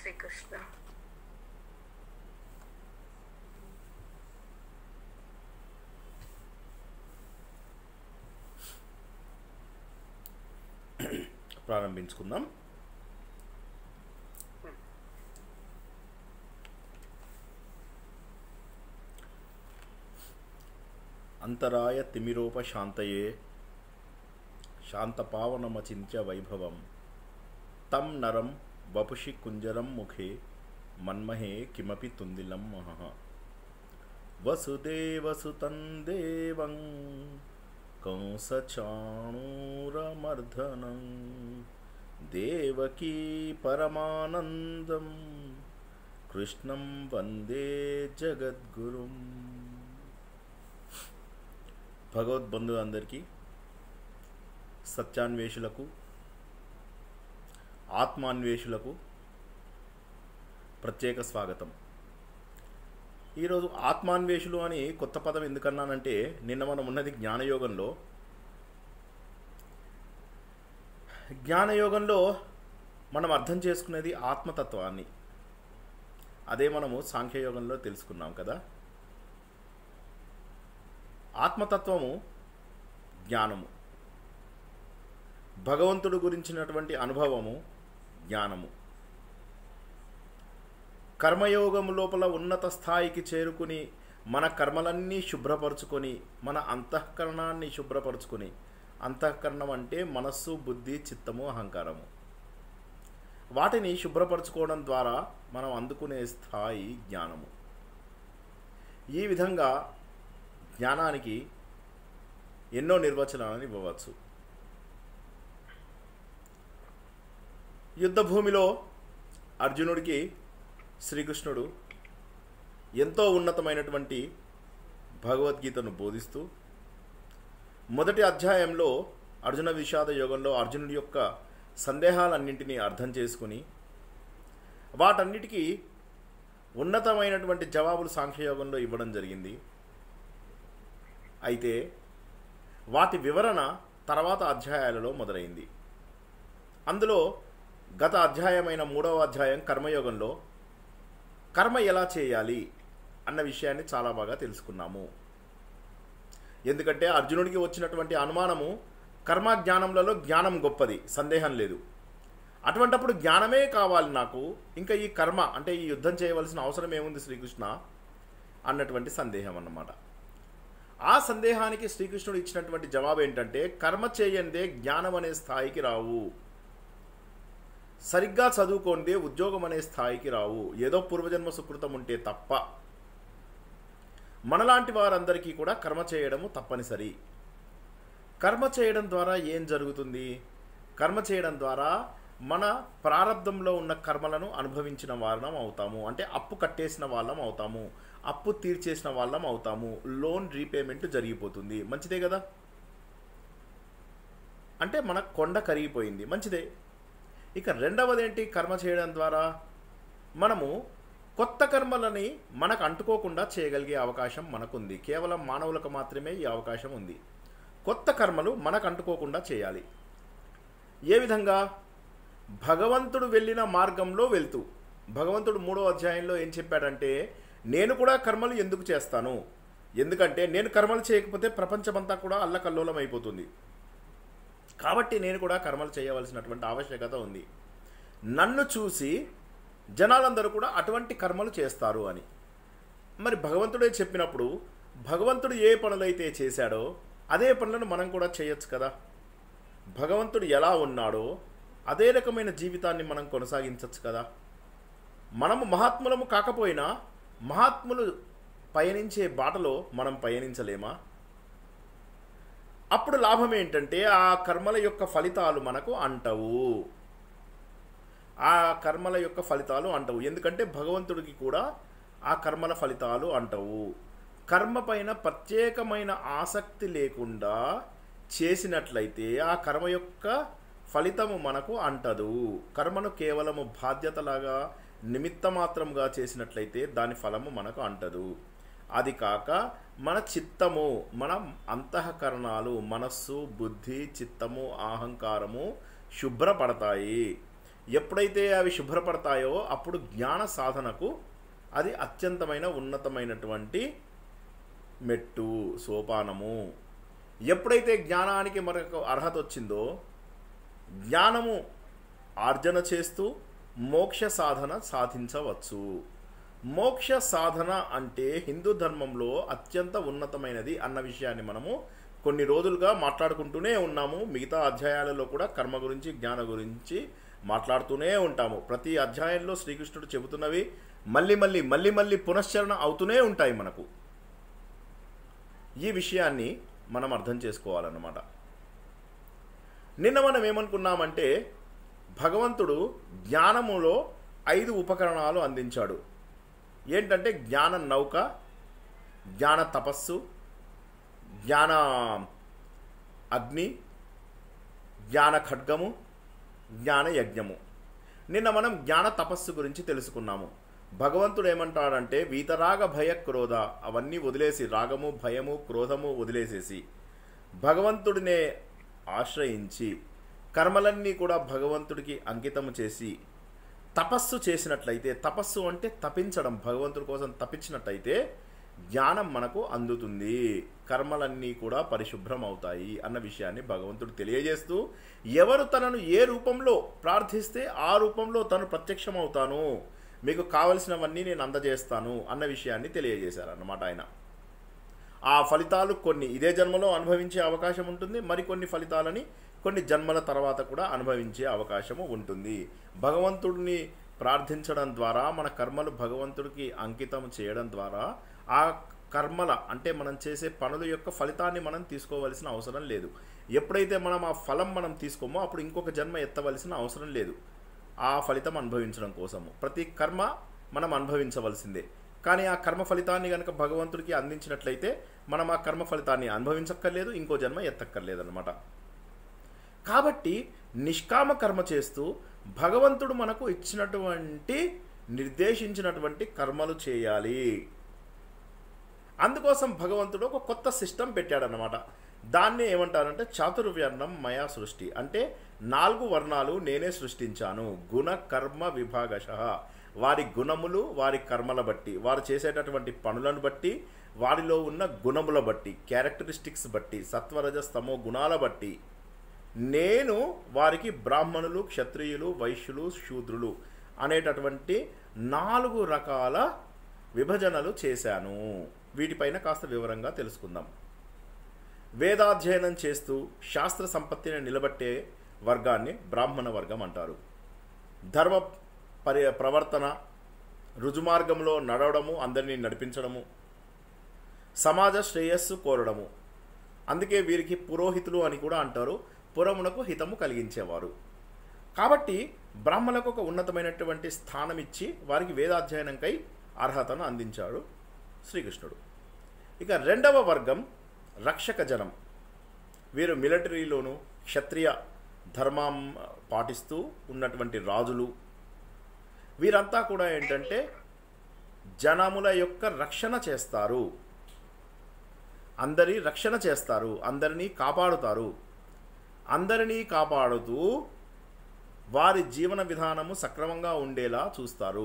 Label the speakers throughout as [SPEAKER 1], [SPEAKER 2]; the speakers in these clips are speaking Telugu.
[SPEAKER 1] శ్రీకృష్ణ
[SPEAKER 2] ప్రారంభించుకుందాం అంతరాయ తిమిరోపశాంతయే శాంతపావనమచింత్య వైభవం తం నరం వపుషి కుంజరం ముఖే మన్మహే కిమపి తుందిలం మహః వసుదేవసుతం దేవం కంసచాణూరమర్దనం దేవకీ పరమానందం కృష్ణం వందే జగద్గురుం భగవద్బంధువులందరికీ సత్యాన్వేషులకు ఆత్మాన్వేషులకు ప్రత్యేక స్వాగతం ఈరోజు ఆత్మాన్వేషులు అని కొత్త పదం ఎందుకన్నానంటే నిన్న మనం ఉన్నది జ్ఞానయోగంలో జ్ఞానయోగంలో మనం అర్థం చేసుకునేది ఆత్మతత్వాన్ని అదే మనము సాంఖ్యయోగంలో తెలుసుకున్నాం కదా ఆత్మతత్వము జ్ఞానము భగవంతుడు గురించినటువంటి అనుభవము జ్ఞానము కర్మయోగము లోపల ఉన్నత స్థాయికి చేరుకుని మన కర్మలన్నీ శుభ్రపరుచుకొని మన అంతఃకరణాన్ని శుభ్రపరుచుకొని అంతఃకరణం అంటే మనస్సు బుద్ధి చిత్తము అహంకారము వాటిని శుభ్రపరచుకోవడం ద్వారా మనం అందుకునే స్థాయి జ్ఞానము ఈ విధంగా జ్ఞానానికి ఎన్నో నిర్వచనాలను ఇవ్వవచ్చు యుద్ధభూమిలో అర్జునుడికి శ్రీకృష్ణుడు ఎంతో ఉన్నతమైనటువంటి భగవద్గీతను బోధిస్తూ మొదటి అధ్యాయంలో అర్జున విషాద యోగంలో అర్జునుడి యొక్క సందేహాలన్నింటినీ అర్థం చేసుకుని వాటన్నిటికీ ఉన్నతమైనటువంటి జవాబులు సాంఖ్యయోగంలో ఇవ్వడం జరిగింది అయితే వాటి వివరణ తర్వాత అధ్యాయాలలో మొదలైంది అందులో గత అధ్యాయమైన మూడవ అధ్యాయం కర్మయోగంలో కర్మ ఎలా చేయాలి అన్న విషయాన్ని చాలా బాగా తెలుసుకున్నాము ఎందుకంటే అర్జునుడికి వచ్చినటువంటి అనుమానము కర్మ జ్ఞానములలో జ్ఞానం గొప్పది సందేహం లేదు అటువంటప్పుడు జ్ఞానమే కావాలి నాకు ఇంకా ఈ కర్మ అంటే ఈ యుద్ధం చేయవలసిన అవసరం ఏముంది శ్రీకృష్ణ అన్నటువంటి సందేహం అన్నమాట ఆ సందేహానికి శ్రీకృష్ణుడు ఇచ్చినటువంటి జవాబు ఏంటంటే కర్మ చేయందే జ్ఞానం అనే స్థాయికి రావు సరిగ్గా చదువుకోండి ఉద్యోగం అనే స్థాయికి రావు ఏదో పూర్వజన్మ సుకృతం ఉంటే తప్ప మనలాంటి వారందరికీ కూడా కర్మ చేయడము తప్పనిసరి కర్మ చేయడం ద్వారా ఏం జరుగుతుంది కర్మ చేయడం ద్వారా మన ప్రారంధంలో ఉన్న కర్మలను అనుభవించిన వాళ్ళం అవుతాము అంటే అప్పు కట్టేసిన వాళ్ళం అవుతాము అప్పు తీర్చేసిన వాళ్ళం అవుతాము లోన్ రీపేమెంట్ జరిగిపోతుంది మంచిదే కదా అంటే మన కొండ కరిగిపోయింది మంచిదే ఇక రెండవది ఏంటి కర్మ చేయడం ద్వారా మనము కొత్త కర్మలని మనకు అంటుకోకుండా చేయగలిగే అవకాశం మనకుంది కేవలం మానవులకు మాత్రమే ఈ అవకాశం ఉంది కొత్త కర్మలు మనకు అంటుకోకుండా చేయాలి ఏ విధంగా భగవంతుడు వెళ్ళిన మార్గంలో వెళ్తూ భగవంతుడు మూడో అధ్యాయంలో ఏం చెప్పాడంటే నేను కూడా కర్మలు ఎందుకు చేస్తాను ఎందుకంటే నేను కర్మలు చేయకపోతే ప్రపంచమంతా కూడా అల్లకల్లోలం అయిపోతుంది కాబట్టి నేను కూడా కర్మలు చేయవలసినటువంటి ఆవశ్యకత ఉంది నన్ను చూసి జనాలందరూ కూడా అటువంటి కర్మలు చేస్తారు అని మరి భగవంతుడే చెప్పినప్పుడు భగవంతుడు ఏ పనులైతే చేశాడో అదే పనులను మనం కూడా చేయొచ్చు కదా భగవంతుడు ఎలా ఉన్నాడో అదే రకమైన జీవితాన్ని మనం కొనసాగించవచ్చు కదా మనము మహాత్ములము కాకపోయినా మహాత్ములు పయనించే బాటలో మనం పయనించలేమా అప్పుడు లాభం ఏంటంటే ఆ కర్మల యొక్క ఫలితాలు మనకు అంటవు ఆ కర్మల యొక్క ఫలితాలు అంటవు ఎందుకంటే భగవంతుడికి కూడా ఆ కర్మల ఫలితాలు అంటవు కర్మ పైన ప్రత్యేకమైన ఆసక్తి లేకుండా చేసినట్లయితే ఆ కర్మ యొక్క ఫలితము మనకు అంటదు కర్మను కేవలము బాధ్యతలాగా నిమిత్త మాత్రంగా చేసినట్లయితే దాని ఫలము మనకు అంటదు అది కాక మన చిత్తము మన అంతఃకరణాలు మనస్సు బుద్ధి చిత్తము అహంకారము శుభ్రపడతాయి ఎప్పుడైతే అవి శుభ్రపడతాయో అప్పుడు జ్ఞాన సాధనకు అది అత్యంతమైన ఉన్నతమైనటువంటి మెట్టు సోపానము ఎప్పుడైతే జ్ఞానానికి మనకు అర్హత వచ్చిందో జ్ఞానము ఆర్జన చేస్తూ మోక్ష సాధన సాధించవచ్చు మోక్ష సాధన అంటే హిందూ ధర్మంలో అత్యంత ఉన్నతమైనది అన్న విషయాన్ని మనము కొన్ని రోజులుగా మాట్లాడుకుంటూనే ఉన్నాము మిగతా అధ్యాయాలలో కూడా కర్మ గురించి జ్ఞాన గురించి మాట్లాడుతూనే ఉంటాము ప్రతి అధ్యాయంలో శ్రీకృష్ణుడు చెబుతున్నవి మళ్ళీ మళ్ళీ మళ్ళీ మళ్ళీ పునశ్చరణ అవుతూనే ఉంటాయి మనకు ఈ విషయాన్ని మనం అర్థం చేసుకోవాలన్నమాట నిన్న మనం ఏమనుకున్నామంటే భగవంతుడు జ్ఞానములో ఐదు ఉపకరణాలు అందించాడు ఏంటంటే జ్ఞాన నౌక జ్ఞాన తపస్సు జ్ఞాన అగ్ని జ్ఞాన ఖడ్గము జ్ఞాన యజ్ఞము నిన్న మనం జ్ఞాన తపస్సు గురించి తెలుసుకున్నాము భగవంతుడు ఏమంటాడంటే వీతరాగ భయ క్రోధ అవన్నీ వదిలేసి రాగము భయము క్రోధము వదిలేసేసి భగవంతుడినే ఆశ్రయించి కర్మలన్నీ కూడా భగవంతుడికి అంకితము చేసి తపస్సు చేసినట్లయితే తపస్సు అంటే తపించడం భగవంతుడి కోసం తపించినట్లయితే జ్ఞానం మనకు అందుతుంది కర్మలన్నీ కూడా పరిశుభ్రం అవుతాయి అన్న విషయాన్ని భగవంతుడు తెలియజేస్తూ ఎవరు తనను ఏ రూపంలో ప్రార్థిస్తే ఆ రూపంలో తను ప్రత్యక్షమవుతాను మీకు కావలసినవన్నీ నేను అందజేస్తాను అన్న విషయాన్ని తెలియజేశారన్నమాట ఆయన ఆ ఫలితాలు కొన్ని ఇదే జన్మలో అనుభవించే అవకాశం ఉంటుంది మరికొన్ని ఫలితాలని కొన్ని జన్మల తర్వాత కూడా అనుభవించే అవకాశము ఉంటుంది భగవంతుడిని ప్రార్థించడం ద్వారా మన కర్మలు భగవంతుడికి అంకితం చేయడం ద్వారా ఆ కర్మల అంటే మనం చేసే పనుల యొక్క ఫలితాన్ని మనం తీసుకోవలసిన అవసరం లేదు ఎప్పుడైతే మనం ఆ ఫలం మనం తీసుకోమో అప్పుడు ఇంకొక జన్మ ఎత్తవలసిన అవసరం లేదు ఆ ఫలితం అనుభవించడం కోసము ప్రతి కర్మ మనం అనుభవించవలసిందే కానీ ఆ కర్మ ఫలితాన్ని కనుక భగవంతుడికి అందించినట్లయితే మనం ఆ కర్మ ఫలితాన్ని అనుభవించక్కర్లేదు ఇంకో జన్మ ఎత్తక్కర్లేదు అనమాట కాబట్టి నిష్కామ కర్మ చేస్తూ భగవంతుడు మనకు ఇచ్చినటువంటి నిర్దేశించినటువంటి కర్మలు చేయాలి అందుకోసం భగవంతుడు ఒక కొత్త సిస్టమ్ పెట్టాడనమాట దాన్ని ఏమంటారంటే చాతుర్వర్ణం మయా సృష్టి అంటే నాలుగు వర్ణాలు నేనే సృష్టించాను గుణ కర్మ విభాగశ వారి గుణములు వారి కర్మల బట్టి వారు చేసేటటువంటి పనులను బట్టి వారిలో ఉన్న గుణముల బట్టి క్యారెక్టరిస్టిక్స్ బట్టి సత్వరజస్తమో గుణాల బట్టి నేను వారికి బ్రాహ్మణులు క్షత్రియులు వైశ్యులు శూద్రులు అనేటటువంటి నాలుగు రకాల విభజనలు చేశాను వీటిపైన కాస్త వివరంగా తెలుసుకుందాం వేదాధ్యయనం చేస్తూ శాస్త్ర సంపత్తిని నిలబట్టే వర్గాన్ని బ్రాహ్మణ వర్గం అంటారు ధర్మ పరి ప్రవర్తన రుజుమార్గంలో నడవడము అందరినీ నడిపించడము సమాజ శ్రేయస్సు కోరడము అందుకే వీరికి పురోహితులు అని కూడా అంటారు పురమునకు హితము కలిగించేవారు కాబట్టి బ్రాహ్మణులకు ఒక ఉన్నతమైనటువంటి స్థానం ఇచ్చి వారికి వేదాధ్యయనంకై అర్హతను అందించాడు శ్రీకృష్ణుడు ఇక రెండవ వర్గం రక్షక జనం వీరు మిలిటరీలోను క్షత్రియ ధర్మం పాటిస్తూ ఉన్నటువంటి రాజులు వీరంతా కూడా ఏంటంటే జనముల యొక్క రక్షణ చేస్తారు అందరి రక్షణ చేస్తారు అందరినీ కాపాడుతారు అందరినీ కాపాడుతూ వారి జీవన విధానము సక్రమంగా ఉండేలా చూస్తారు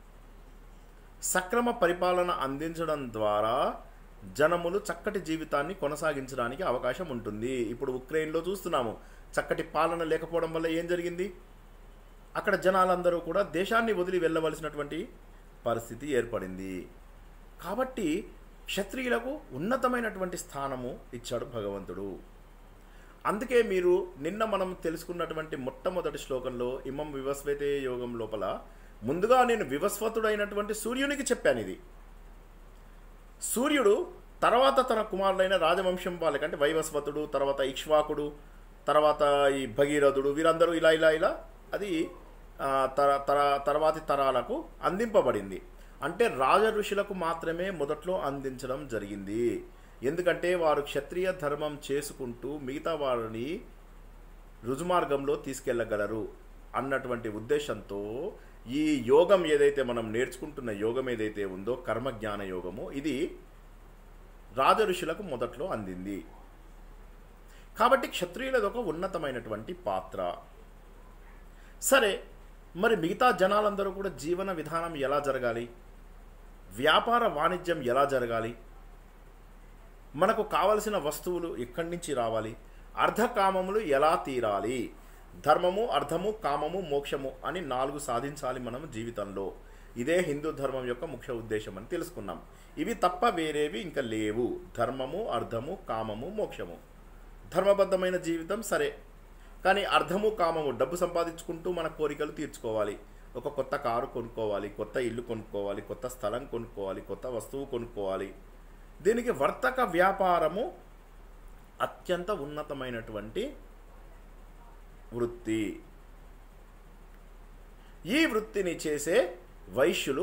[SPEAKER 2] సక్రమ పరిపాలన అందించడం ద్వారా జనములు చక్కటి జీవితాన్ని కొనసాగించడానికి అవకాశం ఉంటుంది ఇప్పుడు ఉక్రెయిన్లో చూస్తున్నాము చక్కటి పాలన లేకపోవడం వల్ల ఏం జరిగింది అక్కడ జనాలందరూ కూడా దేశాన్ని వదిలి వెళ్ళవలసినటువంటి పరిస్థితి ఏర్పడింది కాబట్టి క్షత్రియులకు ఉన్నతమైనటువంటి స్థానము ఇచ్చాడు భగవంతుడు అందుకే మీరు నిన్న మనం తెలుసుకున్నటువంటి మొట్టమొదటి శ్లోకంలో ఇమం వివస్వతే యోగం లోపల ముందుగా నేను వివస్వతుడైనటువంటి సూర్యునికి చెప్పాను ఇది సూర్యుడు తర్వాత తన కుమారులైన రాజవంశం వాళ్ళకంటే వైవస్వతుడు తర్వాత ఇక్ష్వాకుడు తర్వాత ఈ భగీరథుడు వీరందరూ ఇలా ఇలా ఇలా అది ఆ, తర తర తర్వాతి తరాలకు అందింపబడింది అంటే రాజ ఋషులకు మాత్రమే మొదట్లో అందించడం జరిగింది ఎందుకంటే వారు క్షత్రియ ధర్మం చేసుకుంటూ మిగతా వారిని రుజుమార్గంలో తీసుకెళ్ళగలరు అన్నటువంటి ఉద్దేశంతో ఈ యోగం ఏదైతే మనం నేర్చుకుంటున్న యోగం ఏదైతే ఉందో కర్మ జ్ఞాన యోగము ఇది రాజ ఋషులకు మొదట్లో అందింది కాబట్టి క్షత్రియులది ఒక ఉన్నతమైనటువంటి పాత్ర సరే మరి మిగతా జనాలందరూ కూడా జీవన విధానం ఎలా జరగాలి వ్యాపార వాణిజ్యం ఎలా జరగాలి మనకు కావలసిన వస్తువులు ఎక్కడి నుంచి రావాలి అర్ధకామములు ఎలా తీరాలి ధర్మము అర్థము కామము మోక్షము అని నాలుగు సాధించాలి మనం జీవితంలో ఇదే హిందూ ధర్మం యొక్క ముఖ్య ఉద్దేశం అని తెలుసుకున్నాం ఇవి తప్ప వేరేవి ఇంకా లేవు ధర్మము అర్థము కామము మోక్షము ధర్మబద్ధమైన జీవితం సరే కానీ అర్థము కామము డబ్బు సంపాదించుకుంటూ మన కోరికలు తీర్చుకోవాలి ఒక కొత్త కారు కొనుక్కోవాలి కొత్త ఇల్లు కొనుక్కోవాలి కొత్త స్థలం కొనుక్కోవాలి కొత్త వస్తువు కొనుక్కోవాలి దీనికి వర్తక వ్యాపారము అత్యంత ఉన్నతమైనటువంటి వృత్తి ఈ వృత్తిని చేసే వైశ్యులు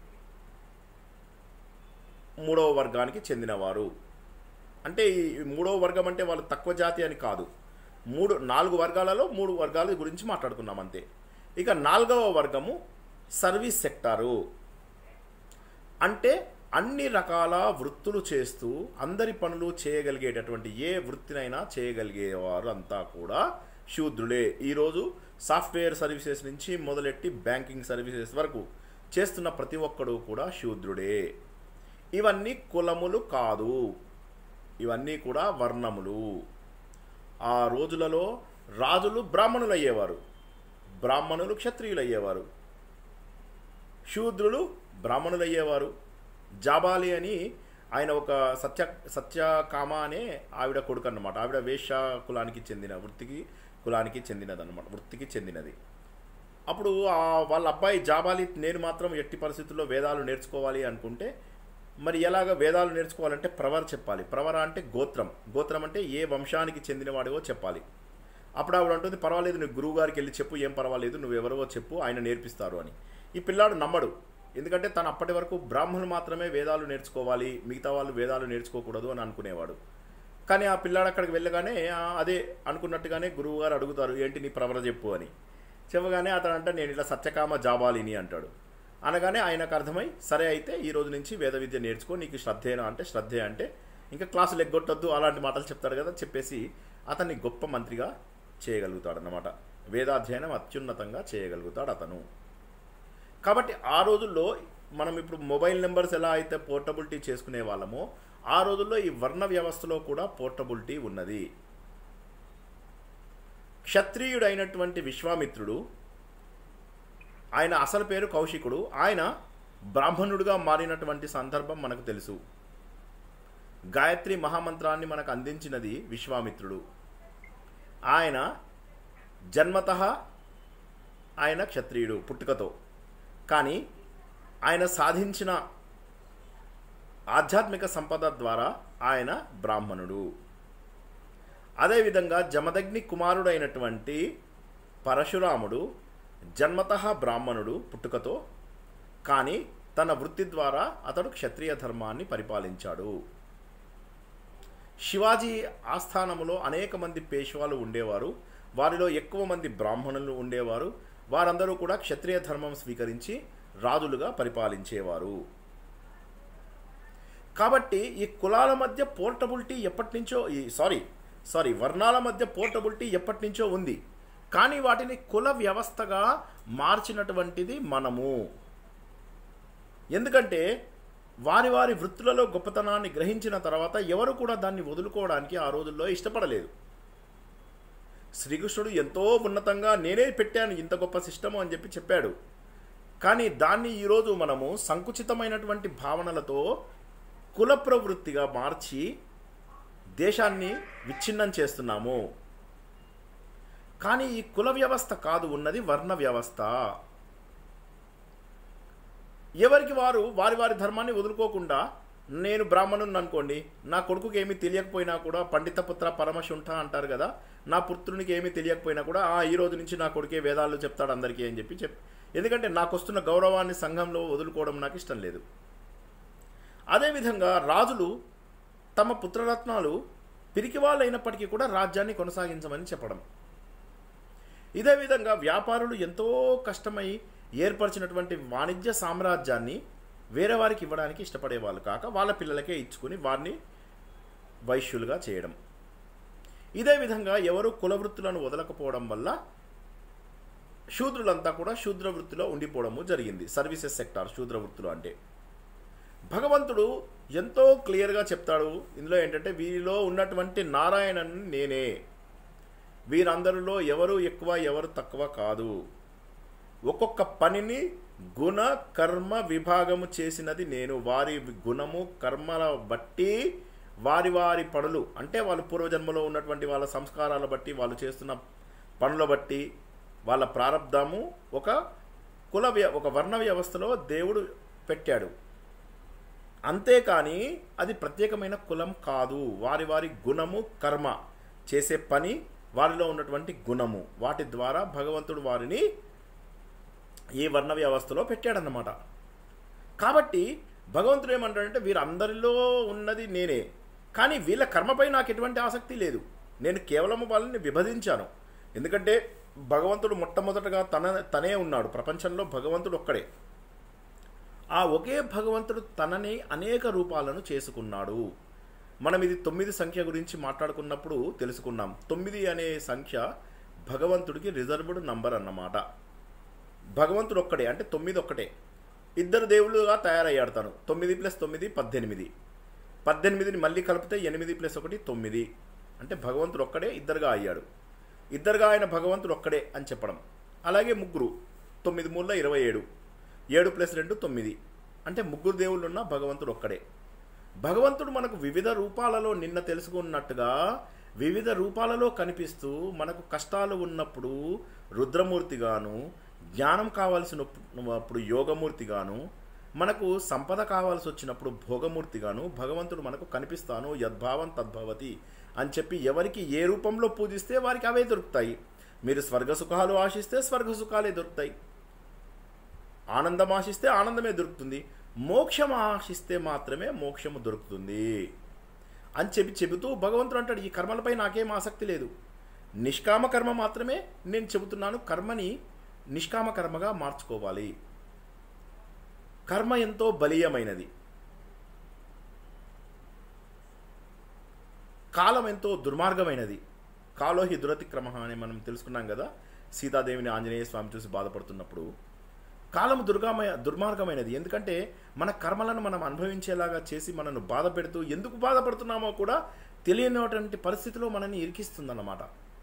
[SPEAKER 2] మూడవ వర్గానికి చెందినవారు అంటే ఈ మూడవ వర్గం అంటే వాళ్ళు తక్కువ జాతి అని కాదు మూడు నాలుగు వర్గాలలో మూడు వర్గాల గురించి మాట్లాడుకున్నాం అంతే ఇక నాలుగవ వర్గము సర్వీస్ సెక్టారు అంటే అన్ని రకాల వృత్తులు చేస్తూ అందరి పనులు చేయగలిగేటటువంటి ఏ వృత్తినైనా చేయగలిగేవారు అంతా కూడా శూద్రులే ఈరోజు సాఫ్ట్వేర్ సర్వీసెస్ నుంచి మొదలెట్టి బ్యాంకింగ్ సర్వీసెస్ వరకు చేస్తున్న ప్రతి ఒక్కడు కూడా శూద్రుడే ఇవన్నీ కులములు కాదు ఇవన్నీ కూడా వర్ణములు ఆ రోజులలో రాజులు బ్రాహ్మణులు అయ్యేవారు బ్రాహ్మణులు క్షత్రియులు అయ్యేవారు శూద్రులు బ్రాహ్మణులు అయ్యేవారు జాబాలి అని ఆయన ఒక సత్య సత్యకామ అనే ఆవిడ కొడుకు అన్నమాట ఆవిడ వేశ్య కులానికి చెందిన వృత్తికి కులానికి చెందినది అనమాట వృత్తికి చెందినది అప్పుడు ఆ వాళ్ళ అబ్బాయి జాబాలి నేను మాత్రం ఎట్టి పరిస్థితుల్లో వేదాలు నేర్చుకోవాలి అనుకుంటే మరి ఎలాగ వేదాలు నేర్చుకోవాలంటే ప్రవర చెప్పాలి ప్రవర అంటే గోత్రం గోత్రం అంటే ఏ వంశానికి చెందినవాడివో చెప్పాలి అప్పుడు ఆవిడ అంటుంది పర్వాలేదు నువ్వు గురువు గారికి వెళ్ళి చెప్పు ఏం పర్వాలేదు నువ్వు ఎవరో చెప్పు ఆయన నేర్పిస్తారు అని ఈ పిల్లాడు నమ్మడు ఎందుకంటే తను అప్పటి వరకు బ్రాహ్మణులు మాత్రమే వేదాలు నేర్చుకోవాలి మిగతా వాళ్ళు వేదాలు నేర్చుకోకూడదు అని అనుకునేవాడు కానీ ఆ పిల్లాడు అక్కడికి వెళ్ళగానే "ఆ, అదే అనుకున్నట్టుగానే గురువు గారు అడుగుతారు ఏంటి నీ ప్రవర చెప్పు అని చెప్పగానే అతను అంటే నేను ఇలా సత్యకామ జాబాలిని అంటాడు అనగానే ఆయనకు అర్థమై సరే అయితే ఈ రోజు నుంచి వేద విద్య నేర్చుకో నీకు శ్రద్ధేనా అంటే శ్రద్ధే అంటే ఇంకా క్లాసులు ఎగ్గొట్టొద్దు అలాంటి మాటలు చెప్తాడు కదా చెప్పేసి అతన్ని గొప్ప మంత్రిగా చేయగలుగుతాడు అన్నమాట వేదాధ్యయనం అత్యున్నతంగా చేయగలుగుతాడు అతను కాబట్టి ఆ రోజుల్లో మనం ఇప్పుడు మొబైల్ నెంబర్స్ ఎలా అయితే పోర్టబిలిటీ చేసుకునే వాళ్ళమో ఆ రోజుల్లో ఈ వర్ణ వ్యవస్థలో కూడా పోర్టబిలిటీ ఉన్నది క్షత్రియుడైనటువంటి విశ్వామిత్రుడు ఆయన అసలు పేరు కౌశికుడు ఆయన బ్రాహ్మణుడిగా మారినటువంటి సందర్భం మనకు తెలుసు గాయత్రి మహామంత్రాన్ని మనకు అందించినది విశ్వామిత్రుడు ఆయన జన్మత ఆయన క్షత్రియుడు పుట్టుకతో కానీ ఆయన సాధించిన ఆధ్యాత్మిక సంపద ద్వారా ఆయన బ్రాహ్మణుడు అదేవిధంగా జమదగ్ని కుమారుడైనటువంటి పరశురాముడు జన్మత బ్రాహ్మణుడు పుట్టుకతో కానీ తన వృత్తి ద్వారా అతడు క్షత్రియ ధర్మాన్ని పరిపాలించాడు శివాజీ ఆస్థానములో అనేక మంది పేష్వాలు ఉండేవారు వారిలో ఎక్కువ మంది బ్రాహ్మణులు ఉండేవారు వారందరూ కూడా క్షత్రియ ధర్మం స్వీకరించి రాజులుగా పరిపాలించేవారు కాబట్టి ఈ కులాల మధ్య పోర్టబిలిటీ ఎప్పటి నుంచో ఈ సారీ సారీ వర్ణాల మధ్య పోర్టబిలిటీ ఎప్పటి నుంచో ఉంది కానీ వాటిని కుల వ్యవస్థగా మార్చినటువంటిది మనము ఎందుకంటే వారి వారి వృత్తులలో గొప్పతనాన్ని గ్రహించిన తర్వాత ఎవరు కూడా దాన్ని వదులుకోవడానికి ఆ రోజుల్లో ఇష్టపడలేదు శ్రీకృష్ణుడు ఎంతో ఉన్నతంగా నేనే పెట్టాను ఇంత గొప్ప సిస్టము అని చెప్పి చెప్పాడు కానీ దాన్ని ఈరోజు మనము సంకుచితమైనటువంటి భావనలతో కుల ప్రవృత్తిగా మార్చి దేశాన్ని విచ్ఛిన్నం చేస్తున్నాము కానీ ఈ కుల వ్యవస్థ కాదు ఉన్నది వర్ణ వ్యవస్థ ఎవరికి వారు వారి వారి ధర్మాన్ని వదులుకోకుండా నేను బ్రాహ్మణుని అనుకోండి నా కొడుకుకి ఏమీ తెలియకపోయినా కూడా పండిత పుత్ర పరమశుంఠ అంటారు కదా నా పుత్రునికి ఏమీ తెలియకపోయినా కూడా ఆ ఈ రోజు నుంచి నా కొడుకే వేదాలు చెప్తాడు అందరికీ అని చెప్పి చెప్ ఎందుకంటే నాకు వస్తున్న గౌరవాన్ని సంఘంలో వదులుకోవడం నాకు ఇష్టం లేదు అదేవిధంగా రాజులు తమ పుత్రరత్నాలు పిరికి వాళ్ళైనప్పటికీ కూడా రాజ్యాన్ని కొనసాగించమని చెప్పడం ఇదే విధంగా వ్యాపారులు ఎంతో కష్టమై ఏర్పరిచినటువంటి వాణిజ్య సామ్రాజ్యాన్ని వేరే వారికి ఇవ్వడానికి ఇష్టపడేవాళ్ళు కాక వాళ్ళ పిల్లలకే ఇచ్చుకుని వారిని వైశ్యులుగా చేయడం ఇదే విధంగా ఎవరు కులవృత్తులను వదలకపోవడం వల్ల శూద్రులంతా కూడా శూద్ర వృత్తిలో ఉండిపోవడము జరిగింది సర్వీసెస్ సెక్టార్ శూద్ర వృత్తిలో అంటే భగవంతుడు ఎంతో క్లియర్గా చెప్తాడు ఇందులో ఏంటంటే వీరిలో ఉన్నటువంటి నారాయణన్ నేనే వీరందరిలో ఎవరు ఎక్కువ ఎవరు తక్కువ కాదు ఒక్కొక్క పనిని గుణ కర్మ విభాగము చేసినది నేను వారి గుణము కర్మల బట్టి వారి వారి పనులు అంటే వాళ్ళు పూర్వజన్మలో ఉన్నటువంటి వాళ్ళ సంస్కారాల బట్టి వాళ్ళు చేస్తున్న పనుల బట్టి వాళ్ళ ప్రారంధము ఒక కుల వ్య ఒక వర్ణ వ్యవస్థలో దేవుడు పెట్టాడు అంతేకాని అది ప్రత్యేకమైన కులం కాదు వారి వారి గుణము కర్మ చేసే పని వారిలో ఉన్నటువంటి గుణము వాటి ద్వారా భగవంతుడు వారిని ఈ వర్ణ వ్యవస్థలో పెట్టాడన్నమాట కాబట్టి భగవంతుడు ఏమంటాడంటే వీరందరిలో ఉన్నది నేనే కానీ వీళ్ళ కర్మపై నాకు ఎటువంటి ఆసక్తి లేదు నేను కేవలం వాళ్ళని విభజించాను ఎందుకంటే భగవంతుడు మొట్టమొదటగా తన తనే ఉన్నాడు ప్రపంచంలో భగవంతుడు ఒక్కడే ఆ ఒకే భగవంతుడు తనని అనేక రూపాలను చేసుకున్నాడు మనం ఇది తొమ్మిది సంఖ్య గురించి మాట్లాడుకున్నప్పుడు తెలుసుకున్నాం తొమ్మిది అనే సంఖ్య భగవంతుడికి రిజర్వ్డ్ నంబర్ అన్నమాట భగవంతుడు ఒక్కడే అంటే తొమ్మిది ఒక్కటే ఇద్దరు దేవుళ్ళుగా తయారయ్యాడు తను తొమ్మిది ప్లస్ తొమ్మిది పద్దెనిమిది పద్దెనిమిదిని మళ్ళీ కలిపితే ఎనిమిది ప్లస్ ఒకటి తొమ్మిది అంటే భగవంతుడు ఒక్కడే ఇద్దరుగా అయ్యాడు ఇద్దరుగా ఆయన భగవంతుడు ఒక్కడే అని చెప్పడం అలాగే ముగ్గురు తొమ్మిది మూడుల ఇరవై ఏడు ఏడు ప్లస్ రెండు తొమ్మిది అంటే ముగ్గురు దేవుళ్ళు ఉన్న భగవంతుడు ఒక్కడే భగవంతుడు మనకు వివిధ రూపాలలో నిన్న తెలుసుకున్నట్టుగా వివిధ రూపాలలో కనిపిస్తూ మనకు కష్టాలు ఉన్నప్పుడు రుద్రమూర్తిగాను జ్ఞానం కావాల్సినప్పుడు యోగమూర్తిగాను మనకు సంపద కావాల్సి వచ్చినప్పుడు భోగమూర్తిగాను భగవంతుడు మనకు కనిపిస్తాను యద్భావం తద్భవతి అని చెప్పి ఎవరికి ఏ రూపంలో పూజిస్తే వారికి అవే దొరుకుతాయి మీరు స్వర్గ సుఖాలు ఆశిస్తే స్వర్గ సుఖాలే దొరుకుతాయి ఆనందం ఆశిస్తే ఆనందమే దొరుకుతుంది మోక్షం ఆశిస్తే మాత్రమే మోక్షము దొరుకుతుంది అని చెప్పి చెబుతూ భగవంతుడు అంటాడు ఈ కర్మలపై నాకేం ఆసక్తి లేదు నిష్కామ కర్మ మాత్రమే నేను చెబుతున్నాను కర్మని నిష్కామ కర్మగా మార్చుకోవాలి కర్మ ఎంతో బలీయమైనది కాలం ఎంతో దుర్మార్గమైనది కాలోహి దురతిక్రమ అని మనం తెలుసుకున్నాం కదా సీతాదేవిని ఆంజనేయ స్వామి చూసి బాధపడుతున్నప్పుడు కాలం దుర్గామయ దుర్మార్గమైనది ఎందుకంటే మన కర్మలను మనం అనుభవించేలాగా చేసి మనను బాధ పెడుతూ ఎందుకు బాధపడుతున్నామో కూడా తెలియనటువంటి పరిస్థితిలో మనల్ని ఇరికిస్తుందన్నమాట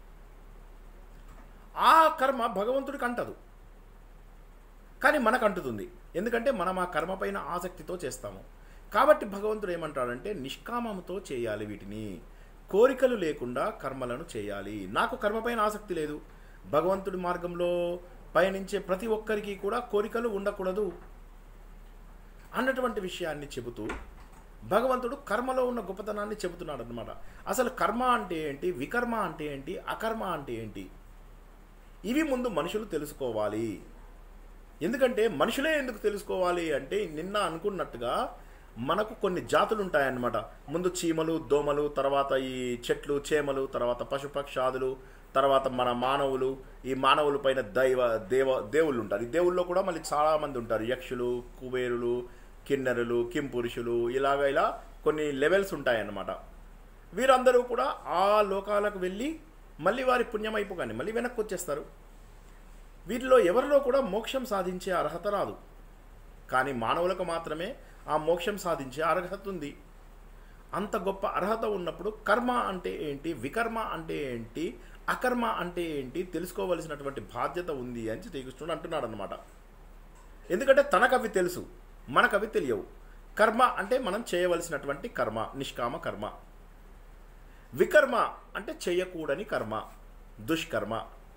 [SPEAKER 2] ఆ కర్మ భగవంతుడికి అంటదు కానీ మనకు అంటుతుంది ఎందుకంటే మనం ఆ కర్మ పైన ఆసక్తితో చేస్తాము కాబట్టి భగవంతుడు ఏమంటాడంటే నిష్కామముతో చేయాలి వీటిని కోరికలు లేకుండా కర్మలను చేయాలి నాకు కర్మపైన ఆసక్తి లేదు భగవంతుడి మార్గంలో పయనించే ప్రతి ఒక్కరికి కూడా కోరికలు ఉండకూడదు అన్నటువంటి విషయాన్ని చెబుతూ భగవంతుడు కర్మలో ఉన్న గొప్పతనాన్ని చెబుతున్నాడు అనమాట అసలు కర్మ అంటే ఏంటి వికర్మ అంటే ఏంటి అకర్మ అంటే ఏంటి ఇవి ముందు మనుషులు తెలుసుకోవాలి ఎందుకంటే మనుషులే ఎందుకు తెలుసుకోవాలి అంటే నిన్న అనుకున్నట్టుగా మనకు కొన్ని జాతులు ఉంటాయన్నమాట ముందు చీమలు దోమలు తర్వాత ఈ చెట్లు చేమలు తర్వాత పశుపక్షాదులు తర్వాత మన మానవులు ఈ మానవుల పైన దైవ దేవ దేవుళ్ళు ఉంటారు ఈ దేవుల్లో కూడా మళ్ళీ చాలామంది ఉంటారు యక్షులు కుబేరులు కిన్నెరులు కింపురుషులు ఇలాగ ఇలా కొన్ని లెవెల్స్ ఉంటాయన్నమాట వీరందరూ కూడా ఆ లోకాలకు వెళ్ళి మళ్ళీ వారి పుణ్యం అయిపోగానే మళ్ళీ వెనక్కి వచ్చేస్తారు వీటిలో ఎవరిలో కూడా మోక్షం సాధించే అర్హత రాదు కానీ మానవులకు మాత్రమే ఆ మోక్షం సాధించే అర్హత ఉంది అంత గొప్ప అర్హత ఉన్నప్పుడు కర్మ అంటే ఏంటి వికర్మ అంటే ఏంటి అకర్మ అంటే ఏంటి తెలుసుకోవలసినటువంటి బాధ్యత ఉంది అని శ్రీకృష్ణుడు అంటున్నాడు అనమాట ఎందుకంటే తనకు అవి తెలుసు మనకు అవి తెలియవు కర్మ అంటే మనం చేయవలసినటువంటి కర్మ నిష్కామ కర్మ వికర్మ అంటే చేయకూడని కర్మ దుష్కర్మ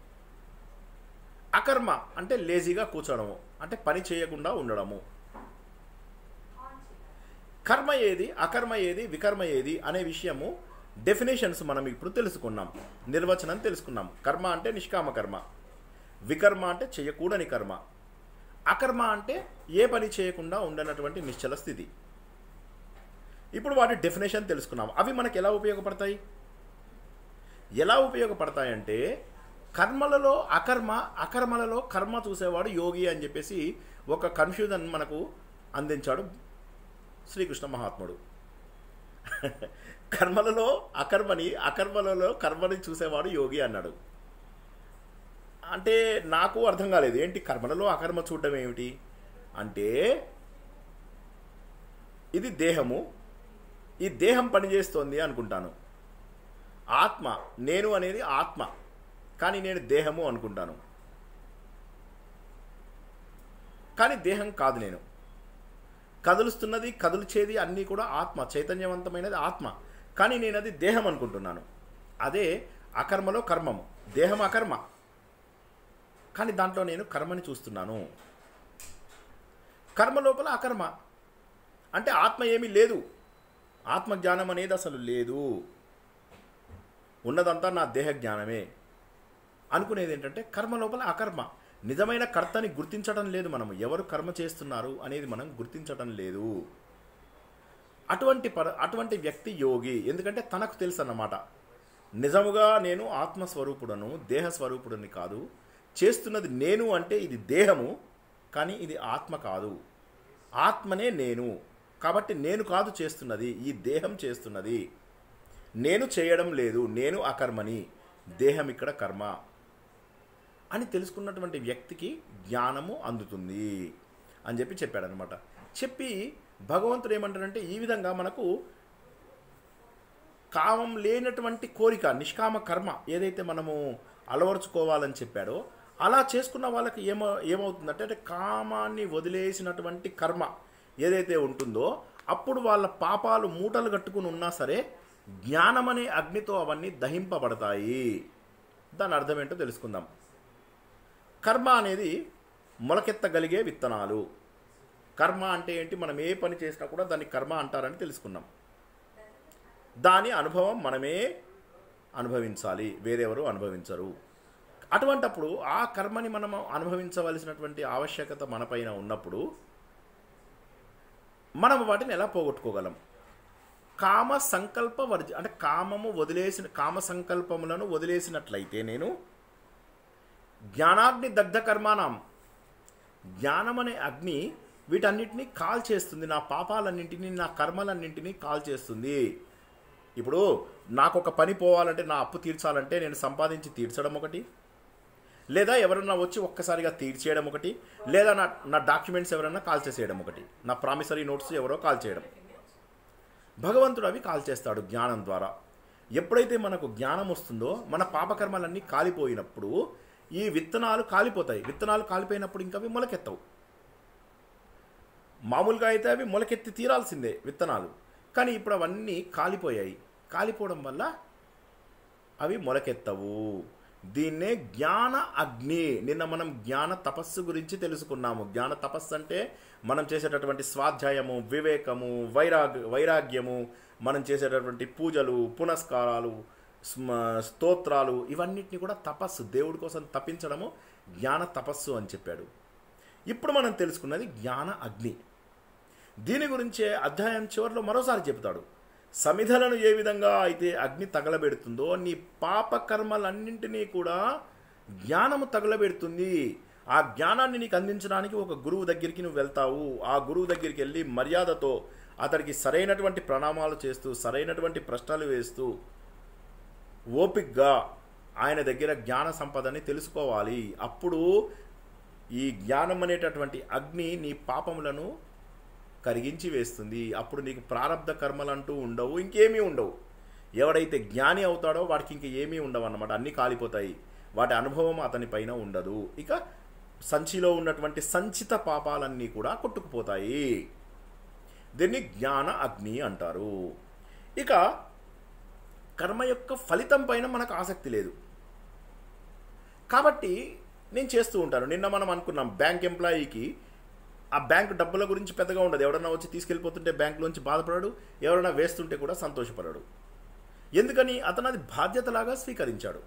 [SPEAKER 2] అకర్మ అంటే లేజీగా కూర్చోవడము అంటే పని చేయకుండా ఉండడము కర్మ ఏది అకర్మ ఏది వికర్మ ఏది అనే విషయము డెఫినేషన్స్ మనం ఇప్పుడు తెలుసుకున్నాం నిర్వచనం తెలుసుకున్నాం కర్మ అంటే నిష్కామ కర్మ వికర్మ అంటే చేయకూడని కర్మ అకర్మ అంటే ఏ పని చేయకుండా ఉండనటువంటి నిశ్చల స్థితి ఇప్పుడు వాటి డెఫినేషన్ తెలుసుకున్నాం అవి మనకు ఎలా ఉపయోగపడతాయి ఎలా ఉపయోగపడతాయంటే కర్మలలో అకర్మ అకర్మలలో కర్మ చూసేవాడు యోగి అని చెప్పేసి ఒక కన్ఫ్యూజన్ మనకు అందించాడు శ్రీకృష్ణ మహాత్ముడు కర్మలలో అకర్మని అకర్మలలో కర్మని చూసేవాడు యోగి అన్నాడు అంటే నాకు అర్థం కాలేదు ఏంటి కర్మలలో అకర్మ చూడడం ఏమిటి అంటే ఇది దేహము ఈ దేహం పనిచేస్తోంది అనుకుంటాను ఆత్మ నేను అనేది ఆత్మ కానీ నేను దేహము అనుకుంటాను కానీ దేహం కాదు నేను కదులుస్తున్నది కదులుచేది అన్నీ కూడా ఆత్మ చైతన్యవంతమైనది ఆత్మ కానీ నేను అది దేహం అనుకుంటున్నాను అదే అకర్మలో కర్మము దేహం అకర్మ కానీ దాంట్లో నేను కర్మని చూస్తున్నాను కర్మ లోపల అకర్మ అంటే ఆత్మ ఏమీ లేదు ఆత్మ జ్ఞానం అనేది అసలు లేదు ఉన్నదంతా నా దేహ జ్ఞానమే అనుకునేది ఏంటంటే కర్మ లోపల అకర్మ నిజమైన కర్తని గుర్తించడం లేదు మనం ఎవరు కర్మ చేస్తున్నారు అనేది మనం గుర్తించడం లేదు అటువంటి పర అటువంటి వ్యక్తి యోగి ఎందుకంటే తనకు తెలుసు అన్నమాట నిజముగా నేను ఆత్మస్వరూపుడను దేహ స్వరూపుడని కాదు చేస్తున్నది నేను అంటే ఇది దేహము కానీ ఇది ఆత్మ కాదు ఆత్మనే నేను కాబట్టి నేను కాదు చేస్తున్నది ఈ దేహం చేస్తున్నది నేను చేయడం లేదు నేను అకర్మని దేహం ఇక్కడ కర్మ అని తెలుసుకున్నటువంటి వ్యక్తికి జ్ఞానము అందుతుంది అని చెప్పి చెప్పాడనమాట చెప్పి భగవంతుడు ఏమంటాడంటే ఈ విధంగా మనకు కామం లేనటువంటి కోరిక నిష్కామ కర్మ ఏదైతే మనము అలవరుచుకోవాలని చెప్పాడో అలా చేసుకున్న వాళ్ళకి ఏమో ఏమవుతుందంటే అంటే కామాన్ని వదిలేసినటువంటి కర్మ ఏదైతే ఉంటుందో అప్పుడు వాళ్ళ పాపాలు మూటలు కట్టుకుని ఉన్నా సరే జ్ఞానం అనే అగ్నితో అవన్నీ దహింపబడతాయి దాని అర్థం ఏంటో తెలుసుకుందాం కర్మ అనేది మొలకెత్తగలిగే విత్తనాలు కర్మ అంటే ఏంటి మనం ఏ పని చేసినా కూడా దాన్ని కర్మ అంటారని తెలుసుకున్నాం దాని అనుభవం మనమే అనుభవించాలి వేరెవరు అనుభవించరు అటువంటప్పుడు ఆ కర్మని మనం అనుభవించవలసినటువంటి ఆవశ్యకత మనపైన ఉన్నప్పుడు మనం వాటిని ఎలా పోగొట్టుకోగలం కామ సంకల్ప వర్జ అంటే కామము వదిలేసిన కామ సంకల్పములను వదిలేసినట్లయితే నేను జ్ఞానాగ్ని దగ్ధ కర్మానం జ్ఞానం అనే అగ్ని వీటన్నిటినీ కాల్ చేస్తుంది నా పాపాలన్నింటినీ నా కర్మలన్నింటినీ కాల్ చేస్తుంది ఇప్పుడు నాకు ఒక పని పోవాలంటే నా అప్పు తీర్చాలంటే నేను సంపాదించి తీర్చడం ఒకటి లేదా ఎవరన్నా వచ్చి ఒక్కసారిగా తీర్చేయడం ఒకటి లేదా నా నా డాక్యుమెంట్స్ ఎవరన్నా కాల్ చేసేయడం ఒకటి నా ప్రామిసరీ నోట్స్ ఎవరో కాల్ చేయడం భగవంతుడు అవి కాల్ చేస్తాడు జ్ఞానం ద్వారా ఎప్పుడైతే మనకు జ్ఞానం వస్తుందో మన పాపకర్మలన్నీ కాలిపోయినప్పుడు ఈ విత్తనాలు కాలిపోతాయి విత్తనాలు కాలిపోయినప్పుడు ఇంకా అవి మొలకెత్తవు మామూలుగా అయితే అవి మొలకెత్తి తీరాల్సిందే విత్తనాలు కానీ ఇప్పుడు అవన్నీ కాలిపోయాయి కాలిపోవడం వల్ల అవి మొలకెత్తవు దీన్నే జ్ఞాన అగ్ని నిన్న మనం జ్ఞాన తపస్సు గురించి తెలుసుకున్నాము జ్ఞాన తపస్సు అంటే మనం చేసేటటువంటి స్వాధ్యాయము వివేకము వైరాగ్ వైరాగ్యము మనం చేసేటటువంటి పూజలు పునస్కారాలు స్మ- స్తోత్రాలు ఇవన్నిటిని కూడా తపస్సు దేవుడి కోసం తప్పించడము జ్ఞాన తపస్సు అని చెప్పాడు ఇప్పుడు మనం తెలుసుకున్నది జ్ఞాన అగ్ని దీని గురించే అధ్యాయం చివరిలో మరోసారి చెబుతాడు సమిధలను ఏ విధంగా అయితే అగ్ని తగలబెడుతుందో నీ పాప కర్మలన్నింటినీ కూడా జ్ఞానము తగలబెడుతుంది ఆ జ్ఞానాన్ని నీకు అందించడానికి ఒక గురువు దగ్గరికి నువ్వు వెళ్తావు ఆ గురువు దగ్గరికి వెళ్ళి మర్యాదతో అతడికి సరైనటువంటి ప్రణామాలు చేస్తూ సరైనటువంటి ప్రశ్నలు వేస్తూ ఓపిక్గా ఆయన దగ్గర జ్ఞాన సంపదని తెలుసుకోవాలి అప్పుడు ఈ జ్ఞానం అనేటటువంటి అగ్ని నీ పాపములను కరిగించి వేస్తుంది అప్పుడు నీకు ప్రారంధ కర్మలంటూ ఉండవు ఇంకేమీ ఉండవు ఎవడైతే జ్ఞాని అవుతాడో వాడికి ఇంక ఏమీ ఉండవు అన్నమాట అన్నీ కాలిపోతాయి వాటి అనుభవం అతని పైన ఉండదు ఇక సంచిలో ఉన్నటువంటి సంచిత పాపాలన్నీ కూడా కొట్టుకుపోతాయి దీన్ని జ్ఞాన అగ్ని అంటారు ఇక కర్మ యొక్క ఫలితం పైన మనకు ఆసక్తి లేదు కాబట్టి నేను చేస్తూ ఉంటాను నిన్న మనం అనుకున్నాం బ్యాంక్ ఎంప్లాయీకి ఆ బ్యాంక్ డబ్బుల గురించి పెద్దగా ఉండదు ఎవడన్నా వచ్చి తీసుకెళ్ళిపోతుంటే బ్యాంకులోంచి బాధపడాడు ఎవరైనా వేస్తుంటే కూడా సంతోషపడాడు ఎందుకని అతను అది బాధ్యతలాగా స్వీకరించాడు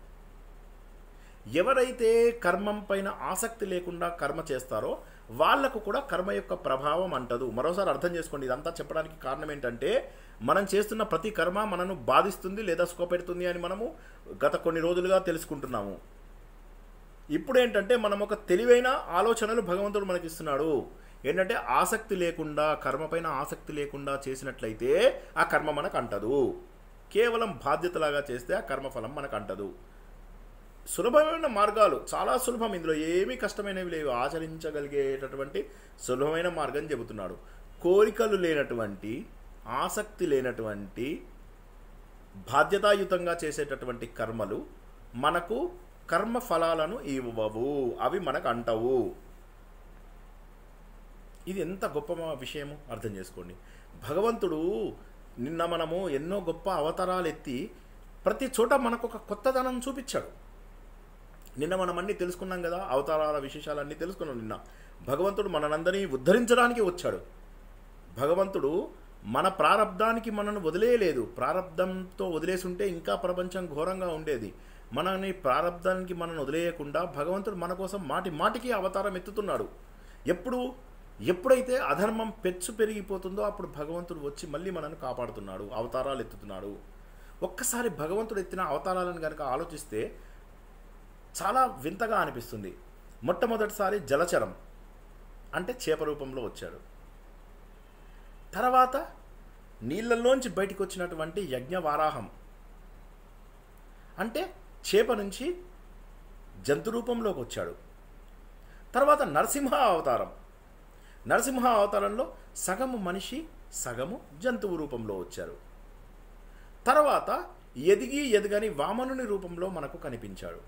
[SPEAKER 2] ఎవరైతే కర్మం పైన ఆసక్తి లేకుండా కర్మ చేస్తారో వాళ్లకు కూడా కర్మ యొక్క ప్రభావం అంటదు మరోసారి అర్థం చేసుకోండి ఇదంతా చెప్పడానికి కారణం ఏంటంటే మనం చేస్తున్న ప్రతి కర్మ మనను బాధిస్తుంది లేదా సుఖపెడుతుంది అని మనము గత కొన్ని రోజులుగా తెలుసుకుంటున్నాము ఇప్పుడు ఏంటంటే మనం ఒక తెలివైన ఆలోచనలు భగవంతుడు మనకి ఇస్తున్నాడు ఏంటంటే ఆసక్తి లేకుండా కర్మపైన ఆసక్తి లేకుండా చేసినట్లయితే ఆ కర్మ మనకు అంటదు కేవలం బాధ్యతలాగా చేస్తే ఆ కర్మఫలం మనకు అంటదు సులభమైన మార్గాలు చాలా సులభం ఇందులో ఏమీ కష్టమైనవి లేవు ఆచరించగలిగేటటువంటి సులభమైన మార్గం చెబుతున్నాడు కోరికలు లేనటువంటి ఆసక్తి లేనటువంటి బాధ్యతాయుతంగా చేసేటటువంటి కర్మలు మనకు కర్మ ఫలాలను ఇవ్వవు అవి మనకు అంటవు ఇది ఎంత గొప్ప విషయము అర్థం చేసుకోండి భగవంతుడు నిన్న మనము ఎన్నో గొప్ప అవతారాలు ఎత్తి ప్రతి చోట మనకు ఒక కొత్తదనం చూపించాడు నిన్న మనం అన్నీ తెలుసుకున్నాం కదా అవతారాల విశేషాలన్నీ తెలుసుకున్నాం నిన్న భగవంతుడు మనందరినీ ఉద్ధరించడానికి వచ్చాడు భగవంతుడు మన ప్రారంధానికి మనను వదిలేయలేదు ప్రారంధంతో వదిలేసి ఉంటే ఇంకా ప్రపంచం ఘోరంగా ఉండేది మనని ప్రారంధానికి మనను వదిలేయకుండా భగవంతుడు మన కోసం మాటి మాటికి అవతారం ఎత్తుతున్నాడు ఎప్పుడు ఎప్పుడైతే అధర్మం పెచ్చు పెరిగిపోతుందో అప్పుడు భగవంతుడు వచ్చి మళ్ళీ మనల్ని కాపాడుతున్నాడు అవతారాలు ఎత్తుతున్నాడు ఒక్కసారి భగవంతుడు ఎత్తిన అవతారాలను కనుక ఆలోచిస్తే చాలా వింతగా అనిపిస్తుంది మొట్టమొదటిసారి జలచరం అంటే చేప రూపంలో వచ్చాడు తర్వాత నీళ్ళల్లోంచి బయటికి వచ్చినటువంటి యజ్ఞవారాహం అంటే చేప నుంచి జంతు రూపంలోకి వచ్చాడు తర్వాత నరసింహ అవతారం నరసింహ అవతారంలో సగము మనిషి సగము జంతువు రూపంలో వచ్చారు తర్వాత ఎదిగి ఎదగని వామనుని రూపంలో మనకు కనిపించాడు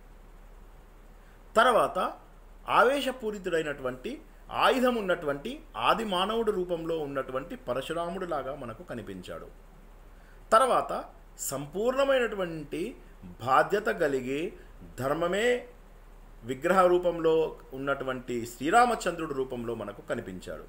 [SPEAKER 2] తర్వాత ఆవేశపూరితుడైనటువంటి ఆయుధం ఉన్నటువంటి ఆది మానవుడు రూపంలో ఉన్నటువంటి పరశురాముడు లాగా మనకు కనిపించాడు తర్వాత సంపూర్ణమైనటువంటి బాధ్యత కలిగి ధర్మమే విగ్రహ రూపంలో ఉన్నటువంటి శ్రీరామచంద్రుడు రూపంలో మనకు కనిపించాడు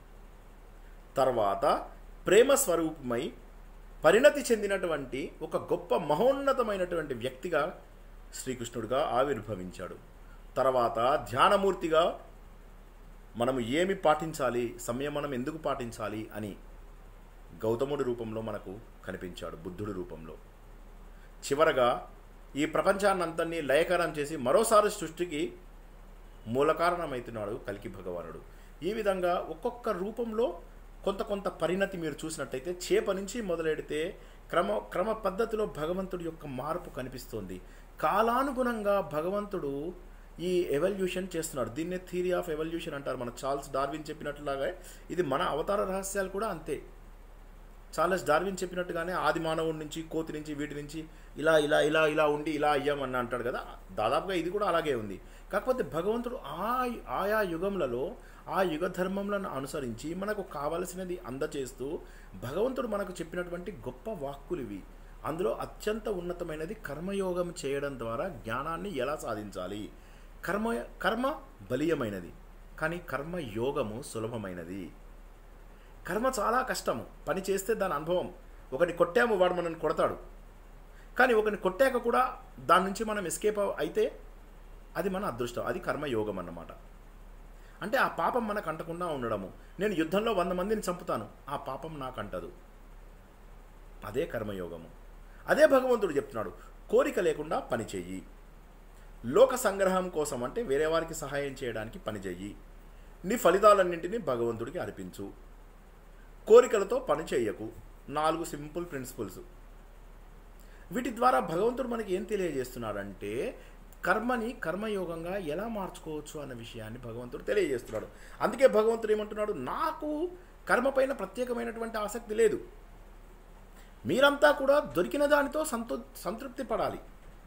[SPEAKER 2] తర్వాత ప్రేమ స్వరూపమై పరిణతి చెందినటువంటి ఒక గొప్ప మహోన్నతమైనటువంటి వ్యక్తిగా శ్రీకృష్ణుడిగా ఆవిర్భవించాడు తర్వాత ధ్యానమూర్తిగా మనము ఏమి పాటించాలి సంయమనం ఎందుకు పాటించాలి అని గౌతముడి రూపంలో మనకు కనిపించాడు బుద్ధుడి రూపంలో చివరగా ఈ ప్రపంచాన్నంతన్ని లయకరం చేసి మరోసారి సృష్టికి మూల కారణమవుతున్నాడు కలికి భగవానుడు ఈ విధంగా ఒక్కొక్క రూపంలో కొంత కొంత పరిణతి మీరు చూసినట్టయితే చేప నుంచి మొదలెడితే క్రమ క్రమ పద్ధతిలో భగవంతుడి యొక్క మార్పు కనిపిస్తోంది కాలానుగుణంగా భగవంతుడు ఈ ఎవల్యూషన్ చేస్తున్నాడు దీన్నే థియరీ ఆఫ్ ఎవల్యూషన్ అంటారు మన చార్ల్స్ డార్విన్ చెప్పినట్లుగా ఇది మన అవతార రహస్యాలు కూడా అంతే చార్లెస్ డార్విన్ చెప్పినట్టుగానే ఆది మానవుడి నుంచి కోతి నుంచి వీటి నుంచి ఇలా ఇలా ఇలా ఇలా ఉండి ఇలా అయ్యామని అంటాడు కదా దాదాపుగా ఇది కూడా అలాగే ఉంది కాకపోతే భగవంతుడు ఆ ఆయా యుగంలలో ఆ యుగ ధర్మములను అనుసరించి మనకు కావలసినది అందచేస్తూ భగవంతుడు మనకు చెప్పినటువంటి గొప్ప వాక్కులు ఇవి అందులో అత్యంత ఉన్నతమైనది కర్మయోగం చేయడం ద్వారా జ్ఞానాన్ని ఎలా సాధించాలి కర్మ కర్మ బలీయమైనది కానీ కర్మ యోగము సులభమైనది కర్మ చాలా కష్టము పని చేస్తే దాని అనుభవం ఒకటి కొట్టాము వాడు మనల్ని కొడతాడు కానీ ఒకరిని కొట్టాక కూడా దాని నుంచి మనం ఎస్కేప్ అయితే అది మన అదృష్టం అది కర్మయోగం అన్నమాట అంటే ఆ పాపం మనకు అంటకుండా ఉండడము నేను యుద్ధంలో వంద మందిని చంపుతాను ఆ పాపం నాకు అంటదు అదే కర్మయోగము అదే భగవంతుడు చెప్తున్నాడు కోరిక లేకుండా పని చెయ్యి లోక సంగ్రహం కోసం అంటే వేరే వారికి సహాయం చేయడానికి పని చెయ్యి నీ ఫలితాలన్నింటినీ భగవంతుడికి అర్పించు కోరికలతో పని చేయకు నాలుగు సింపుల్ ప్రిన్సిపల్స్ వీటి ద్వారా భగవంతుడు మనకి ఏం తెలియజేస్తున్నాడంటే కర్మని కర్మయోగంగా ఎలా మార్చుకోవచ్చు అన్న విషయాన్ని భగవంతుడు తెలియజేస్తున్నాడు అందుకే భగవంతుడు ఏమంటున్నాడు నాకు కర్మపైన ప్రత్యేకమైనటువంటి ఆసక్తి లేదు మీరంతా కూడా దొరికిన దానితో సంతృ సంతృప్తి పడాలి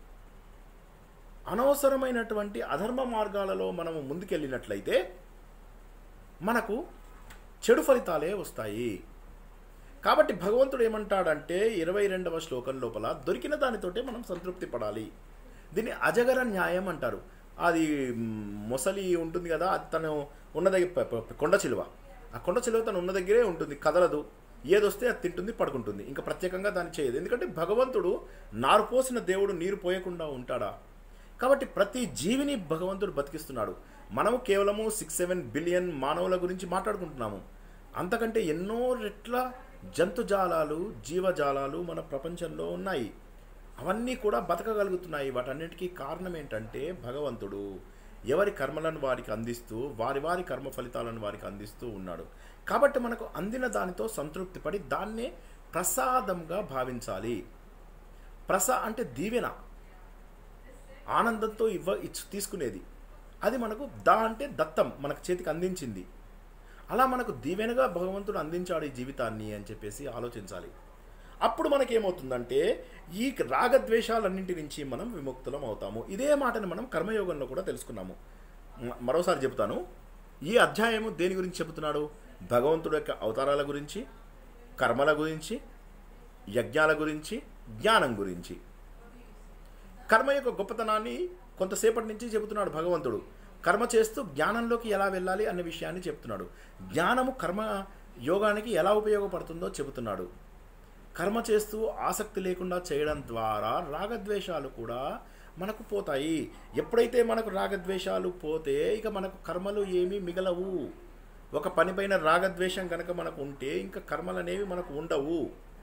[SPEAKER 2] అనవసరమైనటువంటి అధర్మ మార్గాలలో మనము ముందుకెళ్ళినట్లయితే మనకు చెడు ఫలితాలే వస్తాయి కాబట్టి భగవంతుడు ఏమంటాడంటే ఇరవై రెండవ శ్లోకం లోపల దొరికిన దానితోటే మనం సంతృప్తి పడాలి దీన్ని అజగర న్యాయం అంటారు అది మొసలి ఉంటుంది కదా అది తను ఉన్న దగ్గర కొండ చిలువ ఆ కొండ చిలువ తను ఉన్న దగ్గరే ఉంటుంది కదలదు ఏదొస్తే అది తింటుంది పడుకుంటుంది ఇంకా ప్రత్యేకంగా దాన్ని చేయదు ఎందుకంటే భగవంతుడు నారు పోసిన దేవుడు నీరు పోయకుండా ఉంటాడా కాబట్టి ప్రతి జీవిని భగవంతుడు బతికిస్తున్నాడు మనము కేవలము సిక్స్ సెవెన్ బిలియన్ మానవుల గురించి మాట్లాడుకుంటున్నాము అంతకంటే ఎన్నో రెట్ల జంతుజాలాలు జీవజాలాలు మన ప్రపంచంలో ఉన్నాయి అవన్నీ కూడా బతకగలుగుతున్నాయి వాటన్నిటికీ కారణం ఏంటంటే భగవంతుడు ఎవరి కర్మలను వారికి అందిస్తూ వారి వారి కర్మ ఫలితాలను వారికి అందిస్తూ ఉన్నాడు కాబట్టి మనకు అందిన దానితో సంతృప్తి పడి దాన్నే ప్రసాదంగా భావించాలి ప్రస అంటే దీవెన ఆనందంతో ఇవ్వ ఇచ్చు తీసుకునేది అది మనకు దా అంటే దత్తం మనకు చేతికి అందించింది అలా మనకు దీవెనగా భగవంతుడు అందించాడు ఈ జీవితాన్ని అని చెప్పేసి ఆలోచించాలి అప్పుడు మనకేమవుతుందంటే ఈ రాగద్వేషాలన్నింటి నుంచి మనం విముక్తులం అవుతాము ఇదే మాటని మనం కర్మయోగంలో కూడా తెలుసుకున్నాము మ- మరోసారి చెబుతాను ఈ అధ్యాయము దేని గురించి చెబుతున్నాడు భగవంతుడు యొక్క అవతారాల గురించి కర్మల గురించి యజ్ఞాల గురించి జ్ఞానం గురించి కర్మ యొక్క గొప్పతనాన్ని కొంతసేపటి నుంచి చెబుతున్నాడు భగవంతుడు కర్మ చేస్తూ జ్ఞానంలోకి ఎలా వెళ్ళాలి అనే విషయాన్ని చెప్తున్నాడు జ్ఞానము కర్మ యోగానికి ఎలా ఉపయోగపడుతుందో చెబుతున్నాడు కర్మ చేస్తూ ఆసక్తి లేకుండా చేయడం ద్వారా రాగద్వేషాలు కూడా మనకు పోతాయి ఎప్పుడైతే మనకు రాగద్వేషాలు పోతే ఇక మనకు కర్మలు ఏమీ మిగలవు ఒక పనిపైన రాగద్వేషం కనుక మనకు ఉంటే ఇంకా కర్మలు అనేవి మనకు ఉండవు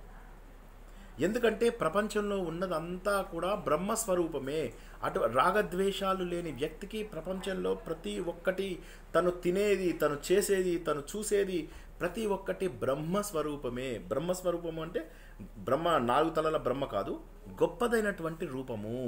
[SPEAKER 2] ఎందుకంటే ప్రపంచంలో ఉన్నదంతా కూడా బ్రహ్మస్వరూపమే అటు రాగద్వేషాలు లేని వ్యక్తికి ప్రపంచంలో ప్రతి ఒక్కటి తను తినేది తను చేసేది తను చూసేది ప్రతి ఒక్కటి బ్రహ్మస్వరూపమే బ్రహ్మస్వరూపము అంటే బ్రహ్మ నాలుగు తలల బ్రహ్మ కాదు గొప్పదైనటువంటి రూపము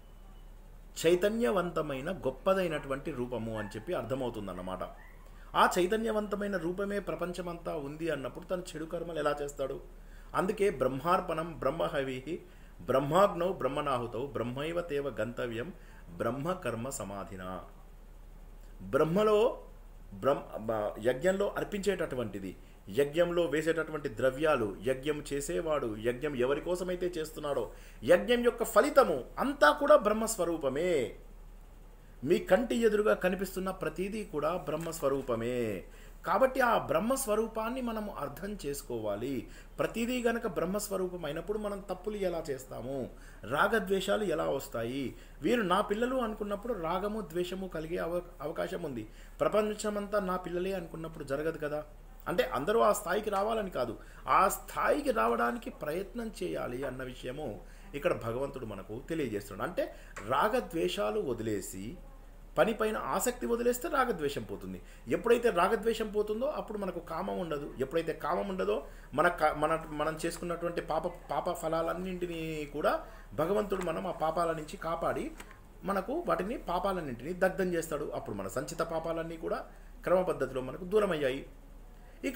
[SPEAKER 2] చైతన్యవంతమైన గొప్పదైనటువంటి రూపము అని చెప్పి అర్థమవుతుందన్నమాట ఆ చైతన్యవంతమైన రూపమే ప్రపంచమంతా ఉంది అన్నప్పుడు తను చెడు కర్మలు ఎలా చేస్తాడు అందుకే బ్రహ్మార్పణం బ్రహ్మహవి బ్రహ్మాగ్నౌ బ్రహ్మనాహుతౌ బ్రహ్మైవ తేవ గంతవ్యం బ్రహ్మకర్మ సమాధిన బ్రహ్మలో బ్రహ్మ బ- యజ్ఞంలో అర్పించేటటువంటిది యజ్ఞంలో వేసేటటువంటి ద్రవ్యాలు యజ్ఞం చేసేవాడు యజ్ఞం ఎవరి కోసమైతే చేస్తున్నాడో యజ్ఞం యొక్క ఫలితము అంతా కూడా బ్రహ్మస్వరూపమే మీ కంటి ఎదురుగా కనిపిస్తున్న ప్రతిదీ కూడా బ్రహ్మస్వరూపమే కాబట్టి ఆ బ్రహ్మస్వరూపాన్ని మనం అర్థం చేసుకోవాలి ప్రతిదీ గనక బ్రహ్మస్వరూపం అయినప్పుడు మనం తప్పులు ఎలా చేస్తాము రాగద్వేషాలు ఎలా వస్తాయి వీరు నా పిల్లలు అనుకున్నప్పుడు రాగము ద్వేషము కలిగే అవ అవకాశం ఉంది ప్రపంచమంతా నా పిల్లలే అనుకున్నప్పుడు జరగదు కదా అంటే అందరూ ఆ స్థాయికి రావాలని కాదు ఆ స్థాయికి రావడానికి ప్రయత్నం చేయాలి అన్న విషయము ఇక్కడ భగవంతుడు మనకు తెలియజేస్తున్నాడు అంటే రాగద్వేషాలు వదిలేసి పని పైన ఆసక్తి వదిలేస్తే రాగద్వేషం పోతుంది ఎప్పుడైతే రాగద్వేషం పోతుందో అప్పుడు మనకు కామం ఉండదు ఎప్పుడైతే కామం ఉండదో మన క- మన మనం చేసుకున్నటువంటి పాప పాప ఫలాలన్నింటినీ కూడా భగవంతుడు మనం ఆ పాపాల నుంచి కాపాడి మనకు వాటిని పాపాలన్నింటినీ దగ్ధం చేస్తాడు అప్పుడు మన సంచిత పాపాలన్నీ కూడా క్రమ పద్ధతిలో మనకు దూరమయ్యాయి ఇక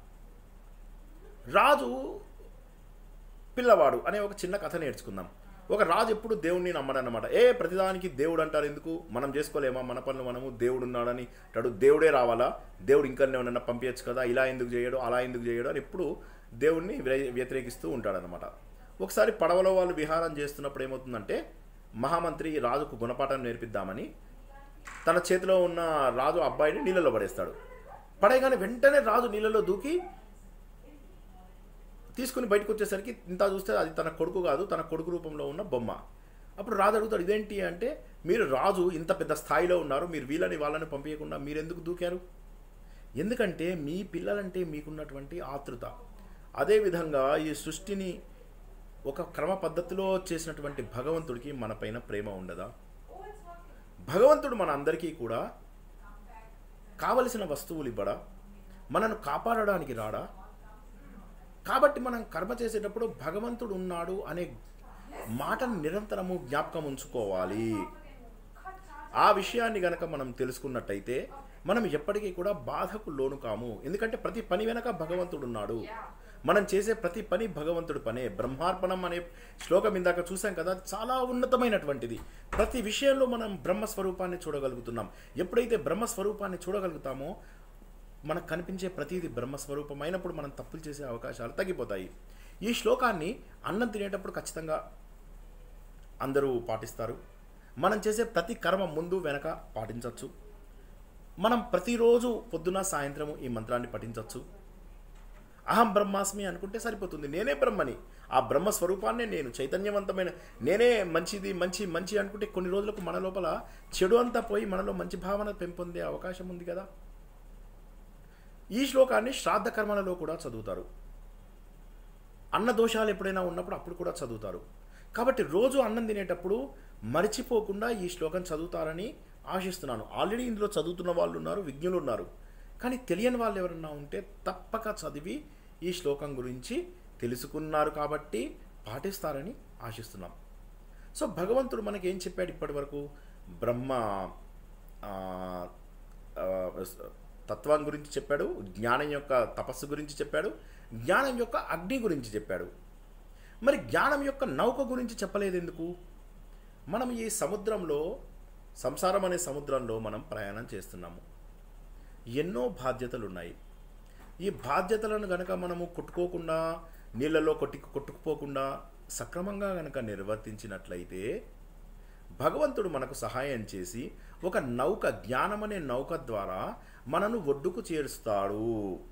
[SPEAKER 2] రాజు పిల్లవాడు అనే ఒక చిన్న కథ నేర్చుకుందాం ఒక రాజు ఎప్పుడు దేవుణ్ణి నమ్మడన్నమాట ఏ ప్రతిదానికి దేవుడు అంటారు ఎందుకు మనం చేసుకోలేమా మన పనులు మనము దేవుడు ఉన్నాడని అంటాడు దేవుడే రావాలా దేవుడు ఇంకా ఏమన్నా పంపించచ్చు కదా ఇలా ఎందుకు చేయడు అలా ఎందుకు చేయడు అని ఎప్పుడు దేవుణ్ణి వ్య- వ్యతిరేకిస్తూ ఉంటాడనమాట ఒకసారి పడవలో వాళ్ళు విహారం చేస్తున్నప్పుడు ఏమవుతుందంటే మహామంత్రి రాజుకు గుణపాఠం నేర్పిద్దామని తన చేతిలో ఉన్న రాజు అబ్బాయిని నీళ్ళలో పడేస్తాడు పడేయగానే వెంటనే రాజు నీళ్ళలో దూకి తీసుకుని బయటకు వచ్చేసరికి ఇంత చూస్తే అది తన కొడుకు కాదు తన కొడుకు రూపంలో ఉన్న బొమ్మ అప్పుడు రాజు అడుగుతాడు ఇదేంటి అంటే మీరు రాజు ఇంత పెద్ద స్థాయిలో ఉన్నారు మీరు వీళ్ళని వాళ్ళని పంపించకుండా మీరు ఎందుకు దూకారు ఎందుకంటే మీ పిల్లలంటే మీకున్నటువంటి ఆతృత అదేవిధంగా ఈ సృష్టిని ఒక క్రమ పద్ధతిలో చేసినటువంటి భగవంతుడికి మనపైన ప్రేమ ఉండదా భగవంతుడు మన అందరికీ కూడా కావలసిన వస్తువులు ఇవ్వడా మనను కాపాడడానికి రాడా కాబట్టి మనం కర్మ చేసేటప్పుడు భగవంతుడు ఉన్నాడు అనే మాటను నిరంతరము జ్ఞాపకం ఉంచుకోవాలి ఆ విషయాన్ని గనక మనం తెలుసుకున్నట్టయితే మనం ఎప్పటికీ కూడా బాధకు లోను కాము ఎందుకంటే ప్రతి పని వెనక భగవంతుడు ఉన్నాడు మనం చేసే ప్రతి పని భగవంతుడి పనే బ్రహ్మార్పణం అనే శ్లోకం ఇందాక చూసాం కదా చాలా ఉన్నతమైనటువంటిది ప్రతి విషయంలో మనం బ్రహ్మస్వరూపాన్ని చూడగలుగుతున్నాం ఎప్పుడైతే బ్రహ్మస్వరూపాన్ని చూడగలుగుతామో మనకు కనిపించే ప్రతిదీ బ్రహ్మస్వరూపం అయినప్పుడు మనం తప్పులు చేసే అవకాశాలు తగ్గిపోతాయి ఈ శ్లోకాన్ని అన్నం తినేటప్పుడు ఖచ్చితంగా అందరూ పాటిస్తారు మనం చేసే ప్రతి కర్మ ముందు వెనక పాటించవచ్చు మనం ప్రతిరోజు పొద్దున సాయంత్రము ఈ మంత్రాన్ని పఠించవచ్చు అహం బ్రహ్మాస్మి అనుకుంటే సరిపోతుంది నేనే బ్రహ్మని ఆ బ్రహ్మ స్వరూపాన్నే నేను చైతన్యవంతమైన నేనే మంచిది మంచి మంచి అనుకుంటే కొన్ని రోజులకు మన లోపల చెడు అంతా పోయి మనలో మంచి భావన పెంపొందే అవకాశం ఉంది కదా ఈ శ్లోకాన్ని శ్రాద్ధ కర్మలలో కూడా చదువుతారు అన్న దోషాలు ఎప్పుడైనా ఉన్నప్పుడు అప్పుడు కూడా చదువుతారు కాబట్టి రోజు అన్నం తినేటప్పుడు మర్చిపోకుండా ఈ శ్లోకం చదువుతారని ఆశిస్తున్నాను ఆల్రెడీ ఇందులో చదువుతున్న వాళ్ళు ఉన్నారు విజ్ఞులు ఉన్నారు కానీ తెలియని వాళ్ళు ఎవరన్నా ఉంటే తప్పక చదివి ఈ శ్లోకం గురించి తెలుసుకున్నారు కాబట్టి పాటిస్తారని ఆశిస్తున్నాం సో భగవంతుడు మనకి ఏం చెప్పాడు ఇప్పటి వరకు బ్రహ్మ ఆ, ఆ, తత్వం గురించి చెప్పాడు జ్ఞానం యొక్క తపస్సు గురించి చెప్పాడు జ్ఞానం యొక్క అగ్ని గురించి చెప్పాడు మరి జ్ఞానం యొక్క నౌక గురించి చెప్పలేదు ఎందుకు మనం ఈ సముద్రంలో సంసారం అనే సముద్రంలో మనం ప్రయాణం చేస్తున్నాము ఎన్నో బాధ్యతలు ఉన్నాయి ఈ బాధ్యతలను గనక మనము కొట్టుకోకుండా నీళ్ళలో కొట్టి కొట్టుకుపోకుండా సక్రమంగా గనక నిర్వర్తించినట్లయితే భగవంతుడు మనకు సహాయం చేసి ఒక నౌక జ్ఞానం అనే నౌక ద్వారా మనను ఒడ్డుకు చేరుస్తాడు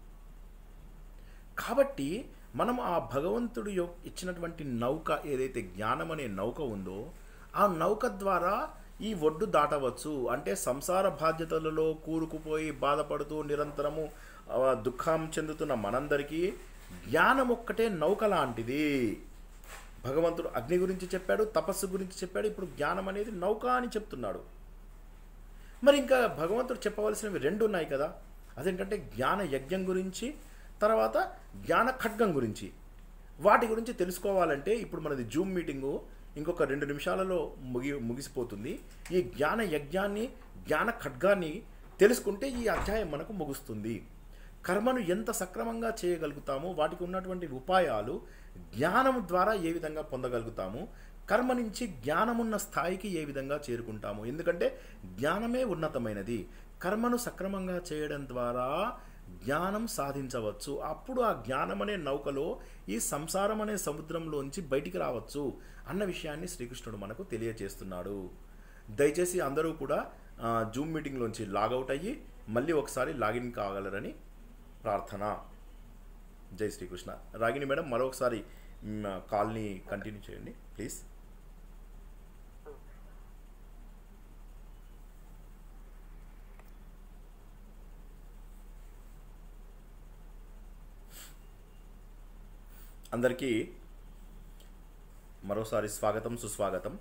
[SPEAKER 2] కాబట్టి మనం ఆ భగవంతుడు యొ- ఇచ్చినటువంటి నౌక ఏదైతే జ్ఞానం అనే నౌక ఉందో ఆ నౌక ద్వారా ఈ ఒడ్డు దాటవచ్చు అంటే సంసార బాధ్యతలలో కూరుకుపోయి బాధపడుతూ నిరంతరము ఆ, దుఃఖం చెందుతున్న మనందరికీ జ్ఞానం ఒక్కటే నౌక లాంటిది భగవంతుడు అగ్ని గురించి చెప్పాడు తపస్సు గురించి చెప్పాడు ఇప్పుడు జ్ఞానం అనేది నౌక అని చెప్తున్నాడు మరి ఇంకా భగవంతుడు చెప్పవలసినవి రెండు ఉన్నాయి కదా అదేంటంటే జ్ఞాన యజ్ఞం గురించి తర్వాత జ్ఞాన ఖడ్గం గురించి వాటి గురించి తెలుసుకోవాలంటే ఇప్పుడు మనది జూమ్ మీటింగు ఇంకొక రెండు నిమిషాలలో ముగి ముగిసిపోతుంది ఈ జ్ఞాన యజ్ఞాన్ని జ్ఞాన ఖడ్గాన్ని తెలుసుకుంటే ఈ అధ్యాయం మనకు ముగుస్తుంది కర్మను ఎంత సక్రమంగా చేయగలుగుతామో వాటికి ఉన్నటువంటి ఉపాయాలు జ్ఞానం ద్వారా ఏ విధంగా పొందగలుగుతాము కర్మ నుంచి జ్ఞానమున్న స్థాయికి ఏ విధంగా చేరుకుంటాము ఎందుకంటే జ్ఞానమే ఉన్నతమైనది కర్మను సక్రమంగా చేయడం ద్వారా జ్ఞానం సాధించవచ్చు అప్పుడు ఆ జ్ఞానం అనే నౌకలో ఈ సంసారం అనే సముద్రంలోంచి బయటికి రావచ్చు అన్న విషయాన్ని శ్రీకృష్ణుడు మనకు తెలియజేస్తున్నాడు దయచేసి అందరూ కూడా ఆ, జూమ్ మీటింగ్లోంచి లాగౌట్ అయ్యి మళ్ళీ ఒకసారి లాగిన్ కాగలరని ప్రార్థన జై శ్రీకృష్ణ రాగిణి మేడం మరొకసారి మ్, కాల్ని కంటిన్యూ చేయండి ప్లీజ్ అందరికీ మరోసారి స్వాగతం సుస్వాగతం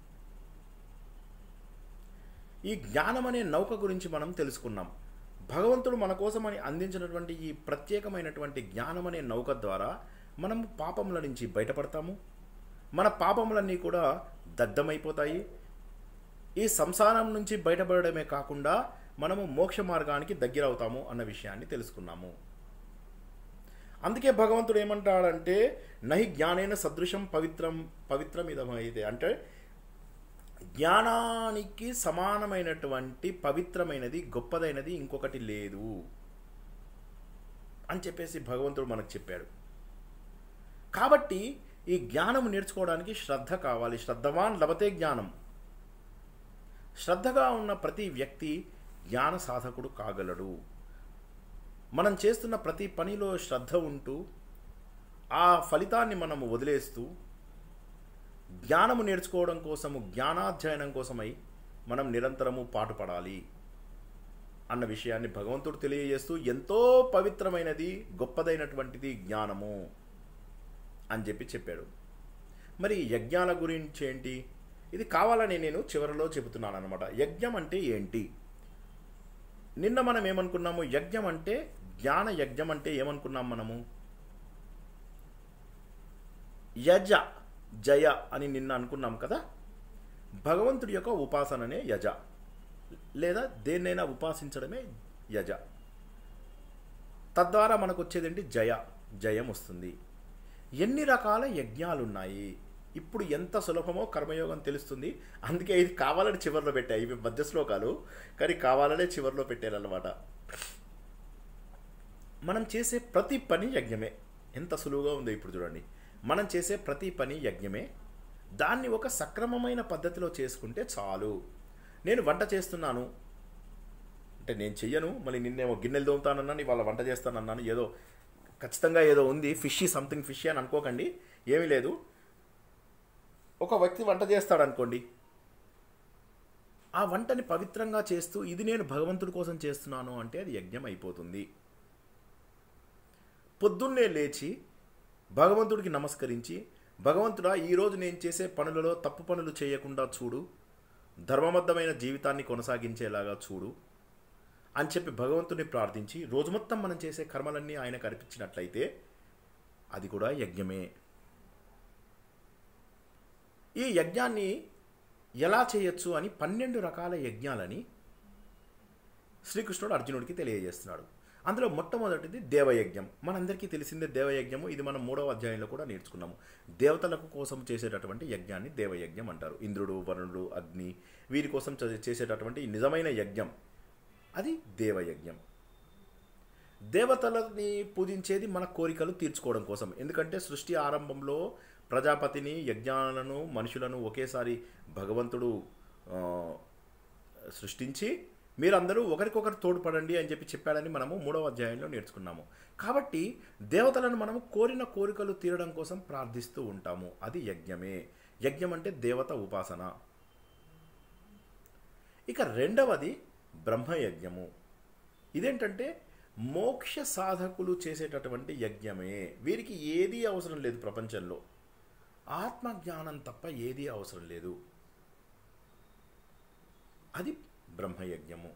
[SPEAKER 2] ఈ జ్ఞానం అనే నౌక గురించి మనం తెలుసుకున్నాం భగవంతుడు మన కోసమని అందించినటువంటి ఈ ప్రత్యేకమైనటువంటి జ్ఞానం అనే నౌక ద్వారా మనం పాపముల నుంచి బయటపడతాము మన పాపములన్నీ కూడా దగ్ధమైపోతాయి ఈ సంసారం నుంచి బయటపడడమే కాకుండా మనము మోక్ష మార్గానికి దగ్గరవుతాము అన్న విషయాన్ని తెలుసుకున్నాము అందుకే భగవంతుడు ఏమంటాడంటే నహి జ్ఞానైన సదృశం పవిత్రం పవిత్రం ఇదమైతే అంటే జ్ఞానానికి సమానమైనటువంటి పవిత్రమైనది గొప్పదైనది ఇంకొకటి లేదు అని చెప్పేసి భగవంతుడు మనకు చెప్పాడు కాబట్టి ఈ జ్ఞానం నేర్చుకోవడానికి శ్రద్ధ కావాలి శ్రద్ధవాన్ లభతే జ్ఞానం శ్రద్ధగా ఉన్న ప్రతి వ్యక్తి జ్ఞాన సాధకుడు కాగలడు మనం చేస్తున్న ప్రతి పనిలో శ్రద్ధ ఉంటూ ఆ ఫలితాన్ని మనము వదిలేస్తూ జ్ఞానము నేర్చుకోవడం కోసము జ్ఞానాధ్యయనం కోసమై మనం నిరంతరము పాటుపడాలి అన్న విషయాన్ని భగవంతుడు తెలియజేస్తూ ఎంతో పవిత్రమైనది గొప్పదైనటువంటిది జ్ఞానము అని చెప్పి చెప్పాడు మరి యజ్ఞాల గురించి ఏంటి ఇది కావాలని నేను చివరిలో చెబుతున్నాను అనమాట యజ్ఞం అంటే ఏంటి నిన్న మనం ఏమనుకున్నాము యజ్ఞం అంటే జ్ఞాన యజ్ఞం అంటే ఏమనుకున్నాం మనము యజ జయ అని నిన్న అనుకున్నాం కదా భగవంతుడి యొక్క ఉపాసననే యజ లేదా దేన్నైనా ఉపాసించడమే యజ తద్వారా మనకు వచ్చేదేంటి జయ జయం వస్తుంది ఎన్ని రకాల యజ్ఞాలు ఉన్నాయి ఇప్పుడు ఎంత సులభమో కర్మయోగం తెలుస్తుంది అందుకే ఇది కావాలని చివరిలో పెట్టా ఇవి మధ్య శ్లోకాలు కానీ కావాలనే చివరిలో పెట్టారన్నమాట మనం చేసే ప్రతి పని యజ్ఞమే ఎంత సులువుగా ఉందో ఇప్పుడు చూడండి మనం చేసే ప్రతి పని యజ్ఞమే దాన్ని ఒక సక్రమమైన పద్ధతిలో చేసుకుంటే చాలు నేను వంట చేస్తున్నాను అంటే నేను చెయ్యను మళ్ళీ నిన్నేమో గిన్నెలు దోముతానన్నాను ఇవాళ వంట చేస్తానన్నాను ఏదో ఖచ్చితంగా ఏదో ఉంది ఫిషీ సంథింగ్ ఫిషీ అని అనుకోకండి ఏమీ లేదు ఒక వ్యక్తి వంట చేస్తాడు అనుకోండి ఆ వంటని పవిత్రంగా చేస్తూ ఇది నేను భగవంతుడి కోసం చేస్తున్నాను అంటే అది యజ్ఞం అయిపోతుంది పొద్దున్నే లేచి భగవంతుడికి నమస్కరించి భగవంతుడా ఈరోజు నేను చేసే పనులలో తప్పు పనులు చేయకుండా చూడు ధర్మబద్ధమైన జీవితాన్ని కొనసాగించేలాగా చూడు అని చెప్పి భగవంతుని ప్రార్థించి రోజు మొత్తం మనం చేసే కర్మలన్నీ ఆయనకు అర్పించినట్లయితే అది కూడా యజ్ఞమే ఈ యజ్ఞాన్ని ఎలా చేయొచ్చు అని పన్నెండు రకాల యజ్ఞాలని శ్రీకృష్ణుడు అర్జునుడికి తెలియజేస్తున్నాడు అందులో మొట్టమొదటిది దేవయజ్ఞం మనందరికీ తెలిసిందే దేవయజ్ఞము ఇది మనం మూడవ అధ్యాయంలో కూడా నేర్చుకున్నాము దేవతలకు కోసం చేసేటటువంటి యజ్ఞాన్ని దేవయజ్ఞం అంటారు ఇంద్రుడు వరుణుడు అగ్ని వీరి కోసం చే- చేసేటటువంటి ఈ నిజమైన యజ్ఞం అది దేవయజ్ఞం దేవతలని పూజించేది మన కోరికలు తీర్చుకోవడం కోసం ఎందుకంటే సృష్టి ఆరంభంలో ప్రజాపతిని యజ్ఞాలను మనుషులను ఒకేసారి భగవంతుడు ఆ, సృష్టించి మీరందరూ ఒకరికొకరు తోడ్పడండి అని చెప్పి చెప్పాడని మనము మూడవ అధ్యాయంలో నేర్చుకున్నాము కాబట్టి దేవతలను మనము కోరిన కోరికలు తీరడం కోసం ప్రార్థిస్తూ ఉంటాము అది యజ్ఞమే యజ్ఞం అంటే దేవత ఉపాసన ఇక రెండవది బ్రహ్మయజ్ఞము ఇదేంటంటే మోక్ష సాధకులు చేసేటటువంటి యజ్ఞమే వీరికి ఏదీ అవసరం లేదు ప్రపంచంలో ఆత్మజ్ఞానం తప్ప ఏదీ అవసరం లేదు అది బ్రహ్మయజ్ఞము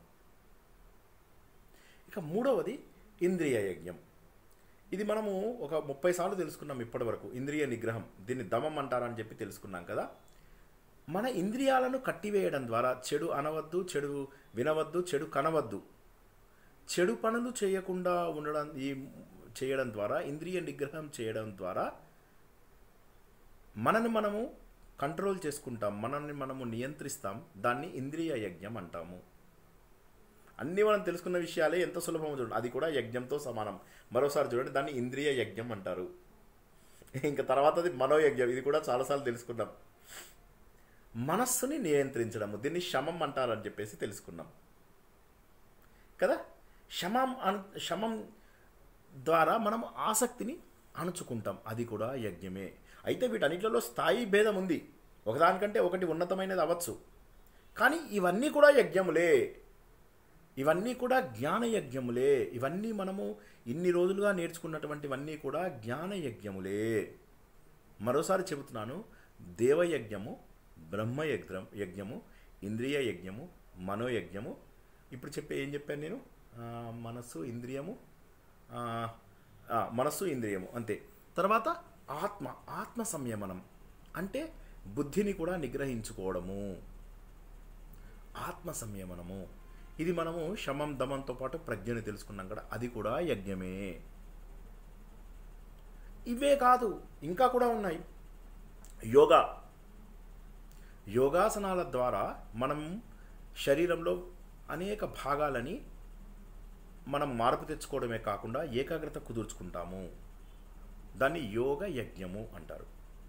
[SPEAKER 2] ఇక మూడవది ఇంద్రియ యజ్ఞం ఇది మనము ఒక ముప్పై సార్లు తెలుసుకున్నాం ఇప్పటి వరకు ఇంద్రియ నిగ్రహం దీన్ని దమం అంటారని చెప్పి తెలుసుకున్నాం కదా మన ఇంద్రియాలను కట్టివేయడం ద్వారా చెడు అనవద్దు చెడు వినవద్దు చెడు కనవద్దు చెడు పనులు చేయకుండా ఉండడం ఈ చేయడం ద్వారా ఇంద్రియ నిగ్రహం చేయడం ద్వారా మనని మనము కంట్రోల్ చేసుకుంటాం మనల్ని మనము నియంత్రిస్తాం దాన్ని ఇంద్రియ యజ్ఞం అంటాము అన్నీ మనం తెలుసుకున్న విషయాలే ఎంత సులభమో చూడండి అది కూడా యజ్ఞంతో సమానం మరోసారి చూడండి దాన్ని ఇంద్రియ యజ్ఞం అంటారు ఇంకా తర్వాతది మనోయజ్ఞం ఇది కూడా చాలాసార్లు తెలుసుకున్నాం మనస్సుని నియంత్రించడము దీన్ని శమం అంటారని చెప్పేసి తెలుసుకున్నాం కదా శమం అను శమం ద్వారా మనం ఆసక్తిని అణుచుకుంటాం అది కూడా యజ్ఞమే అయితే వీటన్నిటిలో స్థాయి భేదం ఉంది ఒకదానికంటే ఒకటి ఉన్నతమైనది అవ్వచ్చు కానీ ఇవన్నీ కూడా యజ్ఞములే ఇవన్నీ కూడా జ్ఞాన యజ్ఞములే ఇవన్నీ మనము ఇన్ని రోజులుగా నేర్చుకున్నటువంటివన్నీ కూడా జ్ఞాన యజ్ఞములే మరోసారి చెబుతున్నాను దేవయజ్ఞము బ్రహ్మయజ్ఞం యజ్ఞము ఇంద్రియ యజ్ఞము మనోయజ్ఞము ఇప్పుడు చెప్పే ఏం చెప్పాను నేను ఆ, మనస్సు ఇంద్రియము ఆ, ఆ, మనస్సు ఇంద్రియము అంతే తర్వాత ఆత్మ ఆత్మ సంయమనం అంటే బుద్ధిని కూడా నిగ్రహించుకోవడము ఆత్మ సంయమనము ఇది మనము శమం దమంతో పాటు ప్రజ్ఞని తెలుసుకున్నాం కదా అది కూడా యజ్ఞమే ఇవే కాదు ఇంకా కూడా ఉన్నాయి యోగా యోగాసనాల ద్వారా మనం శరీరంలో అనేక భాగాలని మనం మార్పు తెచ్చుకోవడమే కాకుండా ఏకాగ్రత కుదుర్చుకుంటాము దాన్ని యోగ యజ్ఞము అంటారు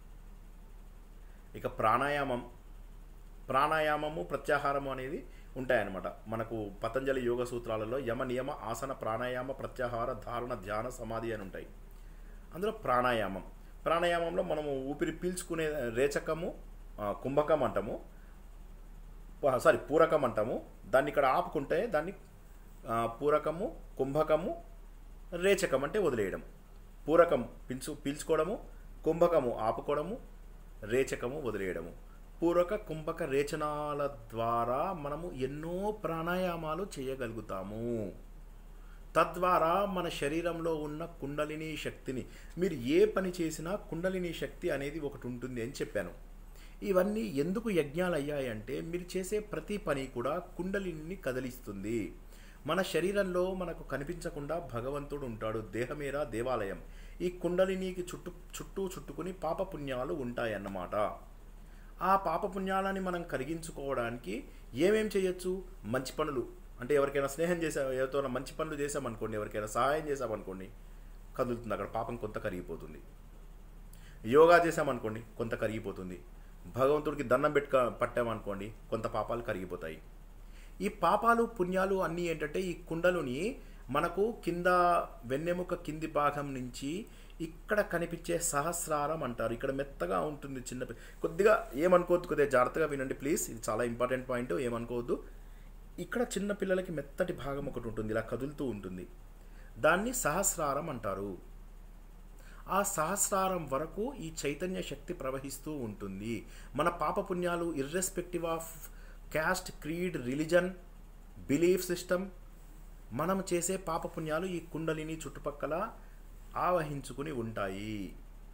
[SPEAKER 2] ఇక ప్రాణాయామం ప్రాణాయామము ప్రత్యాహారము అనేది ఉంటాయన్నమాట మనకు పతంజలి యోగ సూత్రాలలో యమ నియమ ఆసన ప్రాణాయామ ప్రత్యాహార ధారణ ధ్యాన సమాధి అని ఉంటాయి అందులో ప్రాణాయామం ప్రాణాయామంలో మనము ఊపిరి పీల్చుకునే రేచకము ఆ, కుంభకం అంటాము ఆ, సారీ పూరకం అంటాము దాన్ని ఇక్కడ ఆపుకుంటే దాన్ని ఆ, పూరకము కుంభకము రేచకం అంటే వదిలేయడం పూరకం పీల్చు పీల్చుకోవడము కుంభకము ఆపుకోవడము రేచకము వదిలేయడము పూరక కుంభక రేచనాల ద్వారా మనము ఎన్నో ప్రాణాయామాలు చేయగలుగుతాము తద్వారా మన శరీరంలో ఉన్న కుండలిని శక్తిని మీరు ఏ పని చేసినా కుండలిని శక్తి అనేది ఒకటి ఉంటుంది అని చెప్పాను ఇవన్నీ ఎందుకు యజ్ఞాలు అయ్యాయంటే మీరు చేసే ప్రతి పని కూడా కుండలిని కదిలిస్తుంది మన శరీరంలో మనకు కనిపించకుండా భగవంతుడు ఉంటాడు దేహమేరా దేవాలయం ఈ కుండలినికి చుట్టూ చుట్టూ చుట్టుకుని పాపపుణ్యాలు ఉంటాయన్నమాట ఆ పాపపుణ్యాలని మనం కరిగించుకోవడానికి ఏమేం చేయొచ్చు మంచి పనులు అంటే ఎవరికైనా స్నేహం చేసా ఎవరితో మంచి పనులు చేసామనుకోండి ఎవరికైనా సహాయం చేసామనుకోండి కదులుతుంది అక్కడ పాపం కొంత కరిగిపోతుంది యోగా చేసామనుకోండి కొంత కరిగిపోతుంది భగవంతుడికి దండం పెట్టుక పట్టామనుకోండి కొంత పాపాలు కరిగిపోతాయి ఈ పాపాలు పుణ్యాలు అన్నీ ఏంటంటే ఈ కుండలుని మనకు కింద వెన్నెముక కింది భాగం నుంచి ఇక్కడ కనిపించే సహస్రారం అంటారు ఇక్కడ మెత్తగా ఉంటుంది చిన్న పి- కొద్దిగా ఏమనుకోవద్దు కొద్దిగా జాగ్రత్తగా వినండి ప్లీజ్ ఇది చాలా ఇంపార్టెంట్ పాయింట్ ఏమనుకోవద్దు ఇక్కడ చిన్న పిల్లలకి మెత్తటి భాగం ఒకటి ఉంటుంది ఇలా కదులుతూ ఉంటుంది దాన్ని సహస్రారం అంటారు ఆ సహస్రారం వరకు ఈ చైతన్య శక్తి ప్రవహిస్తూ ఉంటుంది మన పాపపుణ్యాలు irrespective of caste creed religion belief system మనం చేసే పాపపుణ్యాలు ఈ కుండలిని చుట్టుపక్కల ఆవహించుకుని ఉంటాయి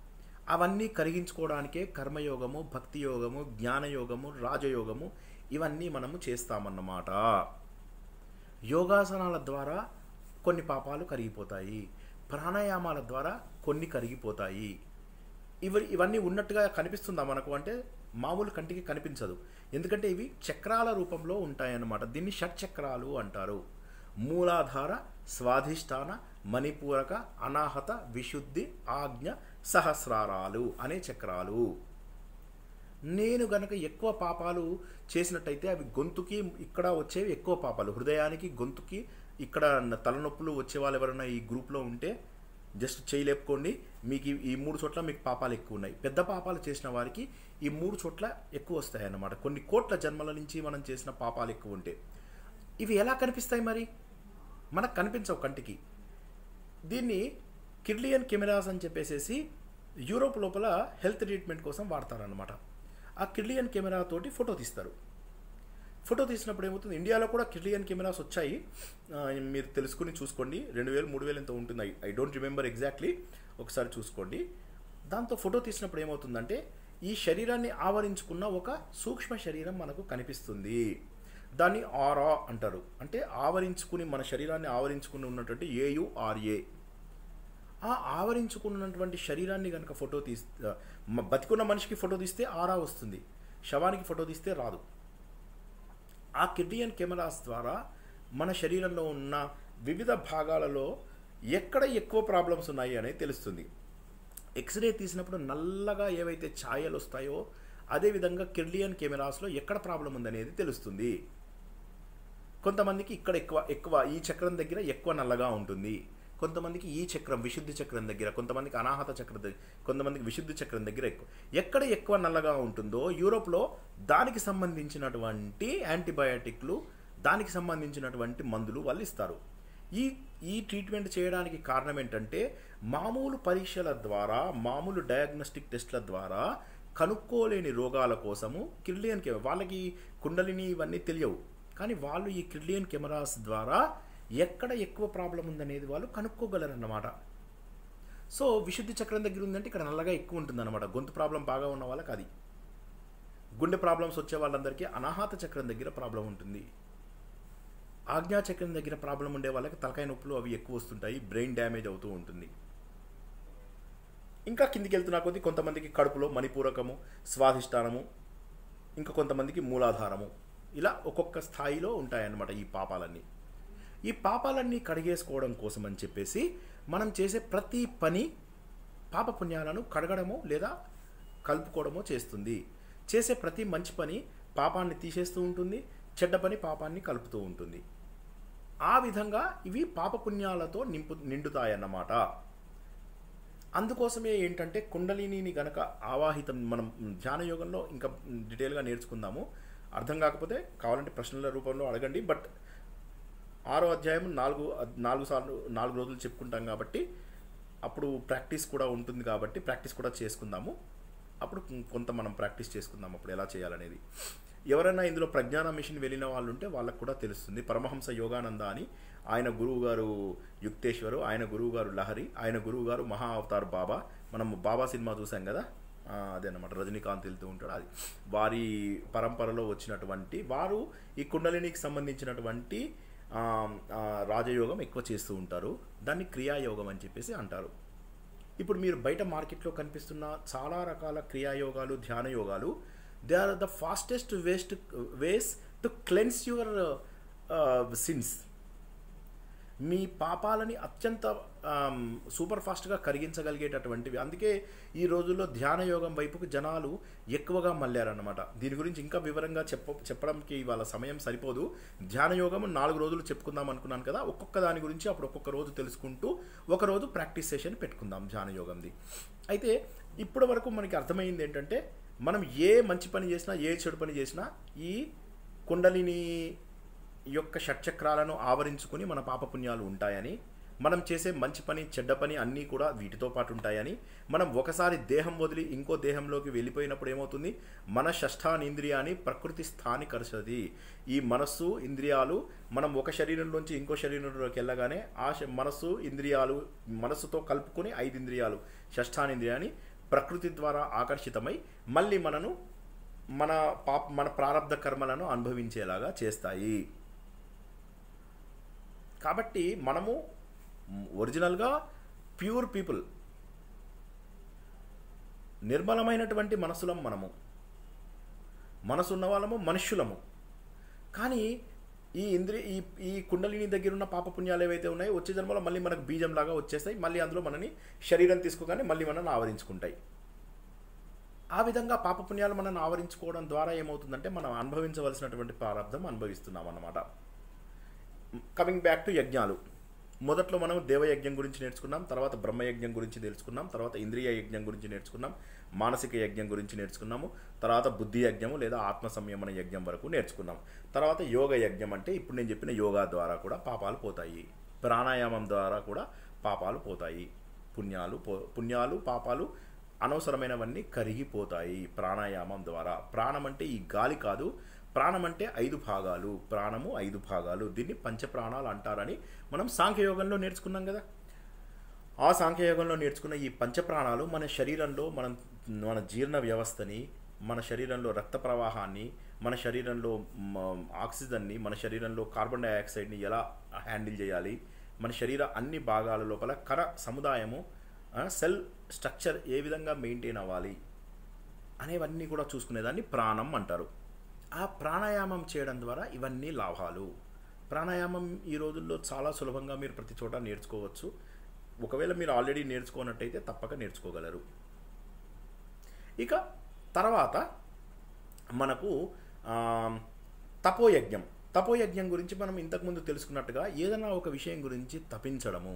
[SPEAKER 2] అవన్నీ కరిగించుకోవడానికే కర్మయోగము భక్తి యోగము జ్ఞానయోగము రాజయోగము ఇవన్నీ మనము చేస్తామన్నమాట యోగాసనాల ద్వారా కొన్ని పాపాలు కరిగిపోతాయి ప్రాణాయామాల ద్వారా కొన్ని కరిగిపోతాయి ఇవి ఇవన్నీ ఉన్నట్టుగా కనిపిస్తుందా మనకు అంటే మామూలు కంటికి కనిపించదు ఎందుకంటే ఇవి చక్రాల రూపంలో ఉంటాయన్నమాట దీన్ని షట్చక్రాలు అంటారు మూలాధార స్వాధిష్టాన మణిపూరక అనాహత విశుద్ధి ఆజ్ఞ సహస్రారాలు అనే చక్రాలు నేను గనక ఎక్కువ పాపాలు చేసినట్టయితే అవి గొంతుకి ఇక్కడ వచ్చేవి ఎక్కువ పాపాలు హృదయానికి గొంతుకి ఇక్కడ తలనొప్పులు వచ్చే వాళ్ళు ఎవరైనా ఈ గ్రూప్లో ఉంటే జస్ట్ చేయి లేపుకోండి మీకు ఈ మూడు చోట్ల మీకు పాపాలు ఎక్కువ ఉన్నాయి పెద్ద పాపాలు చేసిన వారికి ఈ మూడు చోట్ల ఎక్కువ వస్తాయి అన్నమాట కొన్ని కోట్ల జన్మల నుంచి మనం చేసిన పాపాలు ఎక్కువ ఉంటే ఇవి ఎలా కనిపిస్తాయి మరి మనకు కనిపించవు కంటికి దీన్ని కిర్లియన్ కెమెరాస్ అని చెప్పేసేసి యూరోప్ లోపల హెల్త్ ట్రీట్మెంట్ కోసం వాడతారనమాట ఆ కిర్లియన్ కెమెరా తోటి ఫోటో తీస్తారు ఫోటో తీసినప్పుడు ఏమవుతుంది ఇండియాలో కూడా కిర్లియన్ కెమెరాస్ వచ్చాయి ఆ, మీరు తెలుసుకుని చూసుకోండి రెండు వేలు మూడు వేలు ఎంత ఉంటుంది I I don't remember exactly ఒకసారి చూసుకోండి దాంతో ఫోటో తీసినప్పుడు ఏమవుతుందంటే ఈ శరీరాన్ని ఆవరించుకున్న ఒక సూక్ష్మ శరీరం మనకు కనిపిస్తుంది దాన్ని ఆరా అంటారు అంటే ఆవరించుకుని మన శరీరాన్ని ఆవరించుకుని ఉన్నటువంటి ఏయుఆర్ఏ ఆ ఆవరించుకున్నటువంటి శరీరాన్ని కనుక ఫోటో తీస్తే బతికున్న మనిషికి ఫోటో తీస్తే ఆరా వస్తుంది శవానికి ఫోటో తీస్తే రాదు ఆ కిర్లియన్ కెమెరాస్ ద్వారా మన శరీరంలో ఉన్న వివిధ భాగాలలో ఎక్కడ ఎక్కువ ప్రాబ్లమ్స్ ఉన్నాయి అనేది తెలుస్తుంది ఎక్స్రే తీసినప్పుడు నల్లగా ఏవైతే ఛాయలు వస్తాయో అదేవిధంగా కిర్లియన్ కెమెరాస్లో ఎక్కడ ప్రాబ్లం ఉందనేది తెలుస్తుంది కొంతమందికి ఇక్కడ ఎక్కువ ఎక్కువ ఈ చక్రం దగ్గర ఎక్కువ నల్లగా ఉంటుంది కొంతమందికి ఈ చక్రం విశుద్ధి చక్రం దగ్గర కొంతమందికి అనాహత చక్రం దగ్గర కొంతమందికి విశుద్ధి చక్రం దగ్గర ఎక్కువ ఎక్కడ ఎక్కువ నల్లగా ఉంటుందో యూరోప్లో దానికి సంబంధించినటువంటి యాంటీబయాటిక్లు దానికి సంబంధించినటువంటి మందులు వాళ్ళు ఇస్తారు ఈ ఈ ట్రీట్మెంట్ చేయడానికి కారణం ఏంటంటే మామూలు పరీక్షల ద్వారా మామూలు డయాగ్నోస్టిక్ టెస్ట్ల ద్వారా కనుక్కోలేని రోగాల కోసము కిర్లియన్ కెమెరా వాళ్ళకి కుండలిని ఇవన్నీ తెలియవు కానీ వాళ్ళు ఈ కిర్లియన్ కెమెరాస్ ద్వారా ఎక్కడ ఎక్కువ ప్రాబ్లం ఉందనేది వాళ్ళు కనుక్కోగలరన్నమాట సో విశుద్ధి చక్రం దగ్గర ఉందంటే ఇక్కడ నల్లగా ఎక్కువ ఉంటుందన్నమాట గొంతు ప్రాబ్లం బాగా ఉన్న వాళ్ళకి అది గుండె ప్రాబ్లమ్స్ వచ్చే వాళ్ళందరికీ అనాహత చక్రం దగ్గర ప్రాబ్లం ఉంటుంది ఆజ్ఞా చక్రం దగ్గర ప్రాబ్లం ఉండే వాళ్ళకి తలకాయ నొప్పులు అవి ఎక్కువ వస్తుంటాయి బ్రెయిన్ డ్యామేజ్ అవుతూ ఉంటుంది ఇంకా కిందికి వెళ్తున్నా కొద్దీ కొంతమందికి కడుపులో మణిపూరకము స్వాధిష్టానము ఇంకా కొంతమందికి మూలాధారము ఇలా ఒక్కొక్క స్థాయిలో ఉంటాయన్నమాట ఈ పాపాలన్నీ ఈ పాపాలన్నీ కడిగేసుకోవడం కోసం అని చెప్పేసి మనం చేసే ప్రతి పని పాపపుణ్యాలను కడగడమో లేదా కలుపుకోవడమో చేస్తుంది చేసే ప్రతి మంచి పని పాపాన్ని తీసేస్తూ ఉంటుంది చెడ్డ పని పాపాన్ని కలుపుతూ ఉంటుంది ఆ విధంగా ఇవి పాపపుణ్యాలతో నింపు నిండుతాయన్నమాట అందుకోసమే ఏంటంటే కుండలిని గనక ఆవాహితం మనం ధ్యాన యోగంలో ఇంకా డీటెయిల్గా నేర్చుకుందాము అర్థం కాకపోతే కావాలంటే ప్రశ్నల రూపంలో అడగండి బట్ ఆరో అధ్యాయం నాలుగు నాలుగు సార్లు నాలుగు రోజులు చెప్పుకుంటాం కాబట్టి అప్పుడు ప్రాక్టీస్ కూడా ఉంటుంది కాబట్టి ప్రాక్టీస్ కూడా చేసుకుందాము అప్పుడు కొంత మనం ప్రాక్టీస్ చేసుకుందాం అప్పుడు ఎలా చేయాలనేది ఎవరైనా ఇందులో ప్రజ్ఞాన మిషన్ వెళ్ళిన వాళ్ళు ఉంటే వాళ్ళకు కూడా తెలుస్తుంది పరమహంస యోగానంద అని ఆయన గురువు గారు యుక్తేశ్వరు ఆయన గురువు గారు లహరి ఆయన గురువు గారు మహా అవతార్ బాబా మనం బాబా సినిమా చూసాం కదా ఆ, అదేనమాట రజనీకాంత్ వెళ్తూ ఉంటాడు అది వారి పరంపరలో వచ్చినటువంటి వారు ఈ కుండలినికి సంబంధించినటువంటి ఆ, ఆ, రాజయోగం ఎక్కువ చేస్తూ ఉంటారు దాన్ని క్రియాయోగం అని చెప్పేసి అంటారు ఇప్పుడు మీరు బయట మార్కెట్లో కనిపిస్తున్న చాలా రకాల క్రియాయోగాలు ధ్యాన యోగాలు they are the fastest waste ways to cleanse your sins మీ పాపాలని అత్యంత సూపర్ ఫాస్ట్గా కరిగించగలిగేటటువంటివి అందుకే ఈ రోజుల్లో ధ్యాన యోగం వైపుకు జనాలు ఎక్కువగా మళ్ళారన్నమాట దీని గురించి ఇంకా వివరంగా చెప్ప చెప్పడానికి ఇవాళ సమయం సరిపోదు ధ్యాన యోగం నాలుగు రోజులు చెప్పుకుందాం అనుకున్నాను కదా ఒక్కొక్క దాని గురించి అప్పుడు ఒక్కొక్క రోజు తెలుసుకుంటూ ఒక రోజు ప్రాక్టీస్ సెషన్ పెట్టుకుందాం ధ్యాన యోగంది అయితే ఇప్పటి వరకు మనకి అర్థమైంది ఏంటంటే మనం ఏ మంచి పని చేసినా ఏ చెడు పని చేసినా ఈ కుండలిని యొక్క షట్చక్రాలను ఆవరించుకుని మన పాపపుణ్యాలు ఉంటాయని మనం చేసే మంచి పని చెడ్డ పని అన్నీ కూడా వీటితో పాటు ఉంటాయని మనం ఒకసారి దేహం వదిలి ఇంకో దేహంలోకి వెళ్ళిపోయినప్పుడు ఏమవుతుంది మన షష్ఠానింద్రియాన్ని ప్రకృతి స్థానికర్షది ఈ మనస్సు ఇంద్రియాలు మనం ఒక శరీరంలోంచి ఇంకో శరీరంలోకి వెళ్ళగానే ఆ శ- మనస్సు ఇంద్రియాలు మనస్సుతో కలుపుకొని ఐదు ఇంద్రియాలు షష్ఠానింద్రియాన్ని ప్రకృతి ద్వారా ఆకర్షితమై మళ్ళీ మనను మన పాప మన ప్రారంధ కర్మలను అనుభవించేలాగా చేస్తాయి కాబట్టి మనము ఒరిజినల్గా ప్యూర్ పీపుల్ నిర్మలమైనటువంటి మనసులం మనము మనసు ఉన్న వాళ్ళము మనుష్యులము కానీ ఈ ఇంద్రి ఈ ఈ కుండలిని దగ్గర ఉన్న పాపపుణ్యాలు ఏవైతే ఉన్నాయో వచ్చే జన్మలో మళ్ళీ మనకు బీజంలాగా వచ్చేస్తాయి మళ్ళీ అందులో మనని శరీరం తీసుకోగానే మళ్ళీ మనల్ని ఆవరించుకుంటాయి ఆ విధంగా పాపపుణ్యాలు మనల్ని ఆవరించుకోవడం ద్వారా ఏమవుతుందంటే మనం అనుభవించవలసినటువంటి ప్రారంధం అనుభవిస్తున్నాం అన్నమాట కమింగ్ బ్యాక్ టు యజ్ఞాలు మొదట్లో మనం దేవయజ్ఞం గురించి నేర్చుకున్నాం తర్వాత బ్రహ్మయజ్ఞం గురించి తెలుసుకున్నాం తర్వాత ఇంద్రియ యజ్ఞం గురించి నేర్చుకున్నాం మానసిక యజ్ఞం గురించి నేర్చుకున్నాము తర్వాత బుద్ధి యజ్ఞము లేదా ఆత్మ సంయమన యజ్ఞం వరకు నేర్చుకున్నాం తర్వాత యోగ యజ్ఞం అంటే ఇప్పుడు నేను చెప్పిన యోగా ద్వారా కూడా పాపాలు పోతాయి ప్రాణాయామం ద్వారా కూడా పాపాలు పోతాయి పుణ్యాలు పో పుణ్యాలు పాపాలు అనవసరమైనవన్నీ కరిగిపోతాయి ప్రాణాయామం ద్వారా ప్రాణం అంటే ఈ గాలి కాదు ప్రాణం అంటే ఐదు భాగాలు ప్రాణము ఐదు భాగాలు దీన్ని పంచప్రాణాలు అంటారని మనం సాంఖ్యయోగంలో నేర్చుకున్నాం కదా ఆ సాంఖ్యయోగంలో నేర్చుకున్న ఈ పంచప్రాణాలు మన శరీరంలో మనం మన జీర్ణ వ్యవస్థని మన శరీరంలో రక్త ప్రవాహాన్ని మన శరీరంలో మ, ఆక్సిజన్ని మన శరీరంలో కార్బన్ డైఆక్సైడ్ని ఎలా హ్యాండిల్ చేయాలి మన శరీర అన్ని భాగాల లోపల కర సముదాయము ఆ, సెల్ స్ట్రక్చర్ ఏ విధంగా మెయింటైన్ అవ్వాలి అనేవన్నీ కూడా చూసుకునేదాన్ని ప్రాణం అంటారు ఆ ప్రాణాయామం చేయడం ద్వారా ఇవన్నీ లాభాలు ప్రాణాయామం ఈ రోజుల్లో చాలా సులభంగా మీరు ప్రతి చోట నేర్చుకోవచ్చు ఒకవేళ మీరు ఆల్రెడీ నేర్చుకున్నట్టయితే తప్పక నేర్చుకోగలరు ఇక తర్వాత మనకు ఆ, తపోయజ్ఞం తపోయజ్ఞం గురించి మనం ఇంతకుముందు తెలుసుకున్నట్టుగా ఏదైనా ఒక విషయం గురించి తపించడము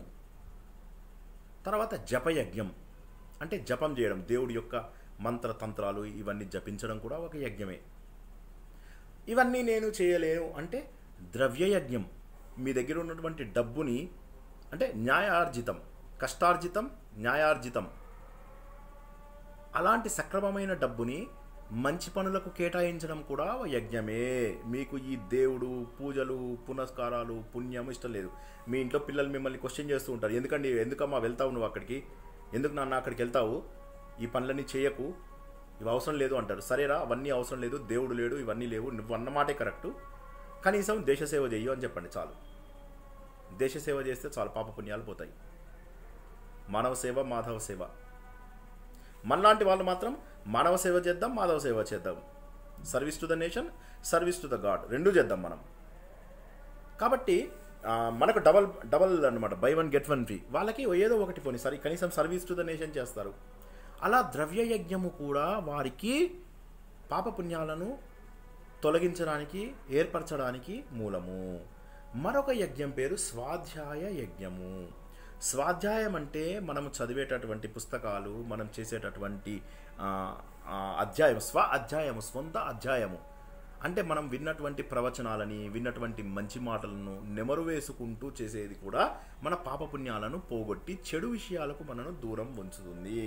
[SPEAKER 2] తర్వాత జపయజ్ఞం అంటే జపం చేయడం దేవుడి యొక్క మంత్రతంత్రాలు ఇవన్నీ జపించడం కూడా ఒక యజ్ఞమే ఇవన్నీ నేను చేయలేను అంటే ద్రవ్యయజ్ఞం మీ దగ్గర ఉన్నటువంటి డబ్బుని అంటే న్యాయార్జితం కష్టార్జితం న్యాయార్జితం అలాంటి సక్రమమైన డబ్బుని మంచి పనులకు కేటాయించడం కూడా ఒక యజ్ఞమే మీకు ఈ దేవుడు పూజలు పునస్కారాలు పుణ్యం ఇష్టం లేదు మీ ఇంట్లో పిల్లలు మిమ్మల్ని క్వశ్చన్ చేస్తూ ఉంటారు ఎందుకండి ఎందుకమ్మా వెళ్తావు నువ్వు అక్కడికి ఎందుకు నాన్న అక్కడికి వెళ్తావు ఈ పనులన్నీ చేయకు ఇవి అవసరం లేదు అంటారు సరేరా అవన్నీ అవసరం లేదు దేవుడు లేడు ఇవన్నీ లేవు నువ్వు అన్నమాటే కరెక్టు కనీసం దేశసేవ చెయ్యు అని చెప్పండి చాలు దేశసేవ చేస్తే చాలు పాప పుణ్యాలు పోతాయి మానవ సేవ మాధవ సేవ మనలాంటి వాళ్ళు మాత్రం మానవ సేవ చేద్దాం మాధవ సేవ చేద్దాం service to the nation service to the God రెండు చేద్దాం మనం కాబట్టి ఆ, మనకు డబల్ డబల్ అనమాట buy one get one free వాళ్ళకి ఏదో ఒకటి పోనీ సరే కనీసం సర్వీస్ టు ద నేషన్ చేస్తారు అలా ద్రవ్య యజ్ఞము కూడా వారికి పాపపుణ్యాలను తొలగించడానికి ఏర్పరచడానికి మూలము మరొక యజ్ఞం పేరు స్వాధ్యాయ యజ్ఞము స్వాధ్యాయం అంటే మనం చదివేటటువంటి పుస్తకాలు మనం చేసేటటువంటి ఆ, ఆ, అధ్యాయం స్వ అధ్యాయము స్వంత అధ్యాయము అంటే మనం విన్నటువంటి ప్రవచనాలని విన్నటువంటి మంచి మాటలను నెమరు వేసుకుంటూ చేసేది కూడా మన పాపపుణ్యాలను పోగొట్టి చెడు విషయాలకు మనను దూరం ఉంచుతుంది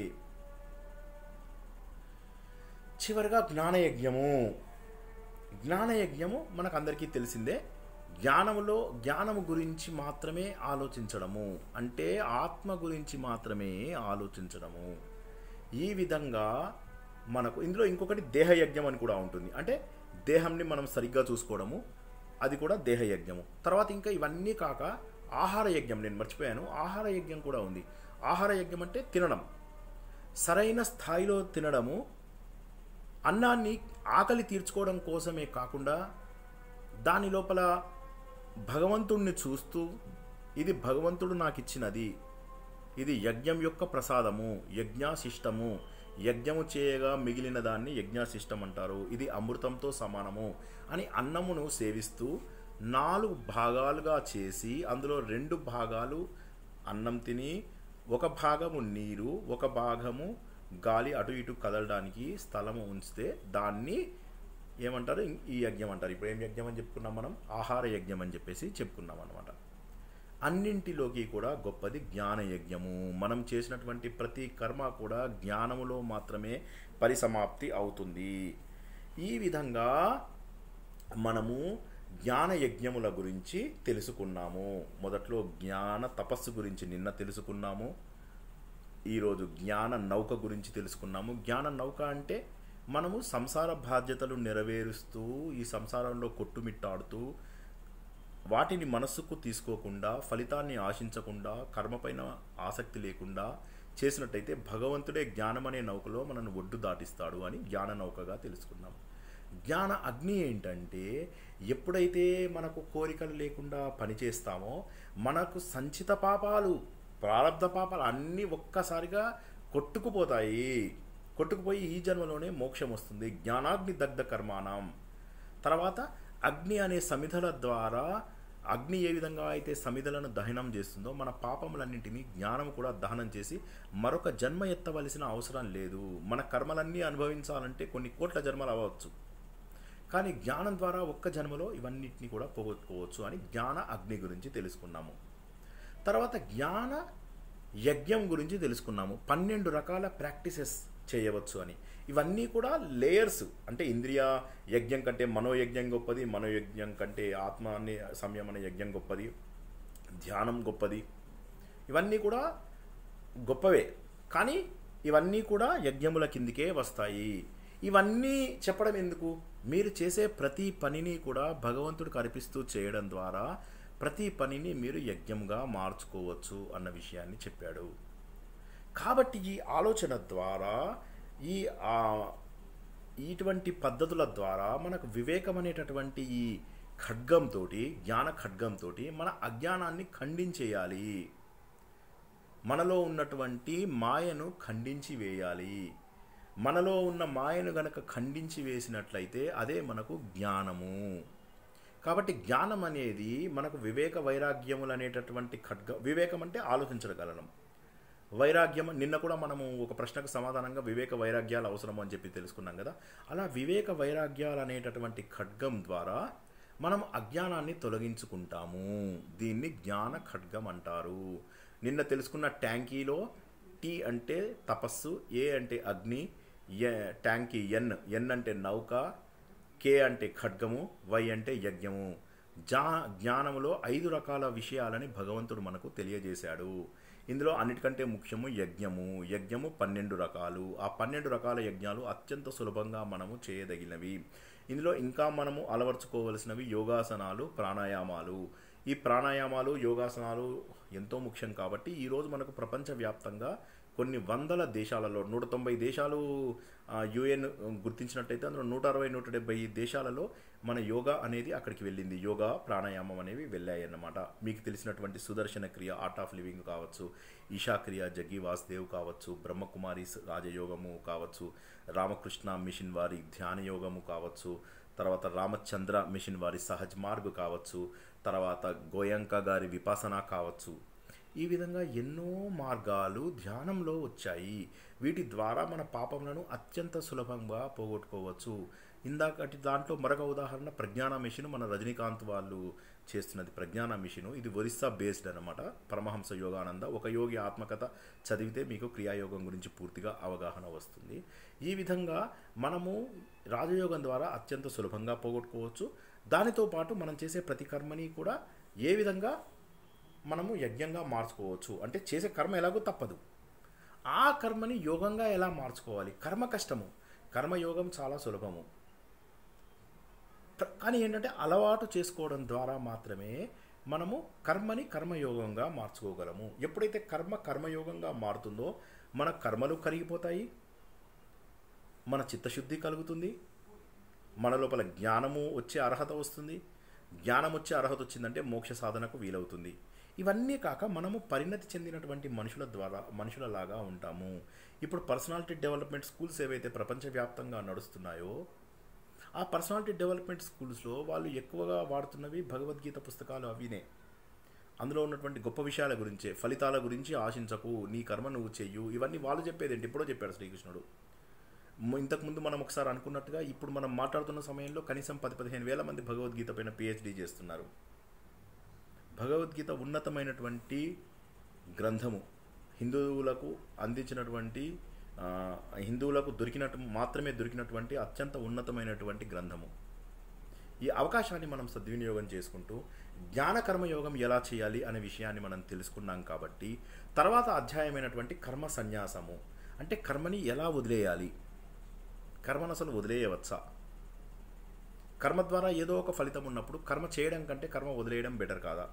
[SPEAKER 2] చివరిగా జ్ఞానయజ్ఞము జ్ఞానయజ్ఞము మనకు అందరికీ తెలిసిందే జ్ఞానములో జ్ఞానము గురించి మాత్రమే ఆలోచించడము అంటే ఆత్మ గురించి మాత్రమే ఆలోచించడము ఈ విధంగా మనకు ఇందులో ఇంకొకటి దేహయజ్ఞం అని కూడా ఉంటుంది అంటే దేహంని మనం సరిగ్గా చూసుకోవడము అది కూడా దేహయజ్ఞము తర్వాత ఇంకా ఇవన్నీ కాక ఆహార యజ్ఞం నేను మర్చిపోయాను ఆహార యజ్ఞం కూడా ఉంది ఆహార యజ్ఞం అంటే తినడం సరైన స్థాయిలో తినడము అన్నాన్ని ఆకలి తీర్చుకోవడం కోసమే కాకుండా దాని లోపల భగవంతుణ్ణి చూస్తూ ఇది భగవంతుడు నాకు ఇచ్చినది ఇది యజ్ఞం యొక్క ప్రసాదము యజ్ఞాశిష్టము యజ్ఞము చేయగా మిగిలిన దాన్ని యజ్ఞాశిష్టం అంటారు ఇది అమృతంతో సమానము అని అన్నమును సేవిస్తూ నాలుగు భాగాలుగా చేసి అందులో రెండు భాగాలు అన్నం తిని ఒక భాగము నీరు ఒక భాగము గాలి అటు ఇటు కదలడానికి స్థలము ఉంచితే దాన్ని ఏమంటారు ఈ యజ్ఞం అంటారు ఇప్పుడు ఏం యజ్ఞం అని చెప్పుకున్నాం మనం ఆహార యజ్ఞం అని చెప్పేసి చెప్పుకున్నాం అనమాట అన్నింటిలోకి కూడా గొప్పది జ్ఞాన యజ్ఞము మనం చేసినటువంటి ప్రతి కర్మ కూడా జ్ఞానములో మాత్రమే పరిసమాప్తి అవుతుంది ఈ విధంగా మనము జ్ఞాన యజ్ఞముల గురించి తెలుసుకున్నాము మొదట్లో జ్ఞాన తపస్సు గురించి నిన్న తెలుసుకున్నాము ఈరోజు జ్ఞాన నౌక గురించి తెలుసుకున్నాము జ్ఞాన నౌక అంటే మనము సంసార బాధ్యతలు నెరవేరుస్తూ ఈ సంసారంలో కొట్టుమిట్టాడుతూ వాటిని మనస్సుకు తీసుకోకుండా ఫలితాన్ని ఆశించకుండా కర్మపైన ఆసక్తి లేకుండా చేసినట్టయితే భగవంతుడే జ్ఞానం అనే నౌకలో మనను ఒడ్డు దాటిస్తాడు అని జ్ఞాన నౌకగా తెలుసుకున్నాం జ్ఞాన అగ్ని ఏంటంటే ఎప్పుడైతే మనకు కోరికలు లేకుండా పనిచేస్తామో మనకు సంచిత పాపాలు ప్రారంధ పాపాలు అన్నీ ఒక్కసారిగా కొట్టుకుపోతాయి కొట్టుకుపోయి ఈ జన్మలోనే మోక్షం వస్తుంది జ్ఞానాగ్ని దగ్ధ కర్మాణం తర్వాత అగ్ని అనే సమిధల ద్వారా అగ్ని ఏ విధంగా అయితే సమిధలను దహనం చేస్తుందో మన పాపములన్నింటినీ జ్ఞానం కూడా దహనం చేసి మరొక జన్మ ఎత్తవలసిన అవసరం లేదు మన కర్మలన్నీ అనుభవించాలంటే కొన్ని కోట్ల జన్మలు అవ్వచ్చు కానీ జ్ఞానం ద్వారా ఒక్క జన్మలో ఇవన్నిటిని కూడా పోగొట్టుకోవచ్చు అని జ్ఞాన అగ్ని గురించి తెలుసుకున్నాము తర్వాత జ్ఞాన యజ్ఞం గురించి తెలుసుకున్నాము పన్నెండు రకాల ప్రాక్టీసెస్ చేయవచ్చు అని ఇవన్నీ కూడా లేయర్స్ అంటే ఇంద్రియ యజ్ఞం కంటే మనోయజ్ఞం గొప్పది మనోయజ్ఞం కంటే ఆత్మ అనే సంయమన యజ్ఞం గొప్పది ధ్యానం గొప్పది ఇవన్నీ కూడా గొప్పవే కానీ ఇవన్నీ కూడా యజ్ఞముల కిందికే వస్తాయి ఇవన్నీ చెప్పడం ఎందుకు మీరు చేసే ప్రతి పనిని కూడా భగవంతుడికి అర్పిస్తూ చేయడం ద్వారా ప్రతి పనిని మీరు యజ్ఞంగా మార్చుకోవచ్చు అన్న విషయాన్ని చెప్పాడు కాబట్టి ఈ ఆలోచన ద్వారా ఈ ఆ, ఇటువంటి పద్ధతుల ద్వారా మనకు వివేకం అనేటటువంటి ఈ ఖడ్గంతో జ్ఞాన ఖడ్గంతో మన అజ్ఞానాన్ని ఖండించేయాలి మనలో ఉన్నటువంటి మాయను ఖండించి వేయాలి మనలో ఉన్న మాయను గనక ఖండించి వేసినట్లయితే అదే మనకు జ్ఞానము కాబట్టి జ్ఞానం అనేది మనకు వివేక వైరాగ్యములు అనేటటువంటి ఖడ్గ వివేకం అంటే ఆలోచించగలం వైరాగ్యం నిన్న కూడా మనము ఒక ప్రశ్నకు సమాధానంగా వివేక వైరాగ్యాలు అవసరం అని చెప్పి తెలుసుకున్నాం కదా అలా వివేక వైరాగ్యాలు అనేటటువంటి ఖడ్గం ద్వారా మనం అజ్ఞానాన్ని తొలగించుకుంటాము దీన్ని జ్ఞాన ఖడ్గం అంటారు నిన్న తెలుసుకున్న ట్యాంకీలో టీ అంటే తపస్సు ఏ అంటే అగ్ని ఎ ట్యాంకీ ఎన్ ఎన్ అంటే నౌక కే అంటే ఖడ్గము వై అంటే యజ్ఞము జా జ్ఞానములో ఐదు రకాల విషయాలని భగవంతుడు మనకు తెలియజేశాడు ఇందులో అన్నిటికంటే ముఖ్యము యజ్ఞము యజ్ఞము పన్నెండు రకాలు ఆ పన్నెండు రకాల యజ్ఞాలు అత్యంత సులభంగా మనము చేయదగినవి ఇందులో ఇంకా మనము అలవర్చుకోవలసినవి యోగాసనాలు ప్రాణాయామాలు ఈ ప్రాణాయామాలు యోగాసనాలు ఎంతో ముఖ్యం కాబట్టి ఈరోజు మనకు ప్రపంచవ్యాప్తంగా కొన్ని వందల దేశాలలో నూట తొంభై దేశాలు యుఎన్ గుర్తించినట్టయితే అందులో నూట అరవై నూట డెబ్బై దేశాలలో మన యోగా అనేది అక్కడికి వెళ్ళింది యోగా ప్రాణాయామం అనేవి వెళ్ళాయి అన్నమాట మీకు తెలిసినటువంటి సుదర్శన క్రియ ఆర్ట్ ఆఫ్ లివింగ్ కావచ్చు ఈశా క్రియ జగ్గి వాసుదేవ్ కావచ్చు బ్రహ్మకుమారి రాజయోగము కావచ్చు రామకృష్ణ మిషన్ వారి ధ్యాన యోగము కావచ్చు తర్వాత రామచంద్ర మిషన్ వారి సహజ్ మార్గ్ కావచ్చు తర్వాత గోయంక గారి విపాసన కావచ్చు ఈ విధంగా ఎన్నో మార్గాలు ధ్యానంలో వచ్చాయి వీటి ద్వారా మన పాపములను అత్యంత సులభంగా పోగొట్టుకోవచ్చు ఇందాకటి దాంట్లో మరొక ఉదాహరణ ప్రజ్ఞాన మిషన్ మన రజనీకాంత్ వాళ్ళు చేస్తున్నది ప్రజ్ఞాన మిషను ఇది ఒరిస్సా బేస్డ్ అనమాట పరమహంస యోగానంద ఒక యోగి ఆత్మకథ చదివితే మీకు క్రియాయోగం గురించి పూర్తిగా అవగాహన వస్తుంది ఈ విధంగా మనము రాజయోగం ద్వారా అత్యంత సులభంగా పోగొట్టుకోవచ్చు దానితో పాటు మనం చేసే ప్రతి కర్మని కూడా ఏ విధంగా మనము యజ్ఞంగా మార్చుకోవచ్చు అంటే చేసే కర్మ ఎలాగో తప్పదు ఆ కర్మని యోగంగా ఎలా మార్చుకోవాలి కర్మ కష్టము కర్మయోగం చాలా సులభము ప్ర- కానీ ఏంటంటే అలవాటు చేసుకోవడం ద్వారా మాత్రమే మనము కర్మని కర్మయోగంగా మార్చుకోగలము ఎప్పుడైతే కర్మ కర్మయోగంగా మారుతుందో మన కర్మలు కరిగిపోతాయి మన చిత్తశుద్ధి కలుగుతుంది మన లోపల జ్ఞానము వచ్చే అర్హత వస్తుంది జ్ఞానం వచ్చే అర్హత వచ్చిందంటే మోక్ష సాధనకు వీలవుతుంది ఇవన్నీ కాక మనము పరిణతి చెందినటువంటి మనుషుల ద్వారా మనుషులలాగా ఉంటాము ఇప్పుడు పర్సనాలిటీ డెవలప్మెంట్ స్కూల్స్ ఏవైతే ప్రపంచవ్యాప్తంగా నడుస్తున్నాయో ఆ పర్సనాలిటీ డెవలప్మెంట్ స్కూల్స్లో వాళ్ళు ఎక్కువగా వాడుతున్నవి భగవద్గీత పుస్తకాలు అవినే అందులో ఉన్నటువంటి గొప్ప విషయాల గురించే ఫలితాల గురించి ఆశించకు నీ కర్మ నువ్వు చెయ్యు ఇవన్నీ వాళ్ళు చెప్పేది ఏంటి ఎప్పుడో చెప్పాడు శ్రీకృష్ణుడు మ- ఇంతకుముందు మనం ఒకసారి అనుకున్నట్టుగా ఇప్పుడు మనం మాట్లాడుతున్న సమయంలో కనీసం పది పదిహేను వేల మంది భగవద్గీత పైన పిహెచ్డి చేస్తున్నారు భగవద్గీత ఉన్నతమైనటువంటి గ్రంథము హిందువులకు అందించినటువంటి ఆ, హిందువులకు దొరికినట్టు మాత్రమే దొరికినటువంటి అత్యంత ఉన్నతమైనటువంటి గ్రంథము ఈ అవకాశాన్ని మనం సద్వినియోగం చేసుకుంటూ జ్ఞాన కర్మయోగం ఎలా చేయాలి అనే విషయాన్ని మనం తెలుసుకున్నాం కాబట్టి తర్వాత అధ్యాయమైనటువంటి కర్మ సన్యాసము అంటే కర్మని ఎలా వదిలేయాలి కర్మను అసలు వదిలేయవచ్చా కర్మ ద్వారా ఏదో ఒక ఫలితం ఉన్నప్పుడు కర్మ చేయడం కంటే కర్మ వదిలేయడం బెటర్ కాదా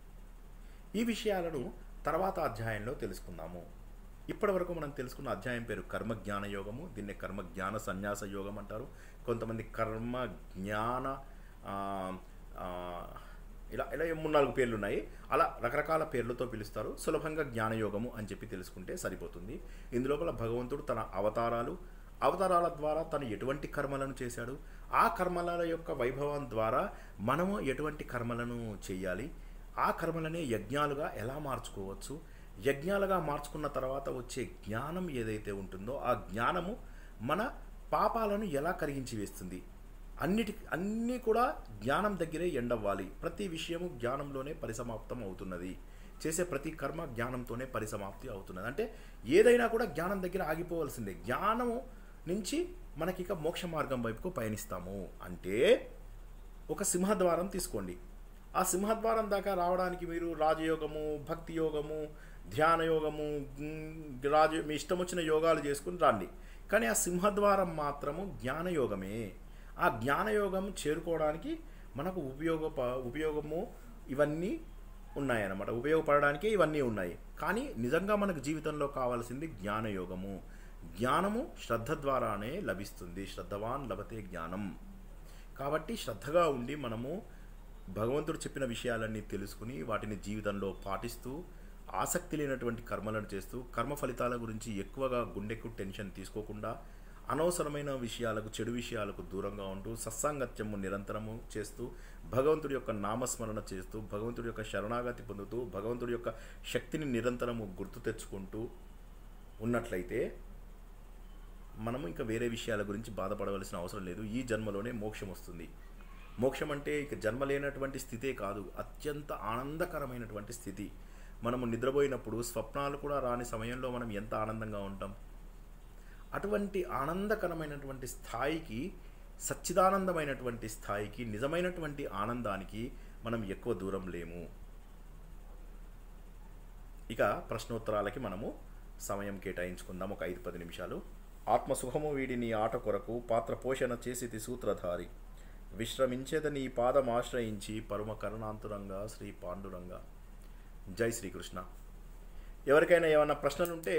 [SPEAKER 2] ఈ విషయాలను తర్వాత అధ్యాయంలో తెలుసుకుందాము ఇప్పటి వరకు మనం తెలుసుకున్న అధ్యాయం పేరు కర్మ జ్ఞాన యోగము దీన్ని కర్మ జ్ఞాన సన్యాస యోగం అంటారు కొంతమంది కర్మ జ్ఞాన ఆ, ఆ, ఇలా ఇలా మూడు నాలుగు పేర్లు ఉన్నాయి అలా రకరకాల పేర్లతో పిలుస్తారు సులభంగా జ్ఞానయోగము అని చెప్పి తెలుసుకుంటే సరిపోతుంది ఇందులోపల భగవంతుడు తన అవతారాలు అవతారాల ద్వారా తను ఎటువంటి కర్మలను చేశాడు ఆ కర్మల యొక్క వైభవం ద్వారా మనము ఎటువంటి కర్మలను చేయాలి ఆ కర్మలనే యజ్ఞాలుగా ఎలా మార్చుకోవచ్చు యజ్ఞాలుగా మార్చుకున్న తర్వాత వచ్చే జ్ఞానం ఏదైతే ఉంటుందో ఆ జ్ఞానము మన పాపాలను ఎలా కరిగించి వేస్తుంది అన్నిటి అన్నీ కూడా జ్ఞానం దగ్గరే ఎండవ్వాలి ప్రతి విషయము జ్ఞానంలోనే పరిసమాప్తం అవుతున్నది చేసే ప్రతి కర్మ జ్ఞానంతోనే పరిసమాప్తి అవుతున్నది అంటే ఏదైనా కూడా జ్ఞానం దగ్గర ఆగిపోవలసిందే జ్ఞానము నుంచి మనకి ఇక మోక్ష మార్గం వైపుకు పయనిస్తాము అంటే ఒక సింహద్వారం తీసుకోండి ఆ సింహద్వారం దాకా రావడానికి మీరు రాజయోగము భక్తి యోగము ధ్యాన యోగము మ్, రాజ మీ ఇష్టం వచ్చిన యోగాలు చేసుకుని రండి కానీ ఆ సింహద్వారం మాత్రము జ్ఞానయోగమే ఆ జ్ఞానయోగం చేరుకోవడానికి మనకు ఉపయోగ ఉపయోగము ఇవన్నీ ఉన్నాయన్నమాట ఉపయోగపడడానికే ఇవన్నీ ఉన్నాయి కానీ నిజంగా మనకు జీవితంలో కావాల్సింది జ్ఞానయోగము జ్ఞానము శ్రద్ధ ద్వారానే లభిస్తుంది శ్రద్ధవాన్ లభతే జ్ఞానం కాబట్టి శ్రద్ధగా ఉండి మనము భగవంతుడు చెప్పిన విషయాలన్నీ తెలుసుకుని వాటిని జీవితంలో పాటిస్తూ ఆసక్తి లేనటువంటి కర్మలను చేస్తూ కర్మ ఫలితాల గురించి ఎక్కువగా గుండెకు టెన్షన్ తీసుకోకుండా అనవసరమైన విషయాలకు చెడు విషయాలకు దూరంగా ఉంటూ సత్సాంగత్యము నిరంతరము చేస్తూ భగవంతుడి యొక్క నామస్మరణ చేస్తూ భగవంతుడి యొక్క శరణాగతి పొందుతూ భగవంతుడి యొక్క శక్తిని నిరంతరము గుర్తు తెచ్చుకుంటూ ఉన్నట్లయితే మనము ఇంకా వేరే విషయాల గురించి బాధపడవలసిన అవసరం లేదు ఈ జన్మలోనే మోక్షం వస్తుంది మోక్షం అంటే ఇక జన్మ లేనటువంటి స్థితే కాదు అత్యంత ఆనందకరమైనటువంటి స్థితి మనము నిద్రపోయినప్పుడు స్వప్నాలు కూడా రాని సమయంలో మనం ఎంత ఆనందంగా ఉంటాం అటువంటి ఆనందకరమైనటువంటి స్థాయికి సచ్చిదానందమైనటువంటి స్థాయికి నిజమైనటువంటి ఆనందానికి మనం ఎక్కువ దూరం లేము ఇక ప్రశ్నోత్తరాలకి మనము సమయం కేటాయించుకుందాం ఒక ఐదు పది నిమిషాలు ఆత్మసుఖము వీడిని ఆట కొరకు పాత్ర పోషణ చేసితి సూత్రధారి విశ్రమించేద నీ పాదం ఆశ్రయించి పరమ కరుణాంతురంగా శ్రీ పాండురంగా జై శ్రీకృష్ణ ఎవరికైనా ఏమైనా ప్రశ్నలు ఉంటే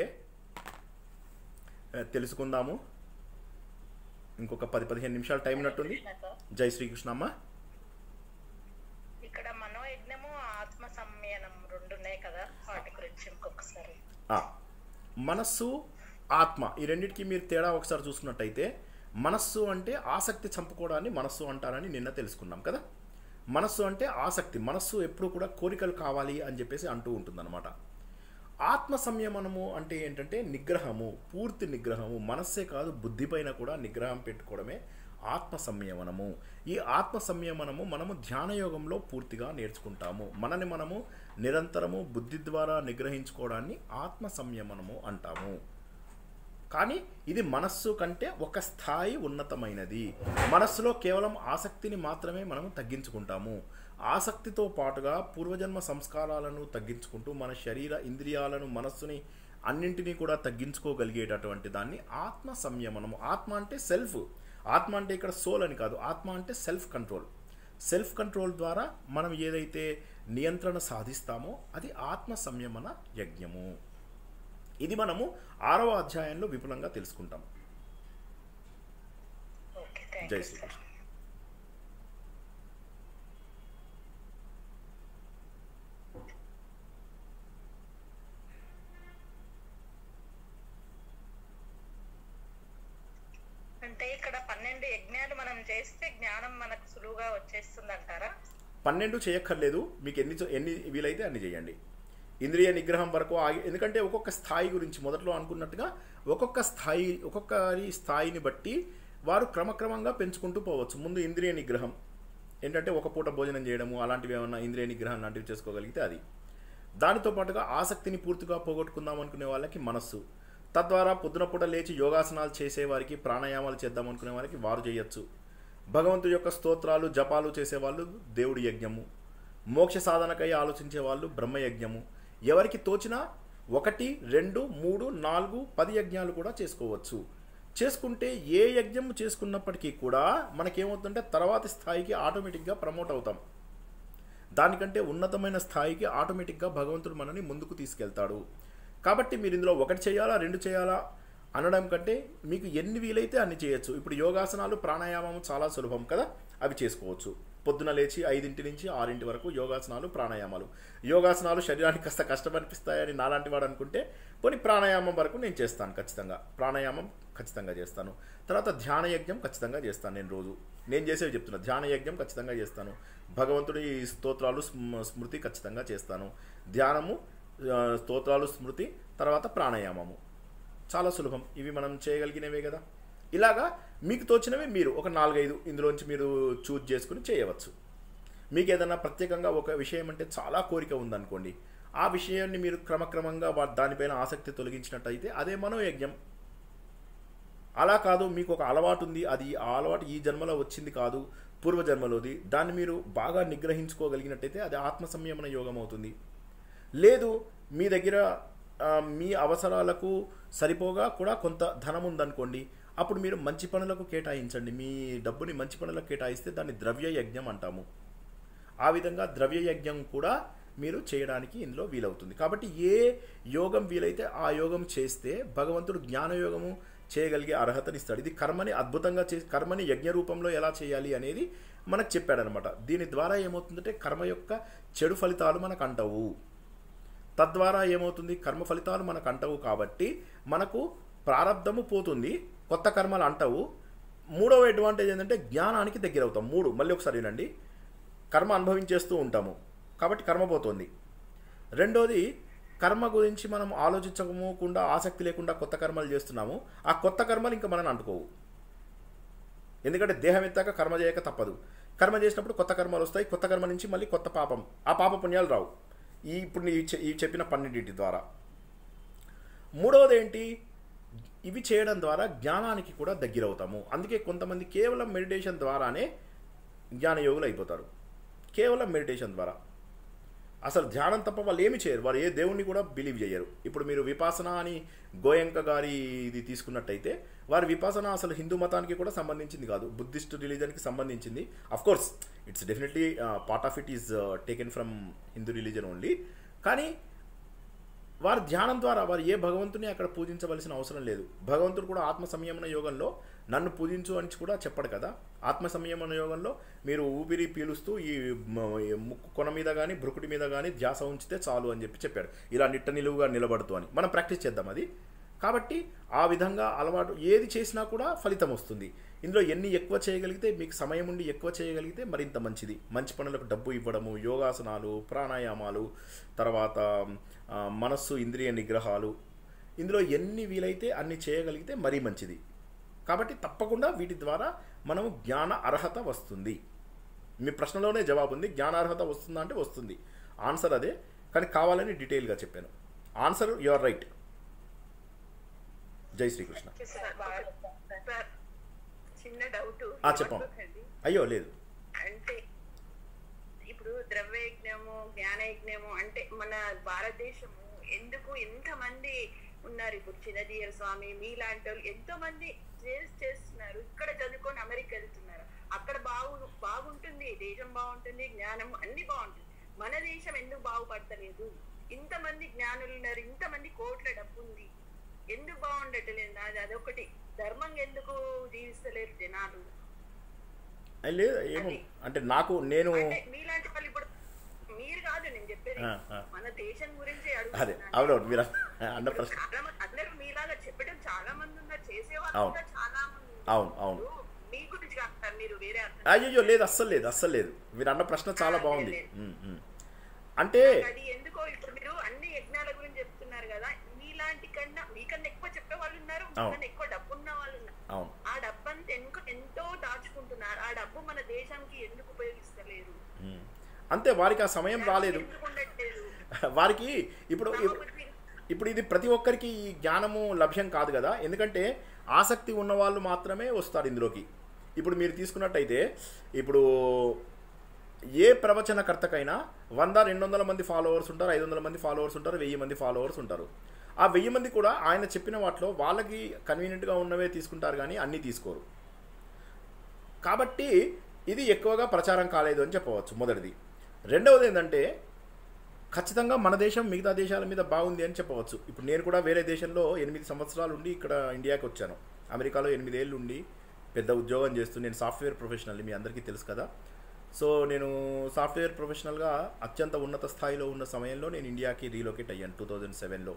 [SPEAKER 2] ఆ, తెలుసుకుందాము ఇంకొక పది పదిహేను నిమిషాలు టైం ఉన్నట్టుంది
[SPEAKER 1] కృష్ణ సార్.
[SPEAKER 2] జై శ్రీకృష్ణ అమ్మ
[SPEAKER 1] ఇక్కడ మనోయజ్ఞము ఆత్మ సంయనం రెండు ఉన్నాయి కదా వాటి గురించి ఇంకొకసారి
[SPEAKER 2] ఆ, మనస్సు ఆత్మ ఈ రెండింటికి మీరు తేడా ఒకసారి చూసుకున్నట్టయితే మనస్సు అంటే ఆసక్తి చంపుకోవడాన్ని మనస్సు అంటారని నిన్న తెలుసుకున్నాం కదా మనస్సు అంటే ఆసక్తి మనస్సు ఎప్పుడు కూడా కోరికలు కావాలి అని చెప్పేసి అంటూ ఉంటుందన్నమాట ఆత్మ సంయమనము అంటే ఏంటంటే నిగ్రహము పూర్తి నిగ్రహము మనస్సే కాదు బుద్ధి పైన కూడా నిగ్రహం పెట్టుకోవడమే ఆత్మ సంయమనము ఈ ఆత్మ సంయమనము మనము ధ్యానయోగంలో పూర్తిగా నేర్చుకుంటాము మనని మనము నిరంతరము బుద్ధి ద్వారా నిగ్రహించుకోవడాన్ని ఆత్మ సంయమనము అంటాము కానీ ఇది మనస్సు కంటే ఒక స్థాయి ఉన్నతమైనది మనస్సులో కేవలం ఆసక్తిని మాత్రమే మనం తగ్గించుకుంటాము ఆసక్తితో పాటుగా పూర్వజన్మ సంస్కారాలను తగ్గించుకుంటూ మన శరీర ఇంద్రియాలను మనస్సుని అన్నింటినీ కూడా తగ్గించుకోగలిగేటటువంటి దాన్ని ఆత్మ సంయమనము ఆత్మ అంటే సెల్ఫ్ ఆత్మ అంటే ఇక్కడ సోల్ అని కాదు ఆత్మ అంటే సెల్ఫ్ కంట్రోల్ సెల్ఫ్ కంట్రోల్ ద్వారా మనం ఏదైతే నియంత్రణ సాధిస్తామో అది ఆత్మ సంయమన యజ్ఞము ఇది మనము ఆరవ అధ్యాయంలో విపులంగా తెలుసుకుంటాం
[SPEAKER 1] ఓకే థ్యాంక్
[SPEAKER 2] జై
[SPEAKER 1] యూ సార్
[SPEAKER 2] శ్రీకృష్ణ
[SPEAKER 1] అంటే ఇక్కడ పన్నెండు యజ్ఞాలు మనం చేస్తే జ్ఞానం మనకు సులువుగా వచ్చేస్తుంది అంటారా
[SPEAKER 2] పన్నెండు చేయక్కర్లేదు మీకు ఎన్ని చే- ఎన్ని వీలైతే అన్ని చేయండి ఇంద్రియ నిగ్రహం వరకు ఆగి ఎందుకంటే ఒక్కొక్క స్థాయి గురించి మొదట్లో అనుకున్నట్టుగా ఒక్కొక్క స్థాయి ఒక్కొక్కరి స్థాయిని బట్టి వారు క్రమక్రమంగా పెంచుకుంటూ పోవచ్చు ముందు ఇంద్రియ నిగ్రహం ఏంటంటే ఒక పూట భోజనం చేయడము అలాంటివి ఏమన్నా ఇంద్రియ నిగ్రహం లాంటివి చేసుకోగలిగితే అది దానితో పాటుగా ఆసక్తిని పూర్తిగా పోగొట్టుకుందాం అనుకునే వాళ్ళకి మనస్సు తద్వారా పొద్దున పూట లేచి యోగాసనాలు చేసేవారికి ప్రాణాయామాలు చేద్దాం అనుకునే వారికి వారు చేయొచ్చు భగవంతుడి యొక్క స్తోత్రాలు జపాలు చేసేవాళ్ళు దేవుడి యజ్ఞము మోక్ష సాధనకై ఆలోచించే వాళ్ళు బ్రహ్మయజ్ఞము ఎవరికి తోచినా ఒకటి రెండు మూడు నాలుగు పది యజ్ఞాలు కూడా చేసుకోవచ్చు చేసుకుంటే ఏ యజ్ఞం చేసుకున్నప్పటికీ కూడా మనకేమవుతుందంటే తర్వాతి స్థాయికి ఆటోమేటిక్గా ప్రమోట్ అవుతాం దానికంటే ఉన్నతమైన స్థాయికి ఆటోమేటిక్గా భగవంతుడు మనని ముందుకు తీసుకెళ్తాడు కాబట్టి మీరు ఇందులో ఒకటి చేయాలా రెండు చేయాలా అనడం కంటే మీకు ఎన్ని వీలైతే అన్ని చేయొచ్చు ఇప్పుడు యోగాసనాలు ప్రాణాయామం చాలా సులభం కదా అవి చేసుకోవచ్చు పొద్దున లేచి ఐదింటి నుంచి ఆరింటి వరకు యోగాసనాలు ప్రాణాయామాలు యోగాసనాలు శరీరానికి కాస్త కష్టం అనిపిస్తాయని నాలాంటి వాడు అనుకుంటే పోనీ ప్రాణాయామం వరకు నేను చేస్తాను ఖచ్చితంగా ప్రాణాయామం ఖచ్చితంగా చేస్తాను తర్వాత ధ్యాన యజ్ఞం ఖచ్చితంగా చేస్తాను నేను రోజు నేను చేసేవి చెప్తున్నా ధ్యాన యజ్ఞం ఖచ్చితంగా చేస్తాను భగవంతుడి స్తోత్రాలు స్మ- స్మృతి ఖచ్చితంగా చేస్తాను ధ్యానము ఆ, స్తోత్రాలు స్మృతి తర్వాత ప్రాణాయామము చాలా సులభం ఇవి మనం చేయగలిగినవే కదా ఇలాగా మీకు తోచినవి మీరు ఒక నాలుగైదు ఇందులోంచి మీరు చూజ్ చేసుకుని చేయవచ్చు మీకు ఏదైనా ప్రత్యేకంగా ఒక విషయం అంటే చాలా కోరిక ఉందనుకోండి ఆ విషయాన్ని మీరు క్రమక్రమంగా వా- దానిపైన ఆసక్తి తొలగించినట్టయితే అదే మనోయజ్ఞం అలా కాదు మీకు ఒక అలవాటు ఉంది అది ఆ అలవాటు ఈ జన్మలో వచ్చింది కాదు పూర్వజన్మలోది దాన్ని మీరు బాగా నిగ్రహించుకోగలిగినట్టయితే అది ఆత్మ సంయమన యోగం అవుతుంది లేదు మీ దగ్గర ఆ, మీ అవసరాలకు సరిపోగా కూడా కొంత ధనం ఉందనుకోండి అప్పుడు మీరు మంచి పనులకు కేటాయించండి మీ డబ్బుని మంచి పనులకు కేటాయిస్తే దాన్ని ద్రవ్య యజ్ఞం అంటాము ఆ విధంగా ద్రవ్య యజ్ఞం కూడా మీరు చేయడానికి ఇందులో వీలవుతుంది కాబట్టి ఏ యోగం వీలైతే ఆ యోగం చేస్తే భగవంతుడు జ్ఞానయోగము చేయగలిగే అర్హతనిస్తాడు ఇది కర్మని అద్భుతంగా చే కర్మని యజ్ఞ రూపంలో ఎలా చేయాలి అనేది మనకు చెప్పాడనమాట దీని ద్వారా ఏమవుతుందంటే కర్మ యొక్క చెడు ఫలితాలు మనకు అంటవు తద్వారా ఏమవుతుంది కర్మ ఫలితాలు మనకు అంటవు కాబట్టి మనకు ప్రారంధము పోతుంది కొత్త కర్మలు అంటవు మూడవ అడ్వాంటేజ్ ఏంటంటే జ్ఞానానికి దగ్గర అవుతాం మూడు మళ్ళీ ఒకసారి వినండి కర్మ అనుభవించేస్తూ ఉంటాము కాబట్టి కర్మ పోతుంది రెండోది కర్మ గురించి మనం ఆలోచించకుండా ఆసక్తి లేకుండా కొత్త కర్మలు చేస్తున్నాము ఆ కొత్త కర్మలు ఇంకా మనని అంటుకోవు ఎందుకంటే దేహం ఎత్తాక కర్మ చేయక తప్పదు కర్మ చేసినప్పుడు కొత్త కర్మలు వస్తాయి కొత్త కర్మ నుంచి మళ్ళీ కొత్త పాపం ఆ పాప పుణ్యాలు రావు ఈ ఇప్పుడు ఈ చె- ఈ చెప్పిన పన్నెండింటి ద్వారా మూడవది ఏంటి ఇవి చేయడం ద్వారా జ్ఞానానికి కూడా దగ్గర అవుతాము అందుకే కొంతమంది కేవలం మెడిటేషన్ ద్వారానే జ్ఞానయోగులు అయిపోతారు కేవలం మెడిటేషన్ ద్వారా అసలు ధ్యానం తప్ప వాళ్ళు ఏమి చేయరు వారు ఏ దేవుణ్ణి కూడా బిలీవ్ చేయరు ఇప్పుడు మీరు విపాసన అని గోయంక గారి ఇది తీసుకున్నట్టయితే వారి విపాసన అసలు హిందూ మతానికి కూడా సంబంధించింది కాదు బుద్ధిస్ట్ రిలీజన్కి సంబంధించింది of course it's definitely part of it is taken from Hindu religion only కానీ వారి ధ్యానం ద్వారా వారు ఏ భగవంతుని అక్కడ పూజించవలసిన అవసరం లేదు భగవంతుడు కూడా ఆత్మ సంయమన యోగంలో నన్ను పూజించు అని కూడా చెప్పడు కదా ఆత్మ సంయమన యోగంలో మీరు ఊపిరి పీలుస్తూ ఈ మ- ఈ ముక్కు కొన మీద కానీ భ్రుకుటి మీద కానీ ధ్యాస ఉంచితే చాలు అని చెప్పి చెప్పాడు ఇలా నిట్ట నిలువుగా నిలబడుతూ అని మనం ప్రాక్టీస్ చేద్దాం అది కాబట్టి ఆ విధంగా అలవాటు ఏది చేసినా కూడా ఫలితం వస్తుంది ఇందులో ఎన్ని ఎక్కువ చేయగలిగితే మీకు సమయం ఉండి ఎక్కువ చేయగలిగితే మరింత మంచిది మంచి పనులకు డబ్బు ఇవ్వడము యోగాసనాలు ప్రాణాయామాలు తర్వాత ఆ, మనస్సు ఇంద్రియ నిగ్రహాలు ఇందులో ఎన్ని వీలైతే అన్ని చేయగలిగితే మరీ మంచిది కాబట్టి తప్పకుండా వీటి ద్వారా మనము జ్ఞాన అర్హత వస్తుంది మీ ప్రశ్నలోనే జవాబు ఉంది జ్ఞాన అర్హత వస్తుందా అంటే వస్తుంది ఆన్సర్ అదే కానీ కావాలని డీటెయిల్గా చెప్పాను ఆన్సర్ యు ఆర్ రైట్ జై శ్రీకృష్ణ
[SPEAKER 3] సార్ చిన్న డౌట్
[SPEAKER 2] ఆ, చెప్పమ్మా. అయ్యో లేదు
[SPEAKER 3] అంటే ఇప్పుడు ద్రవ్య యజ్ఞము జ్ఞాన యజ్ఞము అంటే మన భారతదేశము ఎందుకు ఎంత మంది ఉన్నారు ఇప్పుడు చిన్నజీయర్ స్వామి మీలాంటి వాళ్ళు ఎంతో మంది చేసి చేస్తున్నారు ఇక్కడ చదువుకొని అమెరికా వెళ్తున్నారు అక్కడ బాగు బాగుంటుంది దేశం బాగుంటుంది జ్ఞానం అన్ని బాగుంటుంది మన దేశం ఎందుకు బాగుపడతలేదు ఇంతమంది జ్ఞానులు ఉన్నారు ఇంతమంది కోట్ల డబ్బు ఉంది ఎందుకు బాగుండట్లేదు అది అదొకటి ధర్మం ఎందుకు జీవిస్తలేరు జనాలు
[SPEAKER 2] అయ్ లేదు ఏమో అంటే నాకు నేను
[SPEAKER 3] అంటే మీలాంటి వాళ్ళు ఇప్పుడు మీరు కాదు నేను చెప్పేది
[SPEAKER 2] ఆ, ఆ.
[SPEAKER 3] మన దేశం గురించి
[SPEAKER 2] అదే
[SPEAKER 3] అడుగుతున్నాను
[SPEAKER 2] అవునవును మీరు అన్న ప్రశ్న
[SPEAKER 3] చాలా మంది అందరూ మీలాగా చెప్పడం చాలా మంది ఉన్నారు చేసేవాళ్ళు
[SPEAKER 2] అవును.
[SPEAKER 3] కూడా చాలా మంది ఉన్నారు.
[SPEAKER 2] అవును అవును
[SPEAKER 3] ఇప్పుడు మీ గురించి కాదు మీరు వేరే అర్థం
[SPEAKER 2] అయ్యో లేదు అస్సలు లేదు అస్సలు లేదు మీరు అన్న ప్రశ్న చాలా
[SPEAKER 3] ఆ,
[SPEAKER 2] బాగుంది
[SPEAKER 3] లేదు.
[SPEAKER 2] ఉమ్, ఉమ్. అంటే
[SPEAKER 3] అది ఎందుకో ఇప్పుడు మీరు అన్ని యజ్ఞాల గురించి చెప్తున్నారు కదా మీలాంటి కన్నా మీకన్నా ఎక్కువ చెప్పే వాళ్ళు ఉన్నారు
[SPEAKER 2] అవును.
[SPEAKER 3] మీకన్నా ఎక్కువ డబ్బు ఉన్న వాళ్ళు ఉన్నారు
[SPEAKER 2] అవును
[SPEAKER 3] ఆ డబ్బు అంతా ఎంతో ఎంతో దాచుకుంటున్నారు ఆ డబ్బు మన దేశానికి ఎందుకు ఉపయోగిస్తలేరు
[SPEAKER 2] ఉమ్. అంతే వారికి ఆ సమయం రాలేదు
[SPEAKER 3] ఎందుకు ఉండట్లేదు
[SPEAKER 2] వారికి ఇప్పుడు ఇప్పుడు-
[SPEAKER 3] రామబుద్ధి
[SPEAKER 2] ఇప్పుడు ఇది ప్రతి ఒక్కరికి ఈ జ్ఞానము లభ్యం కాదు కదా ఎందుకంటే ఆసక్తి ఉన్న వాళ్ళు మాత్రమే వస్తారు ఇందులోకి ఇప్పుడు మీరు తీసుకున్నట్టయితే ఇప్పుడు ఏ ప్రవచనకర్తకైనా వంద రెండు వందల మంది ఫాలోవర్స్ ఉంటారు ఐదు వందల మంది ఫాలోవర్స్ ఉంటారు వెయ్యి మంది ఫాలోవర్స్ ఉంటారు ఆ వెయ్యి మంది కూడా ఆయన చెప్పిన వాటిలో వాళ్ళకి కన్వీనియంట్గా ఉన్నవే తీసుకుంటారు కానీ అన్నీ తీసుకోరు కాబట్టి ఇది ఎక్కువగా ప్రచారం కాలేదు అని చెప్పవచ్చు మొదటిది రెండవది ఏంటంటే ఖచ్చితంగా మన దేశం మిగతా దేశాల మీద బాగుంది అని చెప్పవచ్చు ఇప్పుడు నేను కూడా వేరే దేశంలో ఎనిమిది సంవత్సరాలు ఉండి ఇక్కడ ఇండియాకి వచ్చాను అమెరికాలో ఎనిమిదేళ్ళు ఉండి పెద్ద ఉద్యోగం చేస్తూ నేను సాఫ్ట్వేర్ ప్రొఫెషనల్ మీ అందరికీ తెలుసు కదా సో నేను సాఫ్ట్వేర్ ప్రొఫెషనల్గా అత్యంత ఉన్నత స్థాయిలో ఉన్న సమయంలో నేను ఇండియాకి రీలొకేట్ అయ్యాను టూ థౌజండ్ సెవెన్లో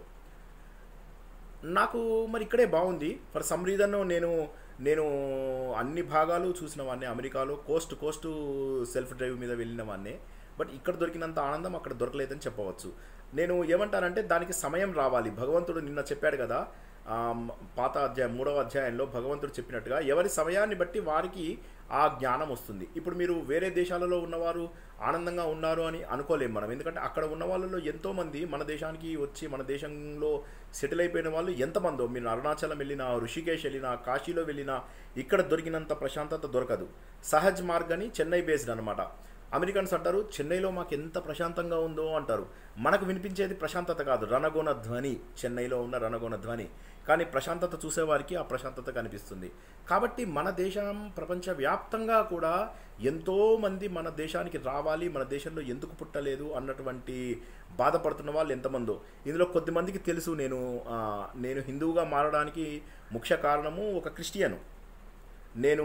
[SPEAKER 2] నాకు మరి ఇక్కడే బాగుంది ఫర్ సమ్ రీజన్ నేను నేను అన్ని భాగాలు చూసిన వాడిని అమెరికాలో కోస్ట్ కోస్ట్ సెల్ఫ్ డ్రైవ్ మీద వెళ్ళిన వాడిని బట్ ఇక్కడ దొరికినంత ఆనందం అక్కడ దొరకలేదని చెప్పవచ్చు నేను ఏమంటానంటే దానికి సమయం రావాలి భగవంతుడు నిన్న చెప్పాడు కదా ఆ, పాత అధ్యాయం మూడవ అధ్యాయంలో భగవంతుడు చెప్పినట్టుగా ఎవరి సమయాన్ని బట్టి వారికి ఆ జ్ఞానం వస్తుంది ఇప్పుడు మీరు వేరే దేశాలలో ఉన్నవారు ఆనందంగా ఉన్నారు అని అనుకోలేం మనం ఎందుకంటే అక్కడ ఉన్న వాళ్ళలో ఎంతోమంది మన దేశానికి వచ్చి మన దేశంలో సెటిల్ అయిపోయిన వాళ్ళు ఎంతమందో మీరు అరుణాచలం వెళ్ళినా ఋషికేశ్ వెళ్ళినా కాశీలో వెళ్ళినా ఇక్కడ దొరికినంత ప్రశాంతత దొరకదు సహజ్ మార్గ్ అని చెన్నై బేస్డ్ అనమాట అమెరికన్స్ అంటారు చెన్నైలో మాకు ఎంత ప్రశాంతంగా ఉందో అంటారు మనకు వినిపించేది ప్రశాంతత కాదు రణగోణ ధ్వని చెన్నైలో ఉన్న రణగోణ ధ్వని కానీ ప్రశాంతత చూసేవారికి ఆ ప్రశాంతత కనిపిస్తుంది కాబట్టి మన దేశం ప్రపంచవ్యాప్తంగా కూడా ఎంతోమంది మన దేశానికి రావాలి మన దేశంలో ఎందుకు పుట్టలేదు అన్నటువంటి బాధపడుతున్న వాళ్ళు ఎంతమందో ఇందులో కొద్దిమందికి తెలుసు నేను ఆ, నేను హిందువుగా మారడానికి ముఖ్య కారణము ఒక క్రిస్టియను నేను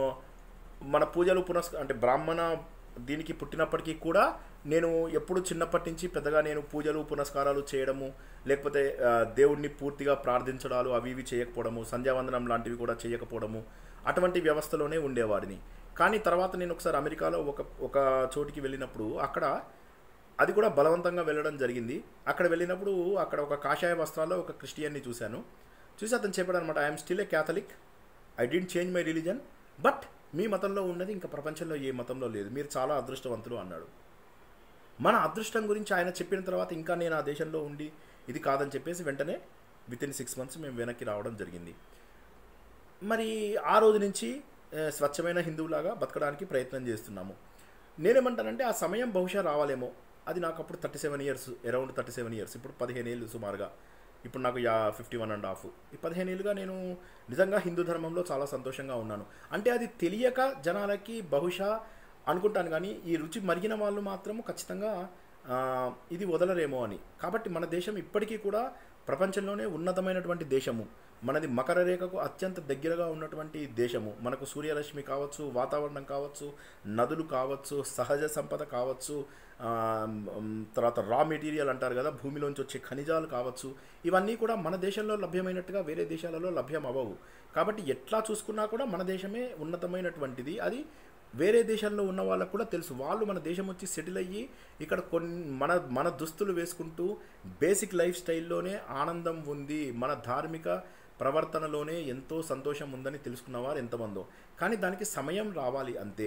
[SPEAKER 2] మన పూజలు పునస్ అంటే బ్రాహ్మణ దీనికి పుట్టినప్పటికీ కూడా నేను ఎప్పుడు చిన్నప్పటి నుంచి పెద్దగా నేను పూజలు పునస్కారాలు చేయడము లేకపోతే ఆ, దేవుణ్ణి పూర్తిగా ప్రార్థించడాలు అవి ఇవి చేయకపోవడము సంధ్యావందనం లాంటివి కూడా చేయకపోవడము అటువంటి వ్యవస్థలోనే ఉండేవాడిని కానీ తర్వాత నేను ఒకసారి అమెరికాలో ఒక ఒక చోటికి వెళ్ళినప్పుడు అక్కడ అది కూడా బలవంతంగా వెళ్ళడం జరిగింది అక్కడ వెళ్ళినప్పుడు అక్కడ ఒక కాషాయ వస్త్రాల్లో ఒక క్రిస్టియన్ని చూశాను చూసి అతను చెప్పాడు అనమాట I'm still a Catholic I didn't change my religion but మీ మతంలో ఉన్నది ఇంకా ప్రపంచంలో ఏ మతంలో లేదు మీరు చాలా అదృష్టవంతులు అన్నాడు మన అదృష్టం గురించి ఆయన చెప్పిన తర్వాత ఇంకా నేను ఆ దేశంలో ఉండి ఇది కాదని చెప్పేసి వెంటనే విత్ ఇన్ సిక్స్ మంత్స్ మేము వెనక్కి రావడం జరిగింది మరి ఆ రోజు నుంచి ఆ, స్వచ్ఛమైన హిందువులాగా బతకడానికి ప్రయత్నం చేస్తున్నాము నేనేమంటానంటే ఆ సమయం బహుశా రావాలేమో అది నాకు అప్పుడు thirty seven years around thirty seven years ఇప్పుడు పదిహేను ఏళ్ళు సుమారుగా ఇప్పుడు నాకు yeah fifty one and half ఈ పదిహేను ఏళ్ళుగా నేను నిజంగా హిందూ ధర్మంలో చాలా సంతోషంగా ఉన్నాను అంటే అది తెలియక జనాలకి బహుశా అనుకుంటాను కానీ ఈ రుచి మరిగిన వాళ్ళు మాత్రము ఖచ్చితంగా ఆ, ఇది వదలరేమో అని కాబట్టి మన దేశం ఇప్పటికీ కూడా ప్రపంచంలోనే ఉన్నతమైనటువంటి దేశము మనది మకర రేఖకు అత్యంత దగ్గరగా ఉన్నటువంటి దేశము మనకు సూర్యరశ్మి కావచ్చు వాతావరణం కావచ్చు నదులు కావచ్చు సహజ సంపద కావచ్చు ఆ, మ్, తర్వాత రా మెటీరియల్ అంటారు కదా భూమిలోంచి వచ్చే ఖనిజాలు కావచ్చు ఇవన్నీ కూడా మన దేశంలో లభ్యమైనట్టుగా వేరే దేశాలలో లభ్యం అవ్వవు కాబట్టి ఎట్లా చూసుకున్నా కూడా మన దేశమే ఉన్నతమైనటువంటిది అది వేరే దేశాల్లో ఉన్న వాళ్ళకు కూడా తెలుసు వాళ్ళు మన దేశం వచ్చి సెటిల్ అయ్యి ఇక్కడ కొన్ని మన మన దుస్తులు వేసుకుంటూ బేసిక్ లైఫ్ స్టైల్లోనే ఆనందం ఉంది మన ధార్మిక ప్రవర్తనలోనే ఎంతో సంతోషం ఉందని తెలుసుకున్నవారు ఎంతమందో కానీ దానికి సమయం రావాలి అంతే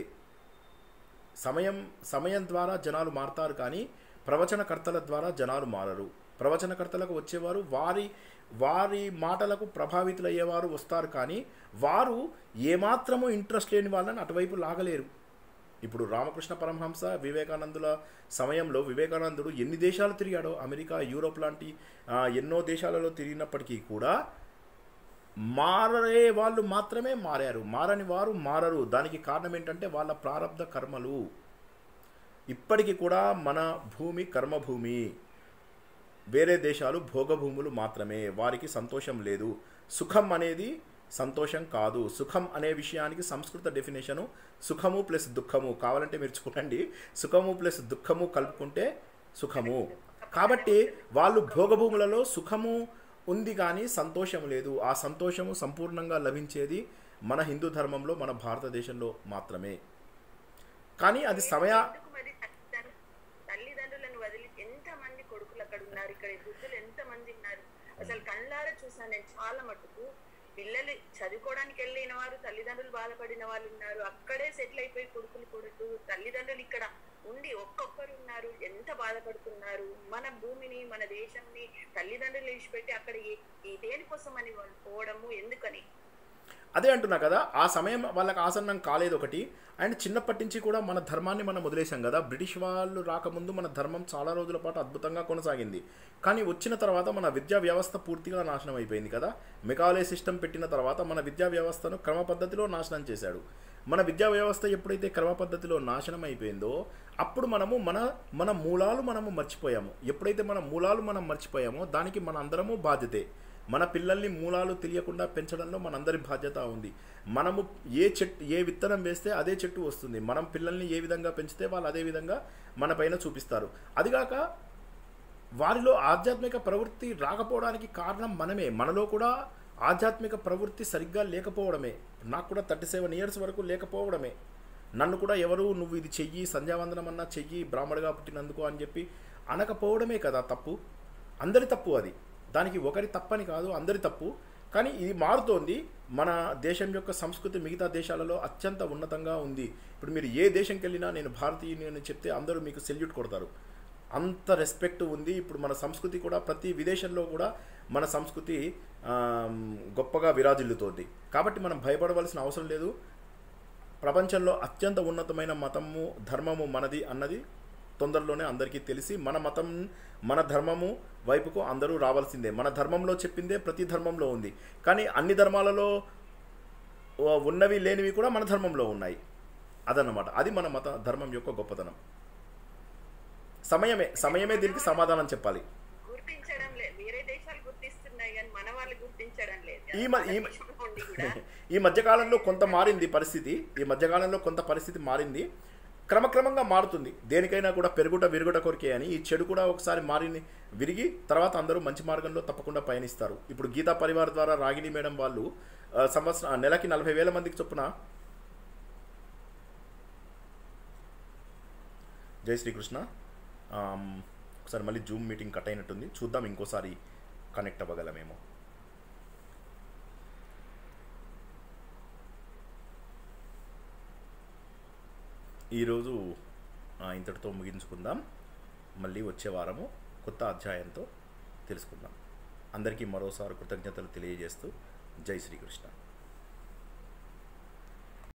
[SPEAKER 2] సమయం సమయం ద్వారా జనాలు మారతారు కానీ ప్రవచనకర్తల ద్వారా జనాలు మారరు ప్రవచనకర్తలకు వచ్చేవారు వారి వారి మాటలకు ప్రభావితులయ్యేవారు వస్తారు కానీ వారు ఏమాత్రము ఇంట్రెస్ట్ లేని వాళ్ళని అటువైపు లాగలేరు ఇప్పుడు రామకృష్ణ పరమహంస వివేకానందుల సమయంలో వివేకానందుడు ఎన్ని దేశాలు తిరిగాడో అమెరికా యూరోప్ లాంటి ఆ, ఎన్నో దేశాలలో తిరిగినప్పటికీ కూడా మారే వాళ్ళు మాత్రమే మారారు మారని వారు మారరు దానికి కారణం ఏంటంటే వాళ్ళ ప్రారంధ కర్మలు ఇప్పటికీ కూడా మన భూమి కర్మభూమి వేరే దేశాలు భోగభూములు మాత్రమే వారికి సంతోషం లేదు సుఖం అనేది సంతోషం కాదు సుఖం అనే విషయానికి సంస్కృత డెఫినేషను సుఖము ప్లస్ దుఃఖము కావాలంటే మీరు చూడండి సుఖము ప్లస్ దుఃఖము కలుపుకుంటే సుఖము కాబట్టి వాళ్ళు భోగభూములలో సుఖము ఉంది కానీ సంతోషం లేదు ఆ సంతోషము సంపూర్ణంగా లభించేది మన హిందూ ధర్మంలో మన భారతదేశంలో మాత్రమే కానీ అది సమయ
[SPEAKER 3] ఎందుకు మరి తల్లిదండ్రు- తల్లిదండ్రులను వదిలి ఎంత మంది కొడుకులు అక్కడ ఉన్నారు ఇక్కడ వృద్ధులు ఎంత మంది ఉన్నారు అసలు కళ్ళారా చూసాను నేను చాలా మటుకు పిల్లలు చదువుకోవడానికి వెళ్ళిన వారు తల్లిదండ్రులు బాధపడిన వాళ్ళు ఉన్నారు అక్కడే సెటిల్ అయిపోయి కొడుకులు కొడుకు తల్లిదండ్రులు ఇక్కడ ఉండి ఒక్కొక్కరు ఉన్నారు ఎంత బాధపడుతున్నారు మన భూమిని మన దేశంని తల్లిదండ్రులు విడిచిపెట్టి అక్కడ ఏ- ఈ దేనికోసం అని వాళ్ళు పోవడము ఎందుకని
[SPEAKER 2] అదే అంటున్నా కదా ఆ సమయం వాళ్ళకి ఆసన్నం కాలేదు ఒకటి అండ్ చిన్నప్పటి నుంచి కూడా మన ధర్మాన్ని మనం వదిలేసాం కదా బ్రిటిష్ వాళ్ళు రాకముందు మన ధర్మం చాలా రోజుల పాటు అద్భుతంగా కొనసాగింది కానీ వచ్చిన తర్వాత మన విద్యా వ్యవస్థ పూర్తిగా నాశనం అయిపోయింది కదా మెకాలే సిస్టమ్ పెట్టిన తర్వాత మన విద్యా వ్యవస్థను క్రమ పద్ధతిలో నాశనం చేశాడు మన విద్యా వ్యవస్థ ఎప్పుడైతే క్రమ పద్ధతిలో నాశనం అయిపోయిందో అప్పుడు మనము మన మన మూలాలు మనము మర్చిపోయాము ఎప్పుడైతే మన మూలాలు మనం మర్చిపోయామో దానికి మన అందరము బాధ్యతే మన పిల్లల్ని మూలాలు తెలియకుండా పెంచడంలో మనందరి బాధ్యత ఉంది మనము ఏ చెట్టు ఏ విత్తనం వేస్తే అదే చెట్టు వస్తుంది మనం పిల్లల్ని ఏ విధంగా పెంచితే వాళ్ళు అదే విధంగా మన పైన చూపిస్తారు అదిగాక వారిలో ఆధ్యాత్మిక ప్రవృత్తి రాకపోవడానికి కారణం మనమే మనలో కూడా ఆధ్యాత్మిక ప్రవృత్తి సరిగ్గా లేకపోవడమే నాకు కూడా థర్టీ సెవెన్ ఇయర్స్ వరకు లేకపోవడమే నన్ను కూడా ఎవరు నువ్వు ఇది చెయ్యి సంధ్యావందనం అన్నా చెయ్యి బ్రాహ్మడుగా పుట్టినందుకు అని చెప్పి అనకపోవడమే కదా తప్పు అందరి తప్పు అది దానికి ఒకరి తప్పని కాదు అందరి తప్పు కానీ ఇది మారుతోంది మన దేశం యొక్క సంస్కృతి మిగతా దేశాలలో అత్యంత ఉన్నతంగా ఉంది ఇప్పుడు మీరు ఏ దేశంకి వెళ్ళినా నేను భారతీయుని అని చెప్తే అందరూ మీకు సెల్యూట్ కొడతారు అంత రెస్పెక్ట్ ఉంది ఇప్పుడు మన సంస్కృతి కూడా ప్రతి విదేశంలో కూడా మన సంస్కృతి ఆమ్, గొప్పగా విరాజిల్లుతోంది కాబట్టి మనం భయపడవలసిన అవసరం లేదు ప్రపంచంలో అత్యంత ఉన్నతమైన మతము ధర్మము మనది అన్నది తొందరలోనే అందరికీ తెలిసి మన మతం మన ధర్మము వైపుకు అందరూ రావాల్సిందే మన ధర్మంలో చెప్పిందే ప్రతి ధర్మంలో ఉంది కానీ అన్ని ధర్మాలలో ఓ ఉన్నవి లేనివి కూడా మన ధర్మంలో ఉన్నాయి అదన్నమాట అది మన మత ధర్మం యొక్క గొప్పతనం సమయమే సమయమే దీనికి సమాధానం చెప్పాలి
[SPEAKER 3] గుర్తించడం లేదు వేరే దేశాలు గుర్తిస్తున్నాయి కానీ మన వాళ్ళు గుర్తించడం లేదు
[SPEAKER 2] ఈ మ- ఈ-
[SPEAKER 3] మన దేశంలో ఉండి కూడా
[SPEAKER 2] ఈ మధ్యకాలంలో కొంత మారింది పరిస్థితి ఈ మధ్యకాలంలో కొంత పరిస్థితి మారింది క్రమక్రమంగా మారుతుంది దేనికైనా కూడా పెరుగుట విరుగుట కొరికే అని ఈ చెడు కూడా ఒకసారి మారిని విరిగి తర్వాత అందరూ మంచి మార్గంలో తప్పకుండా పయనిస్తారు ఇప్పుడు గీతా పరివార్ ద్వారా రాగిణి మేడం వాళ్ళు ఆ, సంవత్సరం ఆ, నెలకి నలభై వేల మందికి చొప్పున జై శ్రీకృష్ణ ఆమ్, ఒకసారి మళ్ళీ జూమ్ మీటింగ్ కట్ అయినట్టుంది చూద్దాం ఇంకోసారి కనెక్ట్ అవ్వగలమేమో ఈరోజు ఆ, ఇంతటితో ముగించుకుందాం మళ్ళీ వచ్చే వారము కొత్త అధ్యాయంతో తెలుసుకుందాం అందరికీ మరోసారి కృతజ్ఞతలు తెలియజేస్తూ జై శ్రీకృష్ణ